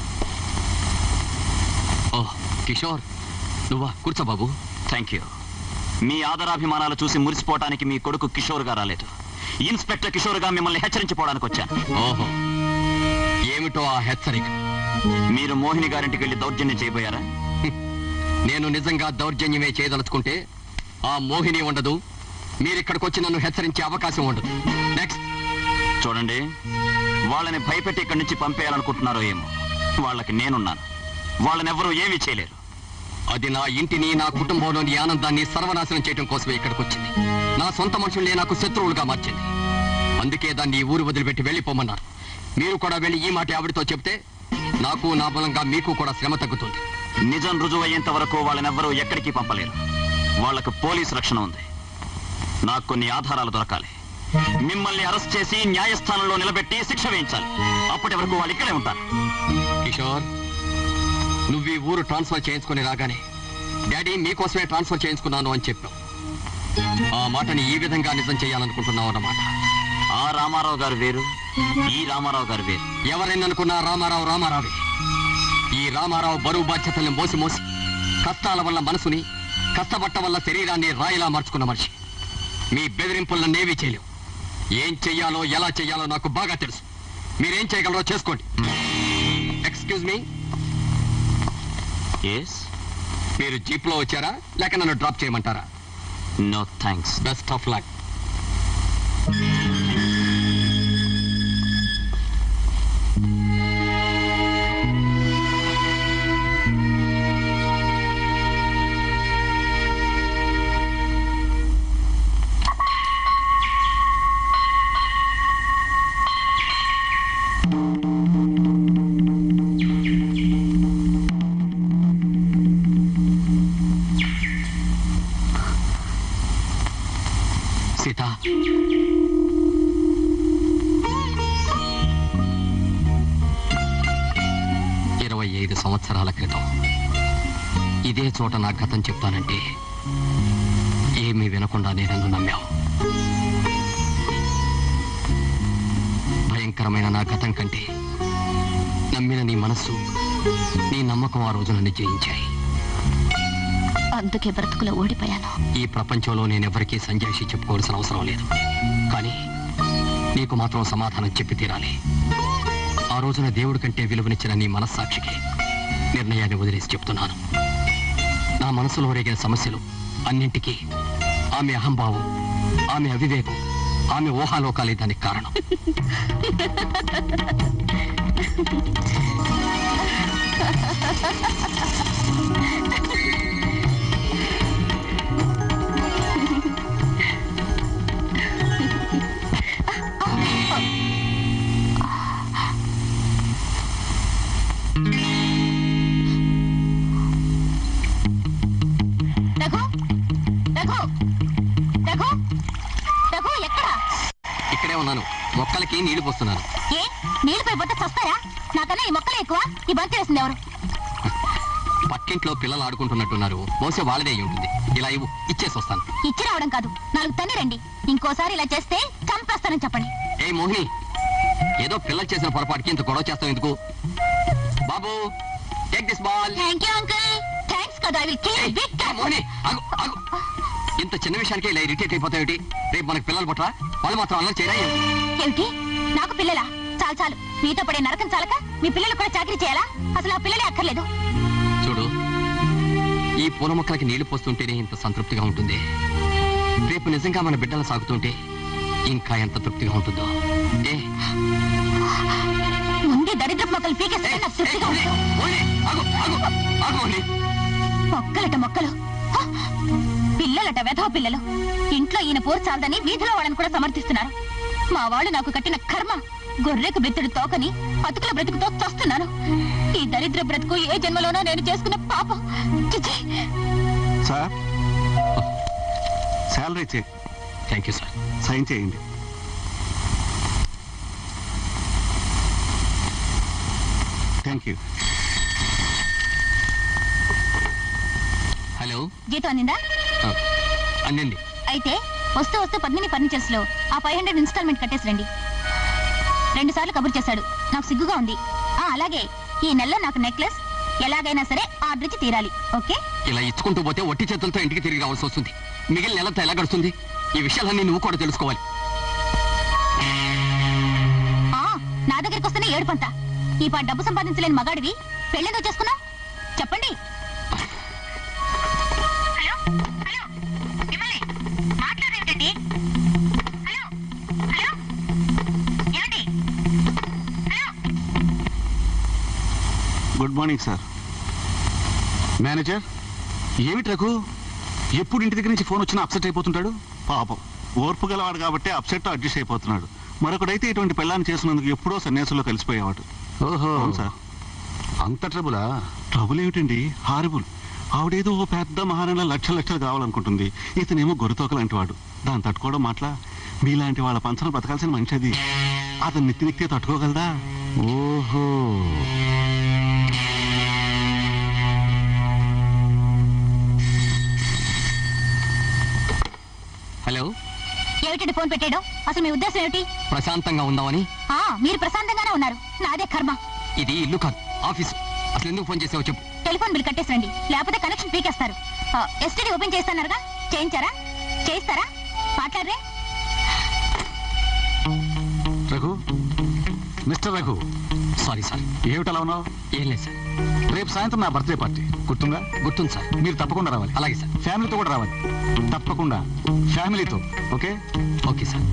ఓ కిషోర్ నువ్వా కూర్చో బాబు
థ్యాంక్ యూ మీ ఆదరాభిమానాలు చూసి మురిసిపోవటానికి మీ కొడుకు కిషోర్ గా రాలేదు ఇన్స్పెక్టర్ కిషోర్ గా మిమ్మల్ని హెచ్చరించిపోవడానికి వచ్చాను
ఓహో ఏమిటో ఆ హెచ్చరిక
మీరు మోహిని గారింటికి వెళ్ళి దౌర్జన్యం చేయబోయారా
నేను నిజంగా దౌర్జన్యమే చేయదలుచుకుంటే ఆ మోహిని ఉండదు మీరిక్కడికి వచ్చి నన్ను హెచ్చరించే అవకాశం ఉండదు నెక్స్ట్
చూడండి వాళ్ళని భయపెట్టి ఇక్కడి నుంచి పంపేయాలనుకుంటున్నారో ఏమో వాళ్ళకి నేనున్నాను వాళ్ళనెవరూ ఏమీ చేయలేరు
అది నా ఇంటిని నా కుటుంబంలోని ఆనందాన్ని సర్వనాశనం చేయడం కోసమే ఇక్కడికి వచ్చింది నా సొంత మనుషుల్ని నాకు శత్రువులుగా మార్చింది అందుకే దాన్ని ఈ ఊరు వదిలిపెట్టి వెళ్ళిపోమన్నారు మీరు కూడా వెళ్ళి ఈ మాట ఆవిడతో చెప్తే నాకు నా బలంగా మీకు కూడా శ్రమ తగ్గుతుంది
నిజం రుజువయ్యేంత వరకు వాళ్ళనెవ్వరూ ఎక్కడికి పంపలేరు వాళ్లకు పోలీసు రక్షణ ఉంది నాకు కొన్ని ఆధారాలు దొరకాలి మిమ్మల్ని అరెస్ట్ చేసి న్యాయస్థానంలో నిలబెట్టి శిక్ష వేయించాలి అప్పటి వరకు వాళ్ళు ఇక్కడే ఉంటారు
కిషోర్ నువ్వు ఈ ఊరు ట్రాన్స్ఫర్ చేయించుకొని రాగానే డాడీ మీకోసమే ట్రాన్స్ఫర్ చేయించుకున్నాను అని చెప్పావు ఆ మాటని ఈ విధంగా నిజం చేయాలనుకుంటున్నావు అన్నమాట
ఆ రామారావు గారు వేరు ఈ రామారావు గారు వేరు
ఎవరైననుకున్నా రామారావు రామారావే ఈ రామారావు బరువు బాధ్యతల్ని మోసి మోసి కష్టాల వల్ల మనసుని కష్టపట్ట వల్ల శరీరాన్ని రాయిలా మార్చుకున్న మనిషి మీ బెదిరింపులను నేవి చేయలేవు ఏం చెయ్యాలో ఎలా చెయ్యాలో నాకు బాగా తెలుసు మీరేం చేయగలరో చేసుకోండి ఎక్స్క్యూజ్ మీ
ఎస్
మీరు జీప్ లో వచ్చారా లేక నన్ను డ్రాప్ చేయమంటారా
no thanks
best of luck Sita ఇరవై ఐదు సంవత్సరాల క్రితం ఇదే చోట నా గతం చెప్తానంటే ఏమీ వినకుండా నేను నమ్మావు భయంకరమైన నా గతం కంటే నమ్మిన నీ మనస్సు నీ నమ్మకం ఆ రోజు నన్ను జయించాయి
అందుకే బ్రతుకులో ఓడిపోయాను
ఈ ప్రపంచంలో నేనెవరికీ సంజాయిషి చెప్పుకోవాల్సిన అవసరం లేదు కానీ నీకు మాత్రం సమాధానం చెప్పి తీరాలి ఆ రోజున దేవుడి కంటే విలువనిచ్చిన నీ మనస్సాక్షికి నిర్ణయాన్ని వదిలేసి చెప్తున్నాను నా మనసులో రేగిన సమస్యలు అన్నింటికీ ఆమె అహంభావం ఆమె అవివేకం ఆమె ఊహాలోకాలే దానికి కారణం
రఘు రఘు రఘు రఘు ఎక్కడ
ఇక్కడే ఉన్నాను మొక్కలకి నీళ్లు పోస్తున్నాను
ఏ నీళ్లు పోయిపోతే చస్తారా నాకన్నా ఈ మొక్కలే ఎక్కువ ఈ బంతి వేసింది ఎవరు
పక్కింట్లో పిల్లలు ఆడుకుంటున్నట్టున్నారు బహుశా వాళ్ళదే అయి ఉంటుంది ఇలా ఇవ్వు ఇచ్చేసి వస్తాను
ఇచ్చి రావడం కాదు నాలుగు తన్ని రండి ఇంకోసారి ఇలా చేస్తే చంపేస్తానని చెప్పండి
ఏ మోహిని ఏదో పిల్లలు చేసిన పొరపాటుకి ఇంత గొడవ చేస్తావు ఎందుకు బాబు take this ball
thank you uncle thanks కదా I will kill big
Mohini ఆగు ఆగు ఇంత చిన్న విషయానికి ఇలా ఇరిటేట్ అయిపోతావేటి రేపు మనకు పిల్లలు పుట్టరా వాళ్ళు మాత్రం అల్లరి చేయరా ఏం?
ఏమిటి నాకు పిల్లలా చాలు చాలు మీతో పడే నరకం చాలక మీ పిల్లలు కూడా చాకరీ చేయాలా అసలు ఆ పిల్లలే అక్కర్లేదు
చూడు ఈ పూల మొక్కలకి నీళ్లు పోస్తుంటేనే ఇంత సంతృప్తిగా ఉంటుంది రేపు నిజంగా మన బిడ్డలు సాగుతుంటే ఇంకా ఎంత తృప్తిగా ఉంటుందో ఏ
ముందే దరిద్రపు మొక్కలు పీకేస్తే నాకు తృప్తిగా ఉంది. మొక్కలట మొక్కలు హ! పిల్లలట వెధవ పిల్లలు ఇంట్లో ఈయన పోరు చాలదని వీధిలో వాళ్ళని కూడా సమర్థిస్తున్నారు మా వాళ్ళు నాకు కట్టిన కర్మ గొర్రెకు బెత్తడు తోకని అతుకుల బ్రతుకుతో చస్తున్నాను ఈ దరిద్ర బ్రతుకు ఏ జన్మలోనో నేను చేసుకున్న పాపం చిచి
sir salary cheque
thank you sir
sign చేయండి థ్యాంక్ యూ
హలో
జీతం అందిందా
ఆ, అందింది
అయితే వస్తూ వస్తూ పద్మిని ఫర్నిచర్స్ లో ఆ ఫైవ్ హండ్రెడ్ ఇన్స్టాల్మెంట్ కట్టేసి రండి రెండు సార్లు కబురు చేశాడు నాకు సిగ్గుగా ఉంది ఆ అలాగే ఈ నెలలో నాకు నెక్లెస్ ఎలాగైనా సరే ఆర్డర్ ఇచ్చి తీరాలి ఓకే
ఇలా ఇచ్చుకుంటూ పోతే ఒట్టి చేతులతో ఇంటికి తిరిగి రావాల్సి వస్తుంది మిగిలిన నెలంతా ఎలా గడుస్తుంది ఈ విషయాలన్నీ నువ్వు కూడా తెలుసుకోవాలి
ఆ నా దగ్గరికి వస్తేనే ఏడుపంత ఈ పాటి డబ్బు సంపాదించలేని మగాడివి పెళ్ళెందుకు చేసుకున్నావు చెప్పండి మాట్లాడేంటండి హలో హలో ఏమండి
గుడ్ మార్నింగ్ సార్ మేనేజర్ ఏమిటి రఘు ఎప్పుడు ఇంటి దగ్గర నుంచి ఫోన్ వచ్చినా అప్సెట్ అయిపోతుంటాడు పాపం ఓర్పు గలవాడు కాబట్టి అప్సెట్ అడ్జస్ట్ అయిపోతున్నాడు మరొకడైతే ఇటువంటి పెళ్ళాన్ని చేసినందుకు ఎప్పుడో సన్యాసుల్లో కలిసిపోయేవాడు
ఓహో
అవును సార్
అంత ట్రబులా
ట్రబుల్ ఏమిటండి హారిబుల్ ఆవిడేదో ఓ పెద్ద మహారాణి లక్షల లక్షలు కావాలనుకుంటుంది ఇతనేమో గొర్రెతోక లాంటి వాడు దాన్ని తట్టుకోవడం మాట్లా మీలాంటి వాళ్ళ పంచన బతకాల్సిన మనిషి అది అతను నిత్తి నిత్తే తట్టుకోగలదా
ఓహో
హలో
ఏమిటండి ఫోన్ పెట్టాడు అసలు మీ ఉద్దేశం ఏమిటి
ప్రశాంతంగా ఉందామని
ఆ మీరు ప్రశాంతంగానే ఉన్నారు నాదే కర్మ
ఇది ఇల్లు కాదు ఆఫీసు అసలు ఎందుకు ఫోన్ చేసావో చెప్పు
టెలిఫోన్ బిల్ కట్టేసండి లేకపోతే కనెక్షన్ పీకేస్తారు ఎస్టీడీ ఓపెన్ చేస్తానరుగా చేయించారా చేయిస్తారా మాట్లాడరే
Raghu mister Raghu
sorry sir
ఏమిటలా ఉన్నావు
ఏం లేదు సార్
రేపు సాయంత్రం నా బర్త్డే పార్టీ గుర్తుందా
గుర్తుంది సార్
మీరు తప్పకుండా రావాలి
అలాగే సార్
ఫ్యామిలీతో కూడా రావాలి తప్పకుండా ఫ్యామిలీతో ఓకే
ఓకే సార్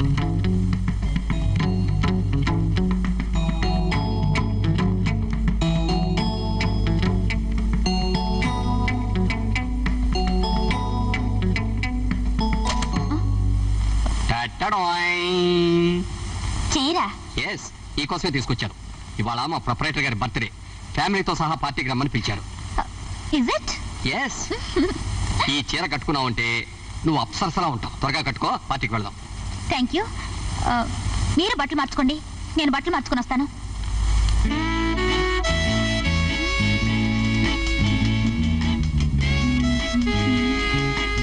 చేయరా
ఎస్ ఈ కోసమే తీసుకొచ్చాను ఇవాళ మా ప్రొపరేటర్ గారి బర్త్డే ఫ్యామిలీతో సహా పార్టీకి రమ్మని పిలిచారు
ఇజ్ ఇట్
ఎస్ ఈ చీర కట్టుకున్నావంటే నువ్వు అప్సరసలా ఉంటావు త్వరగా కట్టుకో పార్టీకి వెళ్దాం
థ్యాంక్ యూ మీరు బట్టలు మార్చుకోండి నేను బట్టలు మార్చుకొని వస్తాను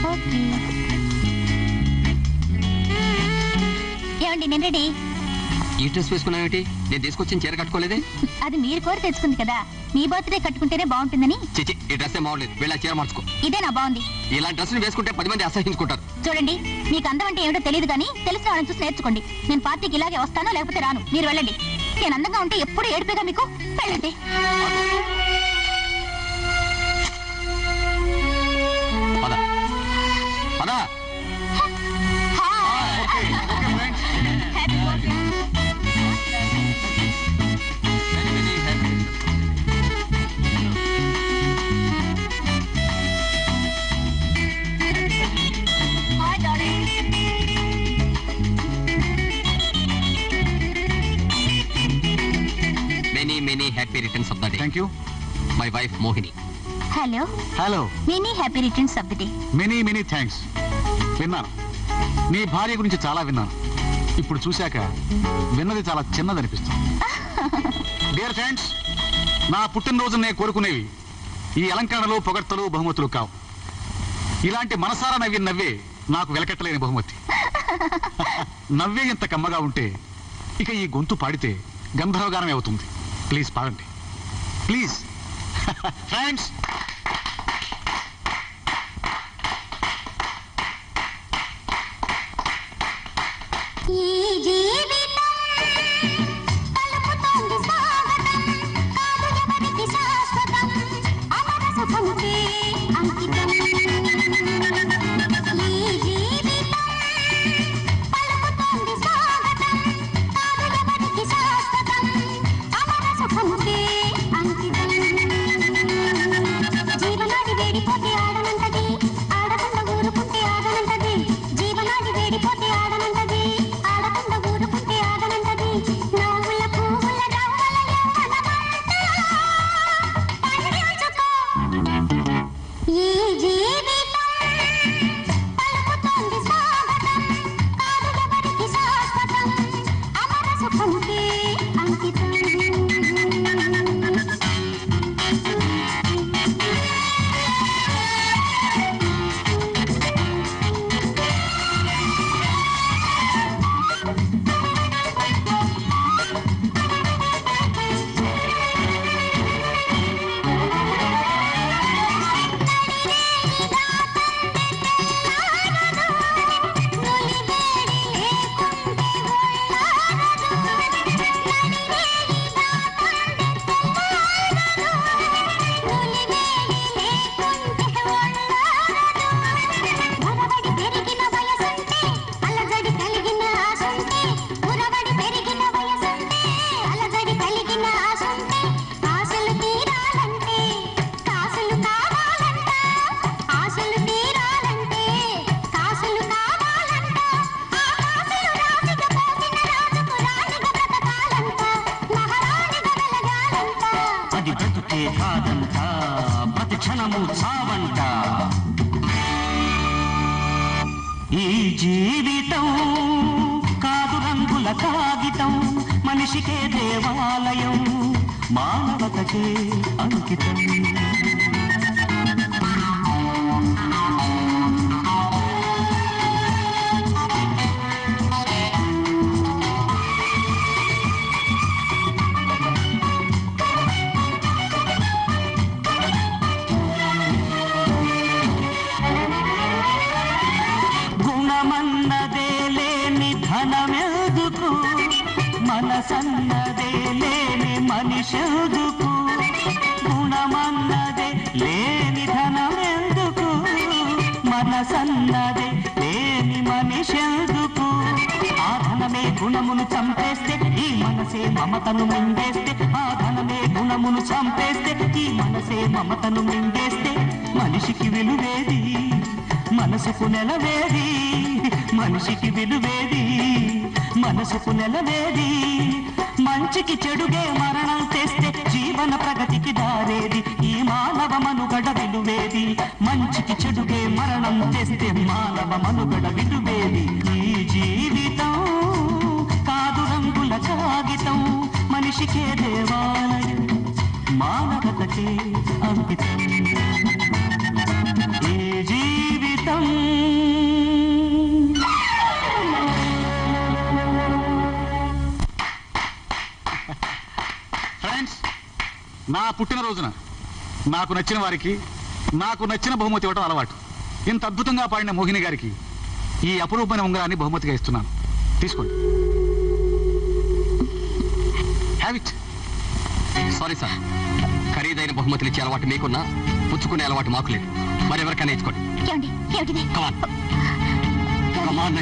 ఏమండి నేను రెడీ
ఈ డ్రెస్ వేసుకున్నావేంటి నేను తీసుకొచ్చిన చీర కట్టుకోలేదే
అది మీరు కోరి తెచ్చుకుంది కదా మీ బర్త్డే కట్టుకుంటేనే బాగుంటుందని
చిచి ఈ డ్రెస్ ఏం బాగోలేదు వెళ్ళి ఆ చీర మార్చుకో
ఇదే నా బాగుంది
ఇలాంటి డ్రెస్సులు వేసుకుంటే పది మంది అసహించుకుంటారు
చూడండి మీకు అందం అంటే ఏమిటో తెలియదు కానీ తెలిసిన వాళ్ళని చూసి నేర్చుకోండి నేను పార్టీకి ఇలాగే వస్తానో లేకపోతే రాను మీరు వెళ్ళండి నేను అందంగా ఉంటే ఎప్పుడు ఏడిపేగా మీకు వెళ్ళండి
పద పద many many happy returns of the day thank you my wife Mohini
hello
hello
many happy returns of the day
many many thanks విన్నాను నీ భార్య గురించి చాలా విన్నాను ఇప్పుడు చూశాక విన్నది చాలా చిన్నదనిపిస్తుంది డియర్ ఫ్రెండ్స్ నా పుట్టినరోజు నేను కోరుకునేవి ఈ అలంకరణలు పొగడ్తలు బహుమతులు కావు ఇలాంటి మనసారా నవ్వి నవ్వే నాకు వెలకట్టలేని బహుమతి నవ్వే ఇంత కమ్మగా ఉంటే ఇక ఈ గొంతు పాడితే గంధర్వగానమే అవుతుంది ప్లీజ్ పాడండి ప్లీజ్ ఫ్రెండ్స్
ఈ జీవితం పలుకుతోంది స్వాగతం కాదు ఎవరికి శాశ్వతం అమర సుఖముకే అంకితం ఈ జీవితం పలుకుతోంది స్వాగతం కాదు ఎవరికి శాశ్వతం అమర సుఖముకే అంకితం జీవనాడి వేడిపోతే ఆడనంటది ఆడకుండా ఊరుకుంటే ఆగనంటది జీవనాడి వేడిపోతే ఆడనంటది ఆడకుండా ఊరుకుంటే ఆగనంటది నవ్వుల పువ్వుల నవ్వుల యవ్వనమంతా పండించుకో. ఈ జీవితం పలుకుతోంది స్వాగతం కాదు ఎవరికి శాశ్వతం అమర సుఖముకే అంకితం ఉరవడి పెరిగిన వయసుంటే అలజడి కలిగిన ఆశుంటే ఉరవడి పెరిగిన వయసుంటే అలజడి కలిగిన ఆశుంటే ఆశలు తీరాలంటే కాసులు కావాలంట ఆశలు తీరాలంటే కాసులు కావాలంట ఆ కాసులు రాశిగా పోసిన రాజుకు రాణిగా బ్రతకాలంట మహారాణిగా వెలగాలంట
అది బ్రతుకే కాదంట ప్రతి క్షణము చావంట ఈ జీవితం కాదు రంగుల కాగితం మనిషికే దేవాలయం మానవతకే అంకితం గుణమన్నదే లేని ధనమెదుకు మనసన్నదే లేని మనిషెదుకు గుణమన్నదే లేని ధనమెందుకు మనసన్నదే లేని మనిషెదుకు ఆ ధనమే గుణమును చంపేస్తే ఈ మనసే మమతను మింగేస్తే ఆ ధనమే గుణమును చంపేస్తే ఈ మనసే మమతను మింగేస్తే మనిషికి విలువేది మనసుకు నెలవేది మనిషికి విలువేది మనసుకు నెలవేది మంచికి చెడుగే మరణం తెస్తే జీవన ప్రగతికి దారేది ఈ మానవ మనుగడ విలువేది మంచికి చెడుగే మరణం తెస్తే మానవ మనుగడ విలువేది ఈ జీవితం కాదు రంగుల కాగితం మనిషికే దేవాలయం మానవతకే అంకితం ఈ జీవితం
నా పుట్టినరోజున నాకు నచ్చిన వారికి నాకు నచ్చిన బహుమతి ఇవ్వడం అలవాటు ఇంత అద్భుతంగా పాడిన మోహిని గారికి ఈ అపురూపమైన ఉంగరాన్ని బహుమతిగా ఇస్తున్నాను తీసుకోండి హ్యావ్ ఇట్
సారీ సార్ ఖరీదైన బహుమతులు ఇచ్చే అలవాటు మీకున్నా పుచ్చుకునే అలవాటు మాకు లేదు మరి ఎవరికైనా ఇచ్చుకోండి
ఏమండి ఏమిటిది
కమాన్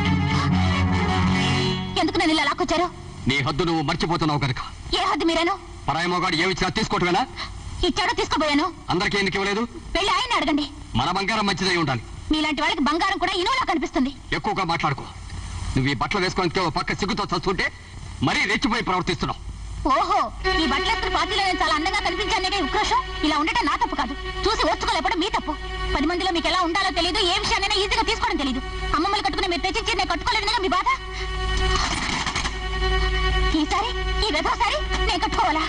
ఎందుకు నన్ను ఇలా లాక్కొచ్చారు
నీ హద్దు నువ్వు మర్చిపోతున్నావు కనుక
ఏ హద్దు మీరేను
పరాయి మోగాడు ఏమిచ్చినా తీసుకోవటమేనా
ఇచ్చాడో తీసుకోబోయాను
అందరికీ ఎందుకు ఇవ్వలేదు
వెళ్ళి ఆయన అడగండి
మన బంగారం మంచిదై ఉండాలి
మీలాంటి వాళ్ళకి బంగారం కూడా ఇనువులా కనిపిస్తుంది
ఎక్కువగా మాట్లాడుకో నువ్వు ఈ బట్టలు వేసుకొని ఓ పక్క సిగ్గుతో చస్తుంటే మరీ రెచ్చిపోయి ప్రవర్తిస్తున్నావు
ఓహో ఈ బట్టలేస్తున్న పార్టీలో నేను చాలా అందంగా కనిపించానే ఉక్రోషం ఇలా ఉండటం నా తప్పు కాదు చూసి ఓర్చుకోలేపడం మీ తప్పు పది మందిలో మీకు ఎలా ఉండాలో తెలియదు ఏ విషయాన్నైనా ఈజీగా తీసుకోవడం తెలియదు అమ్మమ్మలు కట్టుకుని మీరు తెచ్చి నేను కట్టుకోలేదుగా మీ బాధ ఈసారి ఈ వెధోసారి నేను కట్టుకోవాలా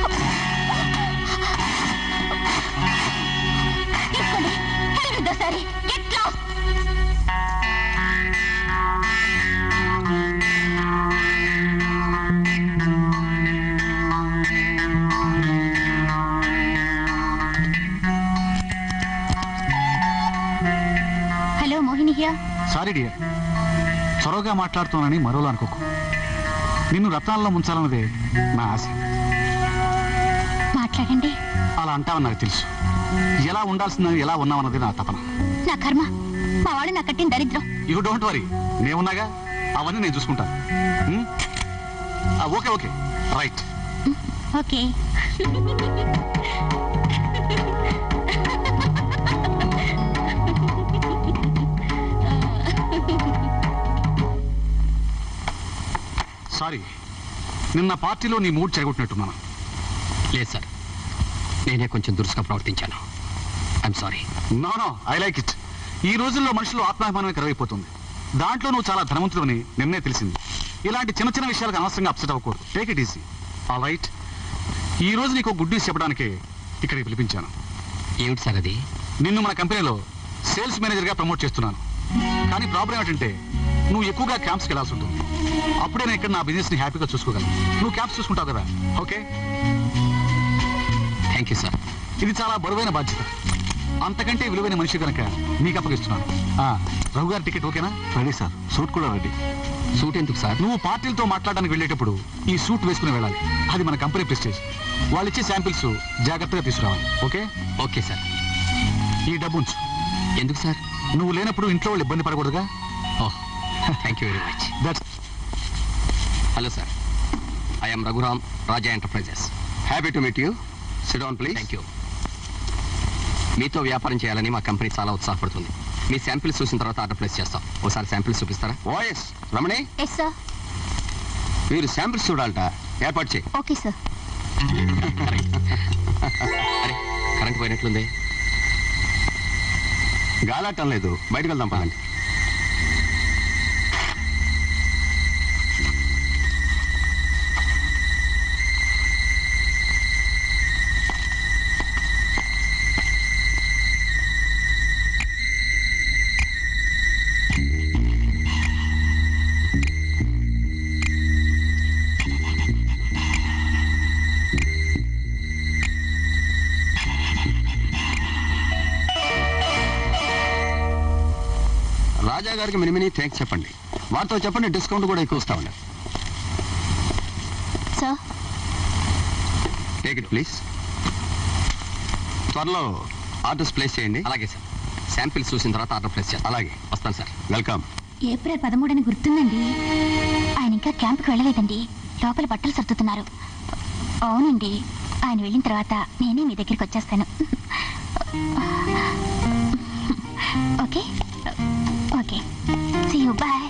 తీసుకోండి హెల్విద్దోసారి get lost hello Mohini here
sorry dear చొరవగా మాట్లాడుతున్నానని మరోలా అనుకోకు నిన్ను రత్నాల్లో ముంచాలన్నదే నా ఆశ
మాట్లాడండి
అలా అంటావని నాకు తెలుసు ఎలా ఉండాల్సిందని ఎలా ఉన్నావన్నది నా తపన
నా కర్మ మా వాడు నా కట్టిన దరిద్రం
యూ డోంట్ వరీ నేనున్నాగా అవన్నీ నేను చూసుకుంటాను ఉం? ఆ, okay okay right
okay
sorry నిన్న పార్టీలో నీ మూడ్ చెడగొట్టినట్టున్నాను
లేదు సార్ నేనే కొంచెం దురుసుగా ప్రవర్తించాను I'm sorry
no no I like it ఈ రోజుల్లో మనుషులు ఆత్మాభిమానమే కరువైపోతుంది దాంట్లో నువ్వు చాలా ధనవంతుడని నిన్నే తెలిసింది ఇలాంటి చిన్న చిన్న విషయాలకు అనవసరంగా అప్సెట్ అవ్వకూడదు take it easy all right ఈ రోజు నీకు గుడ్ న్యూస్ చెప్పడానికే ఇక్కడికి పిలిపించాను
ఏమిటి సార్ అది
నిన్ను మన కంపెనీలో సేల్స్ మేనేజర్గా ప్రమోట్ చేస్తున్నాను కానీ ప్రాబ్లం ఏంటంటే నువ్వు ఎక్కువగా క్యాంప్స్కి వెళ్ళాల్సి ఉంటుంది అప్పుడే నేను ఇక్కడ నా బిజినెస్ని హ్యాపీగా చూసుకోగలను నువ్వు క్యాంప్స్ చూసుకుంటావు కదా ఓకే
థ్యాంక్ యూ సార్
ఇది చాలా బరువైన బాధ్యత అంతకంటే విలువైన మనిషి కనుక నీకు అప్పగిస్తున్నాను ఆ, రఘు గారి టికెట్ ఓకేనా రెడీ సార్ సూట్ కూడా రెడీ
సూట్ ఎందుకు సార్
నువ్వు పార్టీలతో మాట్లాడడానికి వెళ్ళేటప్పుడు ఈ సూట్ వేసుకుని వెళ్ళాలి అది మన కంపెనీ ప్రెస్టేజ్ వాళ్ళు ఇచ్చే శాంపిల్స్ జాగ్రత్తగా తీసుకురావాలి ఓకే
ఓకే సార్
ఈ డబ్బు ఉంచు
ఎందుకు సార్
నువ్వు లేనప్పుడు ఇంట్లో వాళ్ళు ఇబ్బంది పడకూడదుగా
oh thank you very much
that's
hello sir I'm Raghuram Raja enterprises happy to meet you sit down please thank you మీతో వ్యాపారం చేయాలని మా కంపెనీ చాలా ఉత్సాహపడుతుంది మీ శాంపిల్స్ చూసిన తర్వాత ఆర్డర్ ప్లేస్ చేస్తాం ఒకసారి శాంపిల్స్ చూపిస్తారా వాయిస్ రమణి
ఎస్ సార్
మీరు శాంపిల్స్ చూడాలట ఏర్పాటు చేయి
ఓకే సార్
అరే కరెంట్ పోయినట్లుంది గాలాటం లేదు బయటకు వెళ్దాం పదండి రాజా గారికి మినిమిని థ్యాంక్స్ చెప్పండి వారితో చెప్పండి డిస్కౌంట్ కూడా ఎక్కువ ఇస్తామండి
సార్
టేక్ ఇట్ ప్లీజ్ త్వరలో ఆర్డర్స్ ప్లేస్ చేయండి అలాగే సార్ శాంపిల్స్ చూసిన తర్వాత ఆర్డర్ ప్లేస్ చేస్తాను అలాగే వస్తాను సార్ వెల్కమ్
ఏప్రిల్ పదమూడుని గుర్తుందండి ఆయన ఇంకా క్యాంప్కి వెళ్ళలేదండి లోపల బట్టలు సర్దుతున్నారు అవునండి ఆయన వెళ్ళిన తర్వాత నేనే మీ దగ్గరికి వచ్చేస్తాను okay okay see you bye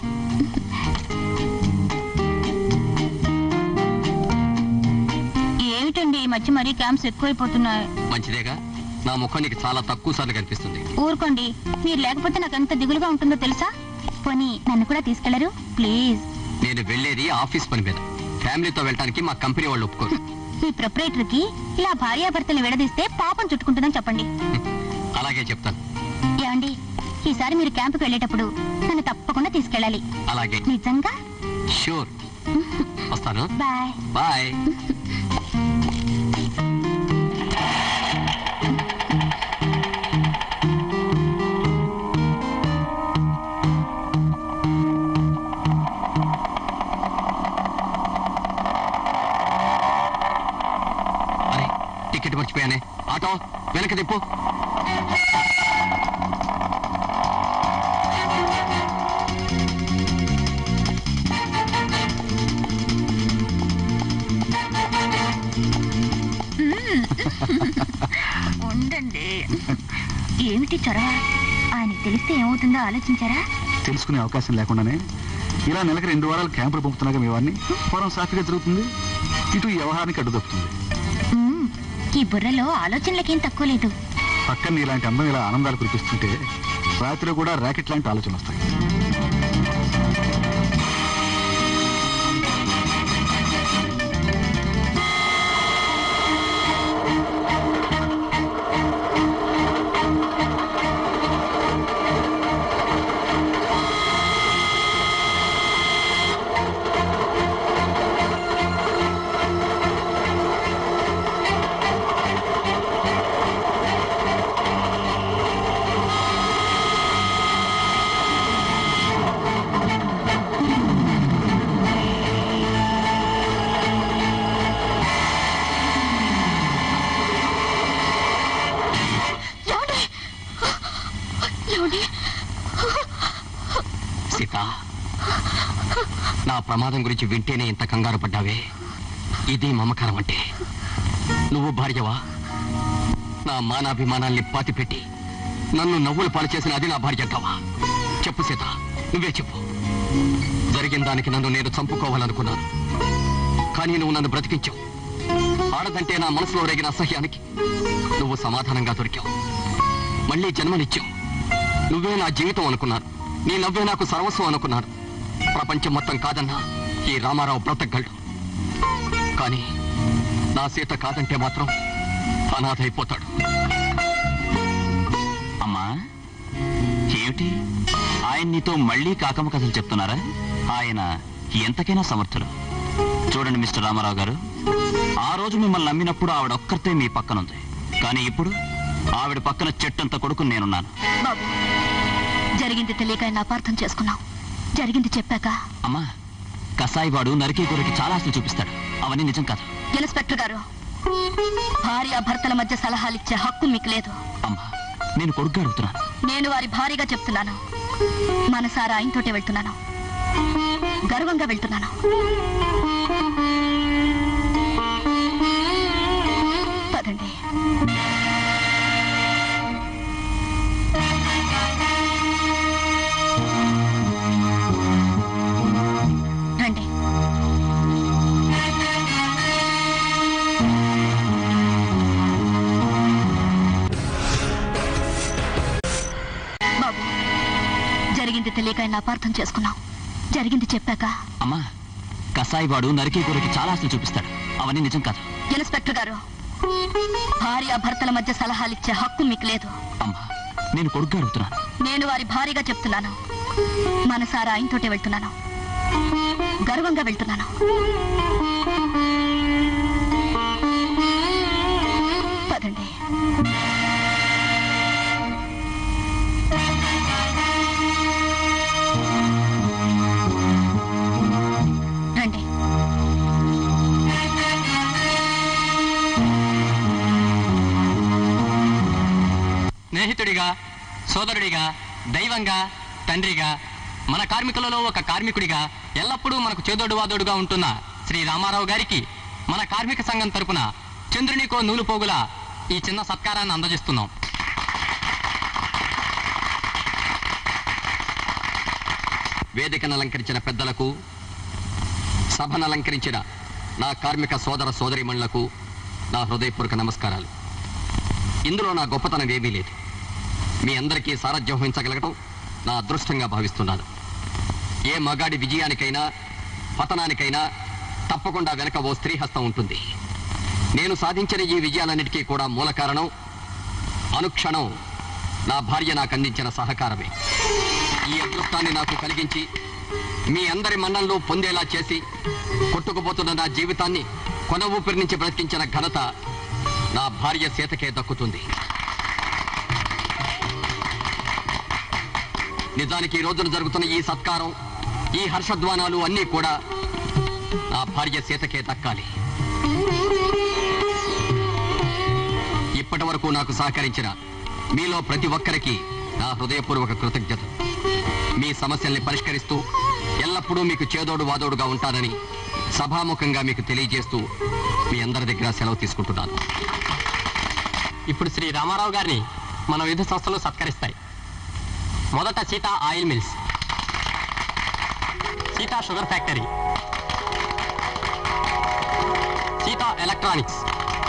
ఏమిటండి ఈ మధ్య మరీ క్యాంప్స్ ఎక్కువైపోతున్నాయి
మంచిదేగా నా ముఖం నీకు చాలా తక్కువ సార్లు కనిపిస్తుంది
ఊరుకోండి మీరు లేకపోతే నాకు ఎంత దిగులుగా ఉంటుందో తెలుసా పోనీ నన్ను కూడా తీసుకెళ్లరు ప్లీజ్
నేను వెళ్ళేది ఆఫీస్ పని మీద ఫ్యామిలీతో వెళ్ళడానికి మా కంపెనీ వాళ్ళు ఒప్పుకోరు
మీ ప్రొపరేటర్ కి ఇలా భార్యాభర్తలు విడదీస్తే పాపం చుట్టుకుంటుందని చెప్పండి
అలాగే చెప్తాను
ఏమండి ఈసారి మీరు క్యాంపుకి వెళ్ళేటప్పుడు నన్ను తప్పకుండా తీసుకెళ్ళాలి
అలాగే
నిజంగా
షూర్ వస్తాను
బాయ్
బాయ్ చెప్పానే ఆటో వెనక తిప్పు
ఉండండి ఏమిటి చొరవ ఆయనకి తెలిస్తే ఏమవుతుందో ఆలోచించారా
తెలుసుకునే అవకాశం లేకుండానే ఇలా నెలకి రెండు వారాలు క్యాంపులు పంపుతున్నాగా మీ వారిని పొలం సాఫీగా జరుగుతుంది ఇటు ఈ వ్యవహారానికి అడ్డు తప్పుతుంది
మ్మ్. ఈ బుర్రలో ఆలోచనలకేం తక్కువ లేదు
పక్కన ఇలాంటి అందం ఇలా ఆనందాలు కురిపిస్తుంటే రాత్రిలో కూడా ర్యాకెట్ లాంటి ఆలోచనలు వస్తాయి
ఏమండి? ఏమండి?
సీత నా ప్రమాదం గురించి వింటేనే ఇంత కంగారు పడ్డావే ఇది మమకారం అంటే నువ్వు భార్యవా నా మానాభిమానాల్ని పాతిపెట్టి నన్ను నవ్వులు పాలు చేసిన అది నా భార్య అంటావా చెప్పు సీత నువ్వే చెప్పు జరిగిన దానికి నన్ను నేను చంపుకోవాలనుకున్నాను కానీ నువ్వు నన్ను బ్రతికించావు ఆడదంటే నా మనసులో రేగిన అసహ్యానికి నువ్వు సమాధానంగా దొరికావు మళ్ళీ జన్మనిచ్చావు నువ్వే నా జీవితం అనుకున్నాను నీ నవ్వే నాకు సర్వస్వం అనుకున్నాను ప్రపంచం మొత్తం కాదన్నా ఈ రామారావు బ్రతకగలడు కానీ నా సీత కాదంటే మాత్రం అనాథ అయిపోతాడు
అమ్మా ఏమిటి ఆయన నీతో మళ్ళీ కాకమ్మ కథలు చెప్తున్నారా ఆయన ఎంతకైనా సమర్థులు చూడండి మిస్టర్ రామారావు గారు ఆ రోజు మిమ్మల్ని నమ్మినప్పుడు ఆవిడ ఒక్కరితే మీ పక్కనుంది కానీ ఇప్పుడు ఆవిడ పక్కన చెట్టంత కొడుకుని నేనున్నాను
బాబు జరిగింది తెలియక ఆయన అపార్థం చేసుకున్నాం జరిగింది చెప్పాక
అమ్మా కసాయివాడు నరికే గొర్రెకి చాలా ఆశలు చూపిస్తాడు అవన్నీ నిజం కాదు
ఇన్స్పెక్టర్ గారు భార్య భర్తల మధ్య సలహాలు ఇచ్చే హక్కు మీకు లేదు
అమ్మా నేను కొడుగ్గా అడుగుతున్నాను
నేను వారి భారీగా చెప్తున్నాను మనసారా ఆయనతోటే వెళ్తున్నాను గర్వంగా వెళ్తున్నాను పదండి రండి బాబు జరిగింది తెలియక ఆయన అపార్థం చేసుకున్నాం జరిగింది చెప్పాక
అమ్మా కసాయివాడు నరికే గొర్రెకి చాలా ఆశలు చూపిస్తాడు అవన్నీ నిజం కాదు
ఇన్స్పెక్టర్ గారు భార్య భర్తల మధ్య సలహాలు ఇచ్చే హక్కు మీకు లేదు
అమ్మా నేను కొడుగ్గా అడుగుతున్నాను
నేను వారి భారీగా చెప్తున్నాను మనసారా ఆయనతోటే వెళ్తున్నాను గర్వంగా వెళ్తున్నాను పదండి రండి
స్నేహితుడిగా సోదరుడిగా దైవంగా తండ్రిగా మన కార్మికులలో ఒక కార్మికుడిగా ఎల్లప్పుడూ మనకు చేదోడు వాదోడుగా ఉంటున్న శ్రీ రామారావు గారికి మన కార్మిక సంఘం తరపున చంద్రునికో నూలు పోగుల ఈ చిన్న సత్కారాన్ని అందజేస్తున్నాం వేదికను అలంకరించిన పెద్దలకు సభను అలంకరించిన నా కార్మిక సోదర సోదరిమణులకు నా హృదయపూర్వక నమస్కారాలు ఇందులో నా గొప్పతనం ఏమీ లేదు మీ అందరికీ సారథ్యం వహించగలగటం నా అదృష్టంగా భావిస్తున్నాను ఏ మగాడి విజయానికైనా పతనానికైనా తప్పకుండా వెనక ఓ స్త్రీ హస్తం ఉంటుంది నేను సాధించిన ఈ విజయాలన్నిటికీ కూడా మూల కారణం అనుక్షణం నా భార్య నాకు అందించిన సహకారమే ఈ అదృష్టాన్ని నాకు కలిగించి మీ అందరి మన్నల్లో పొందేలా చేసి కొట్టుకుపోతున్న నా జీవితాన్ని కొన ఊపిరి నుంచి బ్రతికించిన ఘనత నా భార్య సీతకే దక్కుతుంది నిజానికి ఈ రోజున జరుగుతున్న ఈ సత్కారం ఈ హర్షధ్వానాలు అన్నీ కూడా నా భార్య సీతకే దక్కాలి ఇప్పటి వరకు నాకు సహకరించిన మీలో ప్రతి ఒక్కరికి నా హృదయపూర్వక కృతజ్ఞత మీ సమస్యల్ని పరిష్కరిస్తూ ఎల్లప్పుడూ మీకు చేదోడు వాదోడుగా ఉంటానని సభాముఖంగా మీకు తెలియజేస్తూ మీ అందరి దగ్గర సెలవు తీసుకుంటున్నాను
ఇప్పుడు శ్రీ రామారావు గారిని మన వివిధ సంస్థలు సత్కరిస్తాయి మొదట Sita oil mills Sita sugar factory Sita electronics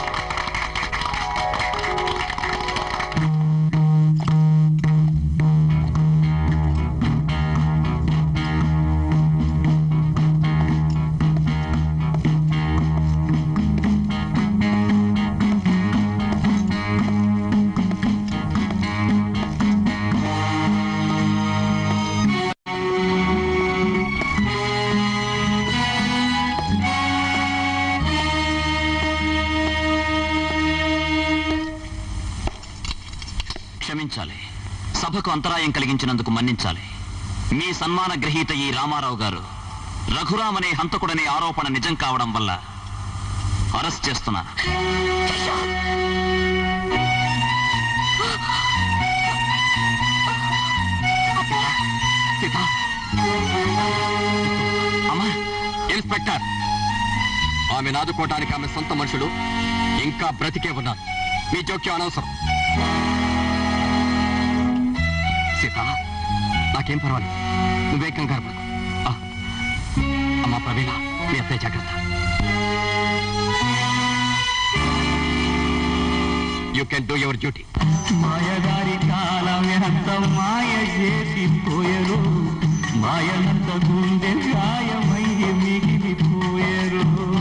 క్షమించాలి సభకు అంతరాయం కలిగించినందుకు మన్నించాలి మీ సన్మాన గ్రహీత ఈ రామారావు గారు రఘురామ్ అనే హంతకుడనే ఆరోపణ నిజం కావడం వల్ల అరెస్ట్ చేస్తున్నాను
అమ్మా ఇన్స్పెక్టర్ ఆమె నాదుకోవటానికి ఆమె సొంత మనుషులు ఇంకా బ్రతికే ఉన్నారు మీ జోక్యం అనవసరం సీత నాకేం పర్వాలేదు నువ్వే కంగారు పడకు ఆ, అమ్మా ప్రవీణ మీ అత్తయ్య జాగ్రత్త you can do your duty
మాయగారి కాలం ఎంత మాయ చేసిపోయరు మాయనంత గుండె గాయమయ్యి మిగిలిపోయరు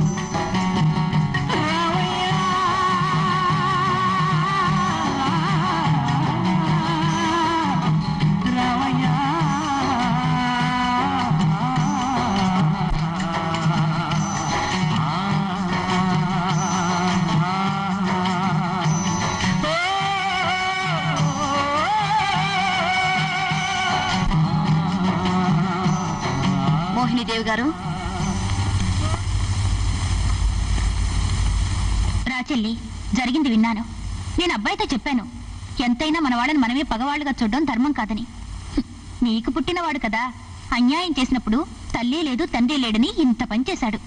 మోహినీదేవి గారు రా చెల్లి జరిగింది విన్నాను నేను అబ్బాయితో చెప్పాను ఎంతైనా మన వాళ్ళని మనమే పగవాళ్ళుగా చూడడం ధర్మం కాదని హ్మ్, నీకు పుట్టినవాడు కదా అన్యాయం చేసినప్పుడు తల్లి లేదు తండ్రి లేడని ఇంత పని చేశాడు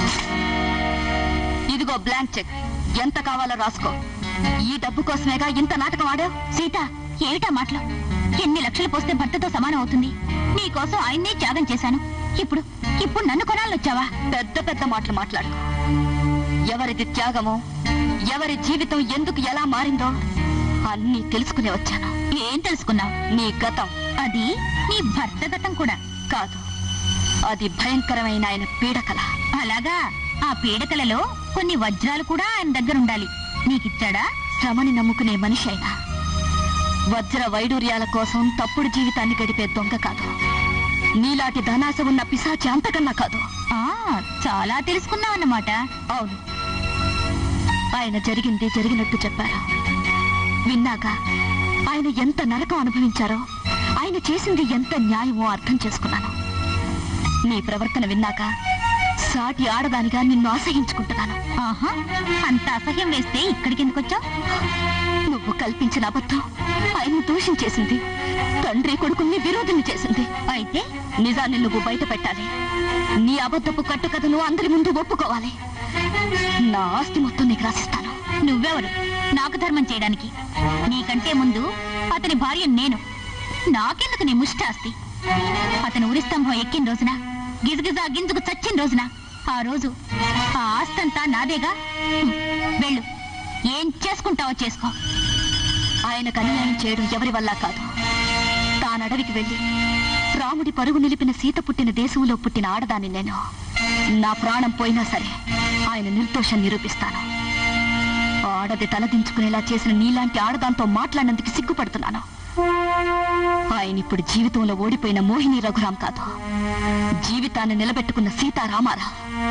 ఇదిగో బ్లాంక్ చెక్ ఎంత కావాలో రాసుకో ఈ డబ్బు కోసమేగా ఇంత నాటకం ఆడావు
సీత ఏమిటా మాటలు ఎన్ని లక్షలు పోస్తే భర్తతో సమానం అవుతుంది నీకోసం ఆయన్నే త్యాగం చేశాను ఇప్పుడు ఇప్పుడు నన్ను కొనాలని వచ్చావా
పెద్ద పెద్ద మాటలు మాట్లాడు ఎవరిది త్యాగమో ఎవరి జీవితం ఎందుకు ఎలా మారిందో అన్నీ తెలుసుకునే వచ్చాను
ఏం తెలుసుకున్నావు
నీ గతం
అది నీ భర్త గతం కూడా
కాదు అది భయంకరమైన ఆయన పీడకల
అలాగా ఆ పీడకలలో కొన్ని వజ్రాలు కూడా ఆయన దగ్గర ఉండాలి నీకిచ్చాడా
శ్రమని నమ్ముకునే మనిషి అయినా వజ్ర వైడూర్యాల కోసం తప్పుడు జీవితాన్ని గడిపే దొంగ కాదు నీలాంటి ధనాశ ఉన్న పిశాచి అంతకన్నా కాదు
ఆ చాలా తెలుసుకున్నావన్నమాట
అవును ఆయన జరిగింది జరిగినట్టు చెప్పారు విన్నాక ఆయన ఎంత నరకం అనుభవించారో ఆయన చేసింది ఎంత న్యాయమో అర్థం చేసుకున్నాను నీ ప్రవర్తన విన్నాక సాటి ఆడదానిగా నిన్ను అసహించుకుంటున్నాను
ఆహా అంత అసహ్యం వేస్తే ఇక్కడికి ఎందుకు వచ్చావు
నువ్వు కల్పించిన అబద్ధం ఆయన్ని దూషించేసింది తండ్రి కొడుకుని విరోధిని చేసింది
అయితే
నిజాన్ని నువ్వు బయట పెట్టాలి నీ అబద్ధపు కట్టుకథను అందరి ముందు ఒప్పుకోవాలి నా ఆస్తి మొత్తం నీకు రాసిస్తాను
నువ్వెవరు నాకు ధర్మం చేయడానికి నీకంటే ముందు అతని భార్య నేను నాకెందుకు నీ ముష్టాస్తి అతను ఉరి స్తంభం ఎక్కిన రోజున గిజగిజా గింజుకు చచ్చిన రోజున ఆ రోజు ఆ ఆస్తంతా నాదేగా హ్మ్, వెళ్ళు ఏం చేసుకుంటావో చేసుకో
ఆయనకు అన్యాయం చేయడం ఎవరి వల్ల కాదు తానడవికి వెళ్ళి రాముడి పరుగు నిలిపిన సీత పుట్టిన దేశంలో పుట్టిన ఆడదాన్ని నేను నా ప్రాణం పోయినా సరే ఆయన నిర్దోషం నిరూపిస్తాను ఆడది తలదించుకునేలా చేసిన నీలాంటి ఆడదాంతో మాట్లాడినందుకు సిగ్గుపడుతున్నాను ఆయన ఇప్పుడు జీవితంలో ఓడిపోయిన మోహిని రఘురాం కాదు జీవితాన్ని నిలబెట్టుకున్న సీతారామారావు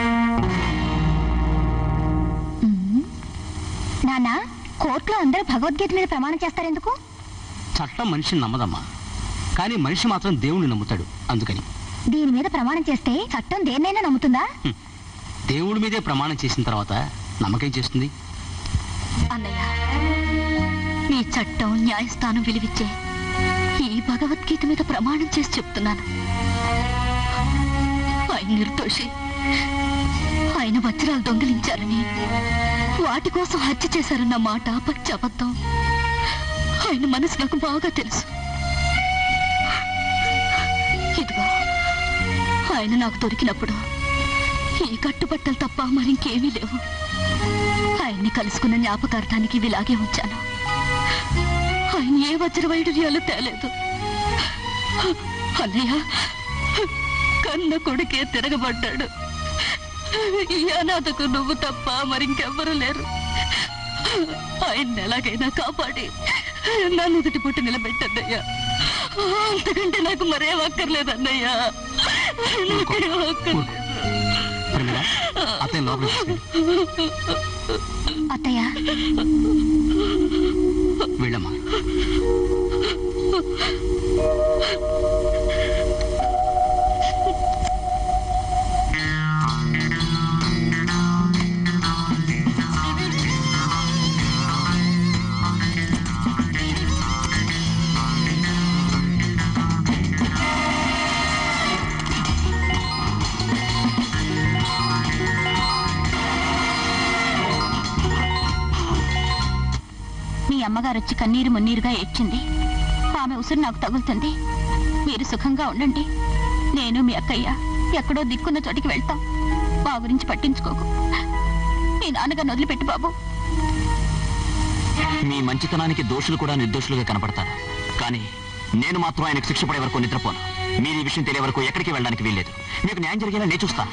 నాన్న కోర్టులో అందరూ భగవద్గీత మీద ప్రమాణం చేస్తారెందుకు
చట్టం మనిషిని నమ్మదమ్మా కానీ మనిషి మాత్రం దేవుణ్ణి నమ్ముతాడు అందుకని
దీని మీద ప్రమాణం చేస్తే చట్టం దేన్నైనా నమ్ముతుందా
దేవుడి మీదే ప్రమాణం చేసిన తర్వాత నమ్మకం చేస్తుంది
అన్నయ్య ఈ చట్టం న్యాయస్థానం విలువిచ్చే ఈ భగవద్గీత మీద ప్రమాణం చేసి చెప్తున్నాను ఆయన నిర్దోషి ఆయన వజ్రాలు దొంగిలించారని వాటి కోసం హత్య చేశారన్న మాట పచ్చి అబద్ధం ఆయన మనసు నాకు బాగా తెలుసు ఇదిగో ఆయన నాకు దొరికినప్పుడు ఈ కట్టుబట్టలు తప్ప మరింకేమీ లేవు ఆయన్ని కలుసుకున్న జ్ఞాపకార్థానికి ఇవి ఇలాగే ఉంచాను ఆయన ఏ వజ్ర వైడూర్యాలు తేలేదు అన్నయ్య కన్న కొడుకే తిరగబడ్డాడు ఈ అనాథకు నువ్వు తప్ప మరింకెవ్వరూ లేరు ఆయన్ని ఎలాగైనా కాపాడి నన్ను ఒకటి పుట్టి నిలబెట్టన్నయ్యా అంతకంటే నాకు మరేం అక్కర్లేదన్నయ్యా నాకేం అక్కర్లేదు
అతను లోపలికి
అత్తయ్య
వెళ్ళమ్మా
మీ అమ్మగారు వచ్చి కన్నీరు మున్నీరుగా ఏడ్చింది ఆమె ఉసురు నాకు తగులుతుంది మీరు సుఖంగా ఉండండి నేను మీ అక్కయ్య ఎక్కడో దిక్కున్న చోటికి వెళ్తాం మా గురించి పట్టించుకోకు మీ నాన్నగారిని వదిలిపెట్టు బాబు
మీ మంచితనానికి దోషులు కూడా నిర్దోషులుగా కనపడతారు కానీ నేను మాత్రం ఆయనకు శిక్ష పడే వరకు నిద్రపోను మీరు ఈ విషయం తెలియ వరకు ఎక్కడికి వెళ్ళడానికి వీల్లేదు మీకు న్యాయం జరిగేలా నేను చూస్తాను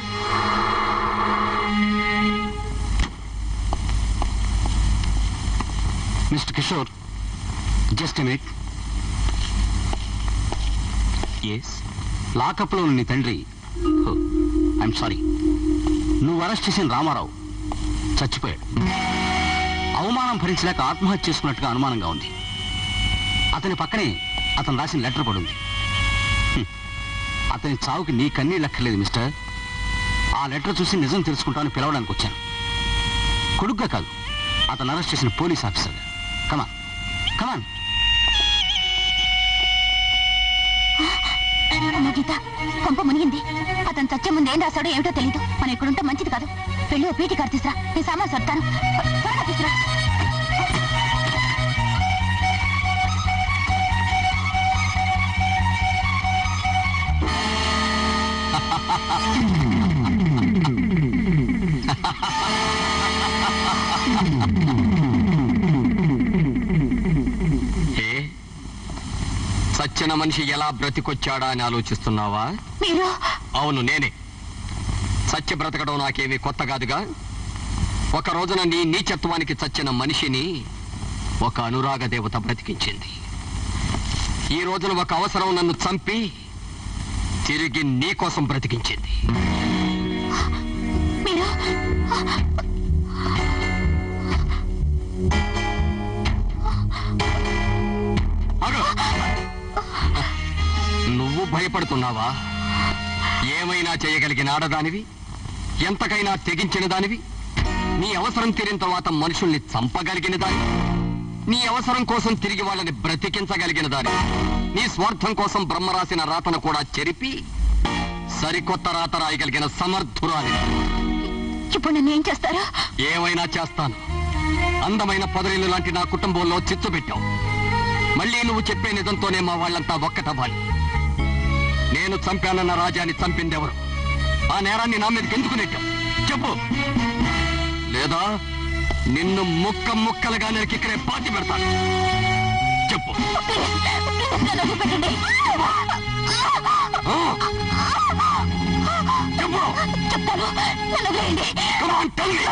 mister Kishore just minute
yes
లాకప్లో ఉన్న నీ తండ్రి ఐఎమ్ సారీ నువ్వు అరెస్ట్ చేసిన రామారావు చచ్చిపోయాడు అవమానం భరించలేక ఆత్మహత్య చేసుకున్నట్టుగా అనుమానంగా ఉంది అతని పక్కనే అతను రాసిన లెటర్ పడుంది హ్మ్. అతని చావుకి నీ కన్నీళ్ళు లెక్కలేదు మిస్టర్ ఆ లెటర్ చూసి నిజం తెలుసుకుంటామని పిలవడానికి వచ్చాను కొడుగ్గా కాదు అతను అరెస్ట్ చేసిన పోలీస్ ఆఫీసర్ కమాన్ కమాన్
అమ్మా గీత కొంప మునిగింది అతను చచ్చే ముందు ఏం రాశాడో ఏమిటో తెలీదు మనం ఇక్కడ ఉంటే మంచిది కాదు వెళ్ళి ఓ పీటి కారు తీసురా నేను సామాన్ సర్తాను త్వరగా తీసురా
ఏ సచ్చిన మనిషి ఎలా బ్రతికొచ్చాడా అని ఆలోచిస్తున్నావా
మీరు
అవును నేనే సత్య బ్రతకడం నాకేమీ కొత్త కాదుగా ఒక రోజున నీ నీచత్వానికి చచ్చిన మనిషిని ఒక అనురాగ దేవత బ్రతికించింది ఈ రోజున ఒక అవసరం నన్ను చంపి తిరిగి నీ కోసం బ్రతికించింది
మీరు
ఆగు. నువ్వు భయపడుతున్నావా ఏమైనా చేయగలిగిన ఆడదానివి ఎంతకైనా తెగించిన దానివి నీ అవసరం తీరిన తర్వాత మనుషుల్ని చంపగలిగిన దాని నీ అవసరం కోసం తిరిగి వాళ్ళని బ్రతికించగలిగిన దాని నీ స్వార్థం కోసం బ్రహ్మ రాసిన రాతను కూడా చెరిపి సరికొత్త రాత రాయగలిగిన సమర్థురాలి
ఇప్పుడు నన్ను ఏం చేస్తారా
ఏమైనా చేస్తాను అందమైన పొదరిల్లు లాంటి నా కుటుంబంలో చిచ్చు పెట్టావు మళ్ళీ నువ్వు చెప్పే నిజంతోనే మా వాళ్ళంతా ఒక్కటవ్వాలి నేను చంపానన్న రాజాని చంపిందెవరు ఆ నేరాన్ని నా మీదకి ఎందుకు నెట్టావు చెప్పు లేదా నిన్ను ముక్క ముక్కలుగా నరికి ఇక్కడే పాతి పెడతాను చెప్పు
నన్ను వదిలిపెట్టండి.
ఆ? చెప్పు
చెప్తాను నన్ను వదిలేయండి
Come on, tell me.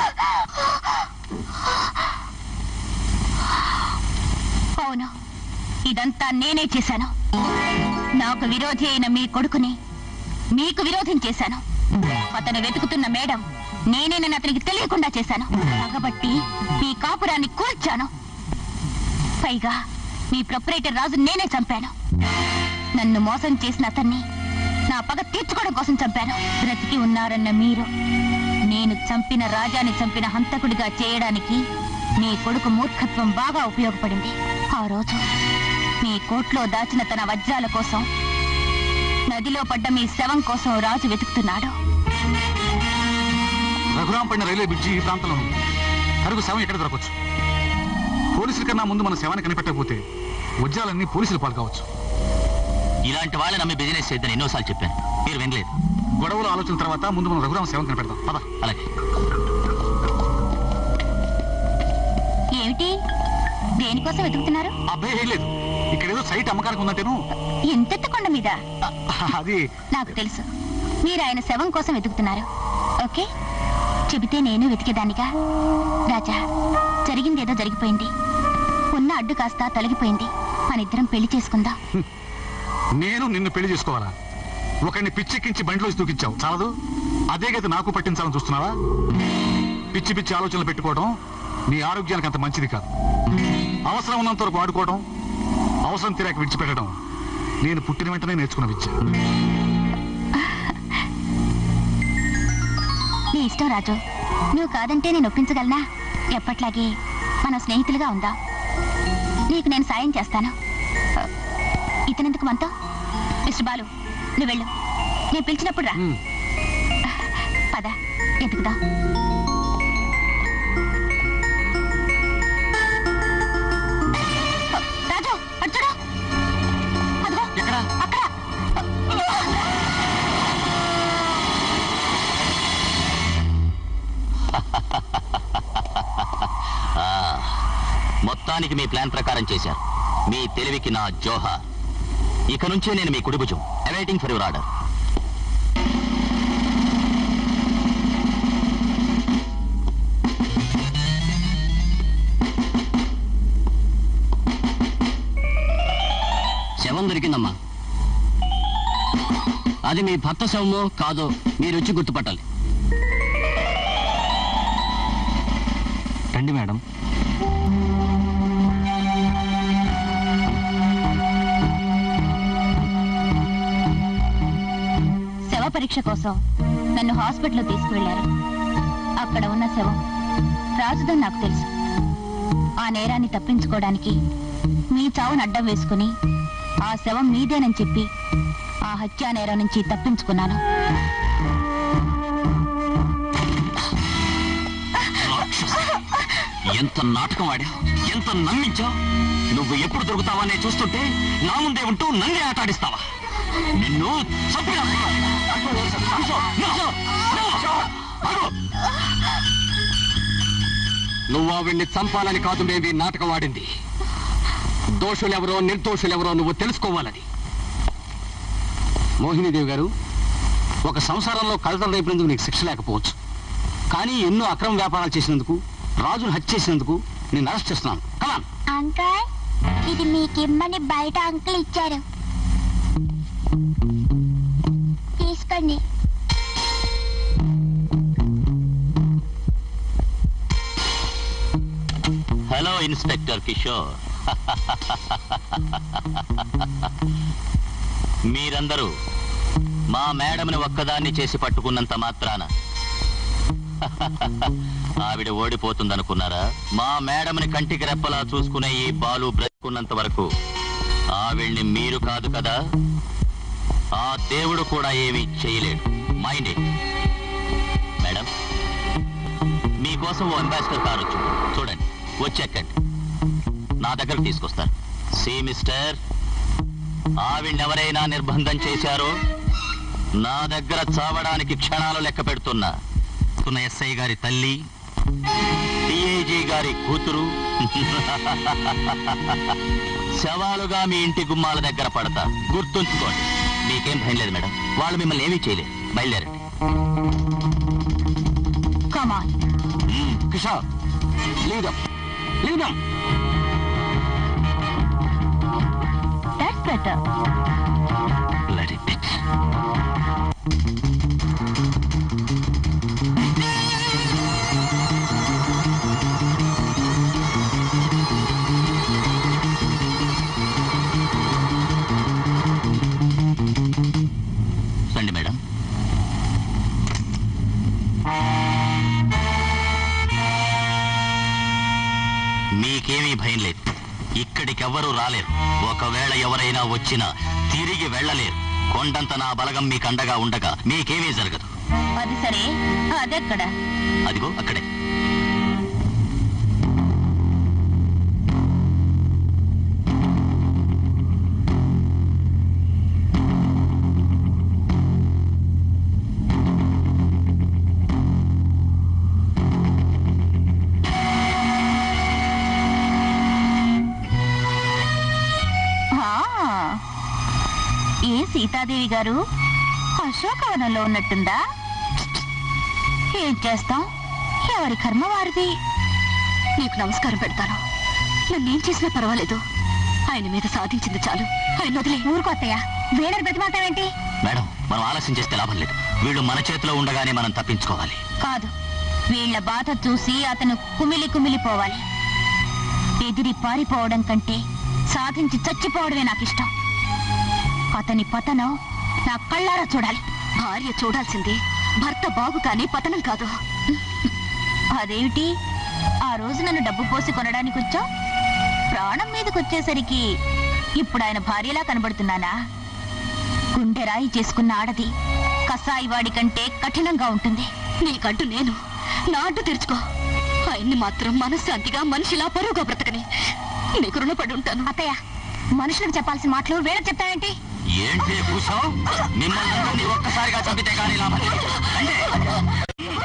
అవును ఇదంతా నేనే చేశాను నాకు విరోధి అయిన మీ కొడుకుని మీకు విరోధం చేశాను అతను వెతుకుతున్న మేడం నేనేనని అతనికి తెలియకుండా చేశాను కాబట్టి మీ కాపురాన్ని కూల్చాను పైగా మీ ప్రొపరేటర్ రాజు నేనే చంపాను నన్ను మోసం చేసిన అతన్ని నా పగ తీర్చుకోవడం కోసం చంపాను బ్రతికి ఉన్నారన్న మీరు నేను చంపిన రాజాని చంపిన హంతకుడిగా చేయడానికి నీ కొడుకు మూర్ఖత్వం బాగా ఉపయోగపడింది ఆ రోజు మీ కోట్లో దాచిన తన వజ్రాల కోసం నదిలో పడ్డ మీ శవం కోసం రాజు వెతుకుతున్నాడు
రఘురాం పడిన రైల్వే బ్రిడ్జి ఈ ప్రాంతంలో ఉంది కరుగు శవం ఎక్కడ దొరకవచ్చు పోలీసుల కన్నా ముందు మన శవాన్ని కనిపెట్టకపోతే వజ్రాలన్నీ పోలీసులు పాలు కావచ్చు
ఇలాంటి వాళ్ళని నమ్మి బిజినెస్ చేద్దని ఎన్నోసార్లు చెప్పాను మీరు వినలేదు
గొడవల ఆలోచన తర్వాత ముందు మనం రఘురాం శవం కనిపెడదాం పద
అలాగే
ఏమిటి దేనికోసం వెతుకుతున్నారు
అబ్బాయి ఏం లేదు ఇక్కడ ఏదో సైట్ అమ్మకానికి ఉందంటేను
ఎంతెత్త కొండ మీద
అది
నాకు తెలుసు మీరు ఆయన శవం కోసం వెతుకుతున్నారు ఓకే చెబితే నేను వెతికేదానిగా రాజా జరిగిందేదో జరిగిపోయింది ఉన్న అడ్డు కాస్త తొలగిపోయింది మన ఇద్దరం పెళ్లి చేసుకుందాం
నేను నిన్ను పెళ్లి చేసుకోవాలా ఒకరిని పిచ్చెక్కించి బండిలో దూకించావు చాలదు అదే గది నాకు పట్టించాలని చూస్తున్నావా పిచ్చి పిచ్చి ఆలోచనలు పెట్టుకోవడం నీ ఆరోగ్యానికి అంత మంచిది కాదు అవసరం ఉన్నంత వరకు వాడుకోవడం అవసరం తీరాక విడిచిపెట్టడం నేను పుట్టిన వెంటనే నేర్చుకున్న విద్య
నీ ఇష్టం రాజు నువ్వు కాదంటే నేను ఒప్పించగలనా ఎప్పట్లాగే మనం స్నేహితులుగా ఉందాం నీకు నేను సాయం చేస్తాను ఇతనెందుకు మనతో మిస్టర్ బాలు నువ్వు వెళ్ళు నేను పిలిచినప్పుడు రా పద ఎదుగుదాం రాజు అటు చూడు అదిగో అక్కడ
ఆ, మొత్తానికి మీ ప్లాన్ ప్రకారం చేశారు మీ తెలివికి నా జోహార్ ఇక నుంచే నేను మీ కుడిభుజం అవైటింగ్ ఫర్ యువర్ ఆర్డర్
శవం దొరికిందమ్మా అది మీ భర్త శవమో కాదో మీరు వచ్చి గుర్తుపట్టాలి
రండి మేడం
శవ పరీక్ష కోసం నన్ను హాస్పిటల్లో తీసుకువెళ్లారు అక్కడ ఉన్న శవం రాజుదని నాకు తెలుసు ఆ నేరాన్ని తప్పించుకోవడానికి మీ చావును అడ్డం వేసుకుని ఆ శవం మీదేనని చెప్పి ఆ హత్యా నేరం నుంచి తప్పించుకున్నాను
ఎంత నాటకం ఆడా ఎంత నమ్మించావు నువ్వు ఎప్పుడు దొరుకుతావా నేను చూస్తుంటే నా ముందే ఉంటూ నన్నే ఆటాడిస్తావా నిన్ను చంపినా
నువ్వు ఆవిడ్ని చంపాలని కాదు మేవి నాటకం ఆడింది దోషులెవరో నిర్దోషులెవరో నువ్వు తెలుసుకోవాలని
మోహినీదేవి గారు ఒక సంసారంలో కలతలు రేపినందుకు నీకు శిక్ష లేకపోవచ్చు కానీ ఎన్నో అక్రమ వ్యాపారాలు చేసినందుకు రాజును హత్య చేసినందుకు నేను అరెస్ట్ చేస్తున్నాను కమాన్
అంకల్ ఇది మీకిమ్మని బయట అంకుల్ ఇచ్చారు తీసుకోండి
హలో ఇన్స్పెక్టర్ కిషోర్ మీరందరూ మా మేడంని ఒక్కదాన్ని చేసి పట్టుకున్నంత మాత్రాన ఆవిడ ఓడిపోతుందనుకున్నారా మా మేడంని కంటికి రెప్పలా చూసుకునే ఈ బాలు బ్రతుకున్నంత వరకు ఆవిడ్ని మీరు కాదు కదా ఆ దేవుడు కూడా ఏమీ చేయలేడు మైండ్ ఇట్ మేడం మీకోసం ఓ అంబాసిడర్ కార్ వచ్చింది చూడండి వచ్చెక్కండి నా దగ్గరకు తీసుకొస్తారు సి మిస్టర్ ఆవిడెవరైనా నిర్బంధం చేశారో నా దగ్గర చావడానికి క్షణాలు లెక్క పెడుతున్నా ఉన్న ఎస్ఐ గారి తల్లి డిఐజీ గారి కూతురు శవాలుగా మీ ఇంటి గుమ్మాల దగ్గర పడతా గుర్తుంచుకోండి మీకేం భయం లేదు మేడం వాళ్ళు మిమ్మల్ని ఏమీ చేయలేరు బయలుదేరండి
కమాన్
కిషోర్ లీడమ్ లీడమ్
దట్స్ బెటర్
Bloody bitch. రండి మేడం మీకేమీ భయం లేదు ఇక్కడ ఇక్కడికి ఎవరూ రాలేరు ఒకవేళ ఎవరైనా వచ్చినా తిరిగి వెళ్ళలేరు కొండంత నా బలగం మీకు అండగా ఉండగా మీకేమీ జరగదు
అది సరే అదెక్కడ
అదిగో అక్కడే
ఆ, ఏ సీతాదేవి గారు అశోకవనంలో ఉన్నట్టుందా ఏం చేస్తాం ఎవరి కర్మ వారిది
నీకు నమస్కారం పెడతాను నన్నేం చేసినా పర్వాలేదు ఆయన మీద సాధించింది చాలు ఆయన వదిలే
ఊరుకోత్తయ్య వేరే ప్రతిమాతమేంటి
మేడం మనం ఆలస్యం చేస్తే లాభం లేదు వీళ్ళు మన చేతిలో ఉండగానే మనం తప్పించుకోవాలి
కాదు వీళ్ళ బాధ చూసి అతను కుమిలి కుమిలిపోవాలి ఎదిరి పారిపోవడం కంటే సాధించి చచ్చిపోవడమే నాకు ఇష్టం అతని పతనం నా కళ్ళారా చూడాలి
భార్య చూడాల్సింది భర్త బాగు కానీ పతనం కాదు
అదేమిటి ఆ రోజు నన్ను డబ్బు పోసి కొనడానికి వచ్చావు ప్రాణం మీదకి వచ్చేసరికి ఇప్పుడు ఆయన భార్యలా కనబడుతున్నానా గుండె రాయి చేసుకున్న ఆడది కసాయి వాడి కంటే కఠినంగా ఉంటుంది
నీకంటూ నేను నా అడ్డు తెరుచుకో ఆయన్ని మాత్రం మనశ్శాంతిగా మనిషిలా పరువుగా బ్రతకని నీకు రుణపడి ఉంటాను
అత్తయ్య మనుషులకు చెప్పాల్సిన మాటలు వేళకు చెప్తావేంటి
ఏంటి కూసావు మిమ్మల్ని అందరినీ ఒక్కసారిగా చంపితే కానీ లాభం లేదు. రండి.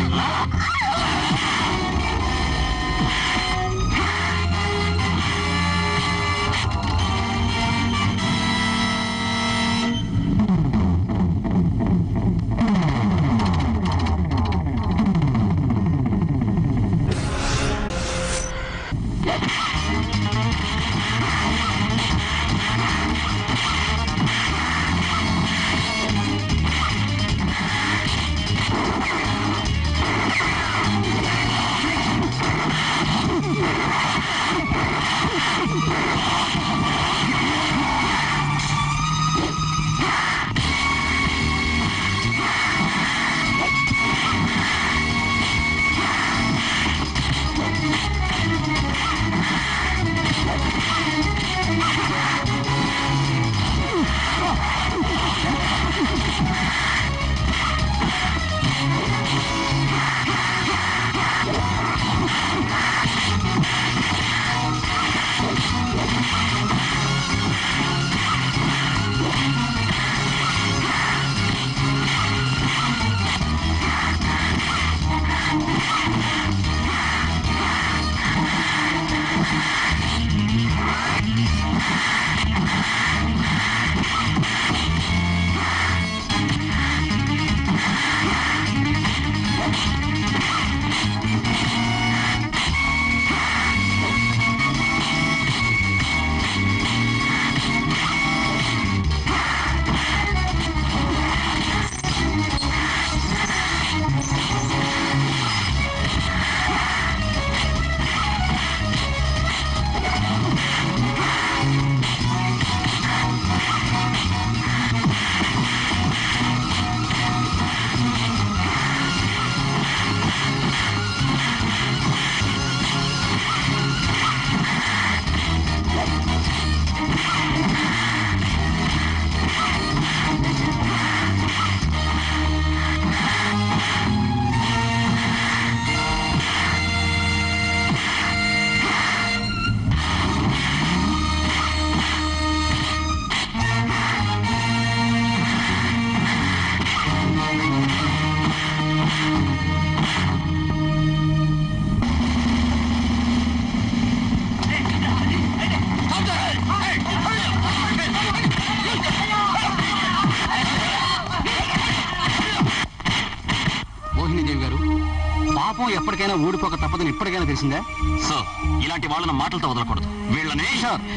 మోహినీదేవి గారు పాపం ఎప్పటికైనా ఊడిపోక తప్పదని ఇప్పటికైనా తెలిసిందా
సో ఇలాంటి వాళ్ళని మాటలతో వదలకూడదు వీళ్ళని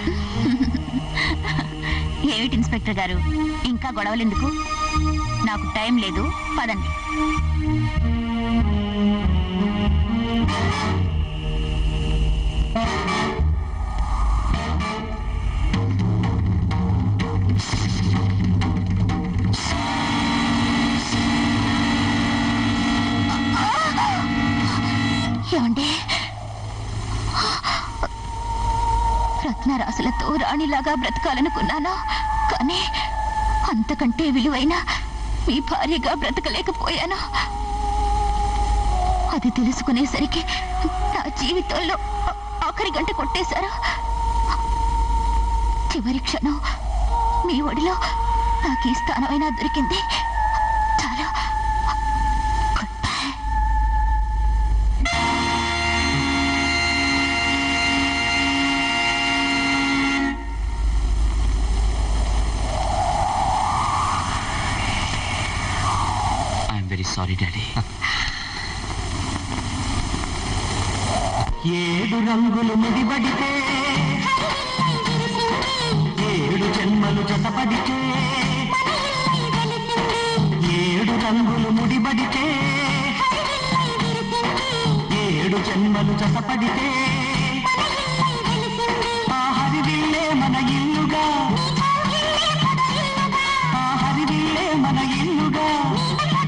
ఏమిటి ఇన్స్పెక్టర్ గారు ఇంకా గొడవలు ఎందుకు నాకు టైం లేదు పదండి ఏమండి రత్నారావు
రాణిలాగా బ్రతకాలనుకున్నాను కానీ అంతకంటే విలువైన మీ భార్యగా బ్రతకలేకపోయాను అది తెలుసుకునేసరికి నా జీవితంలో ఆ- ఆఖరి గంట కొట్టేశారు చివరి క్షణం మీ ఒడిలో నాకు ఈ స్థానమైనా దొరికింది చాలా
ఐఎమ్ వెరీ సారీ డాడీ
ఏడు రంగులు ముడిబడితే ఏడు జన్మలు జతపడితే ఏడు రంగులు ముడిబడితే ఏడు జన్మలు జతపడితే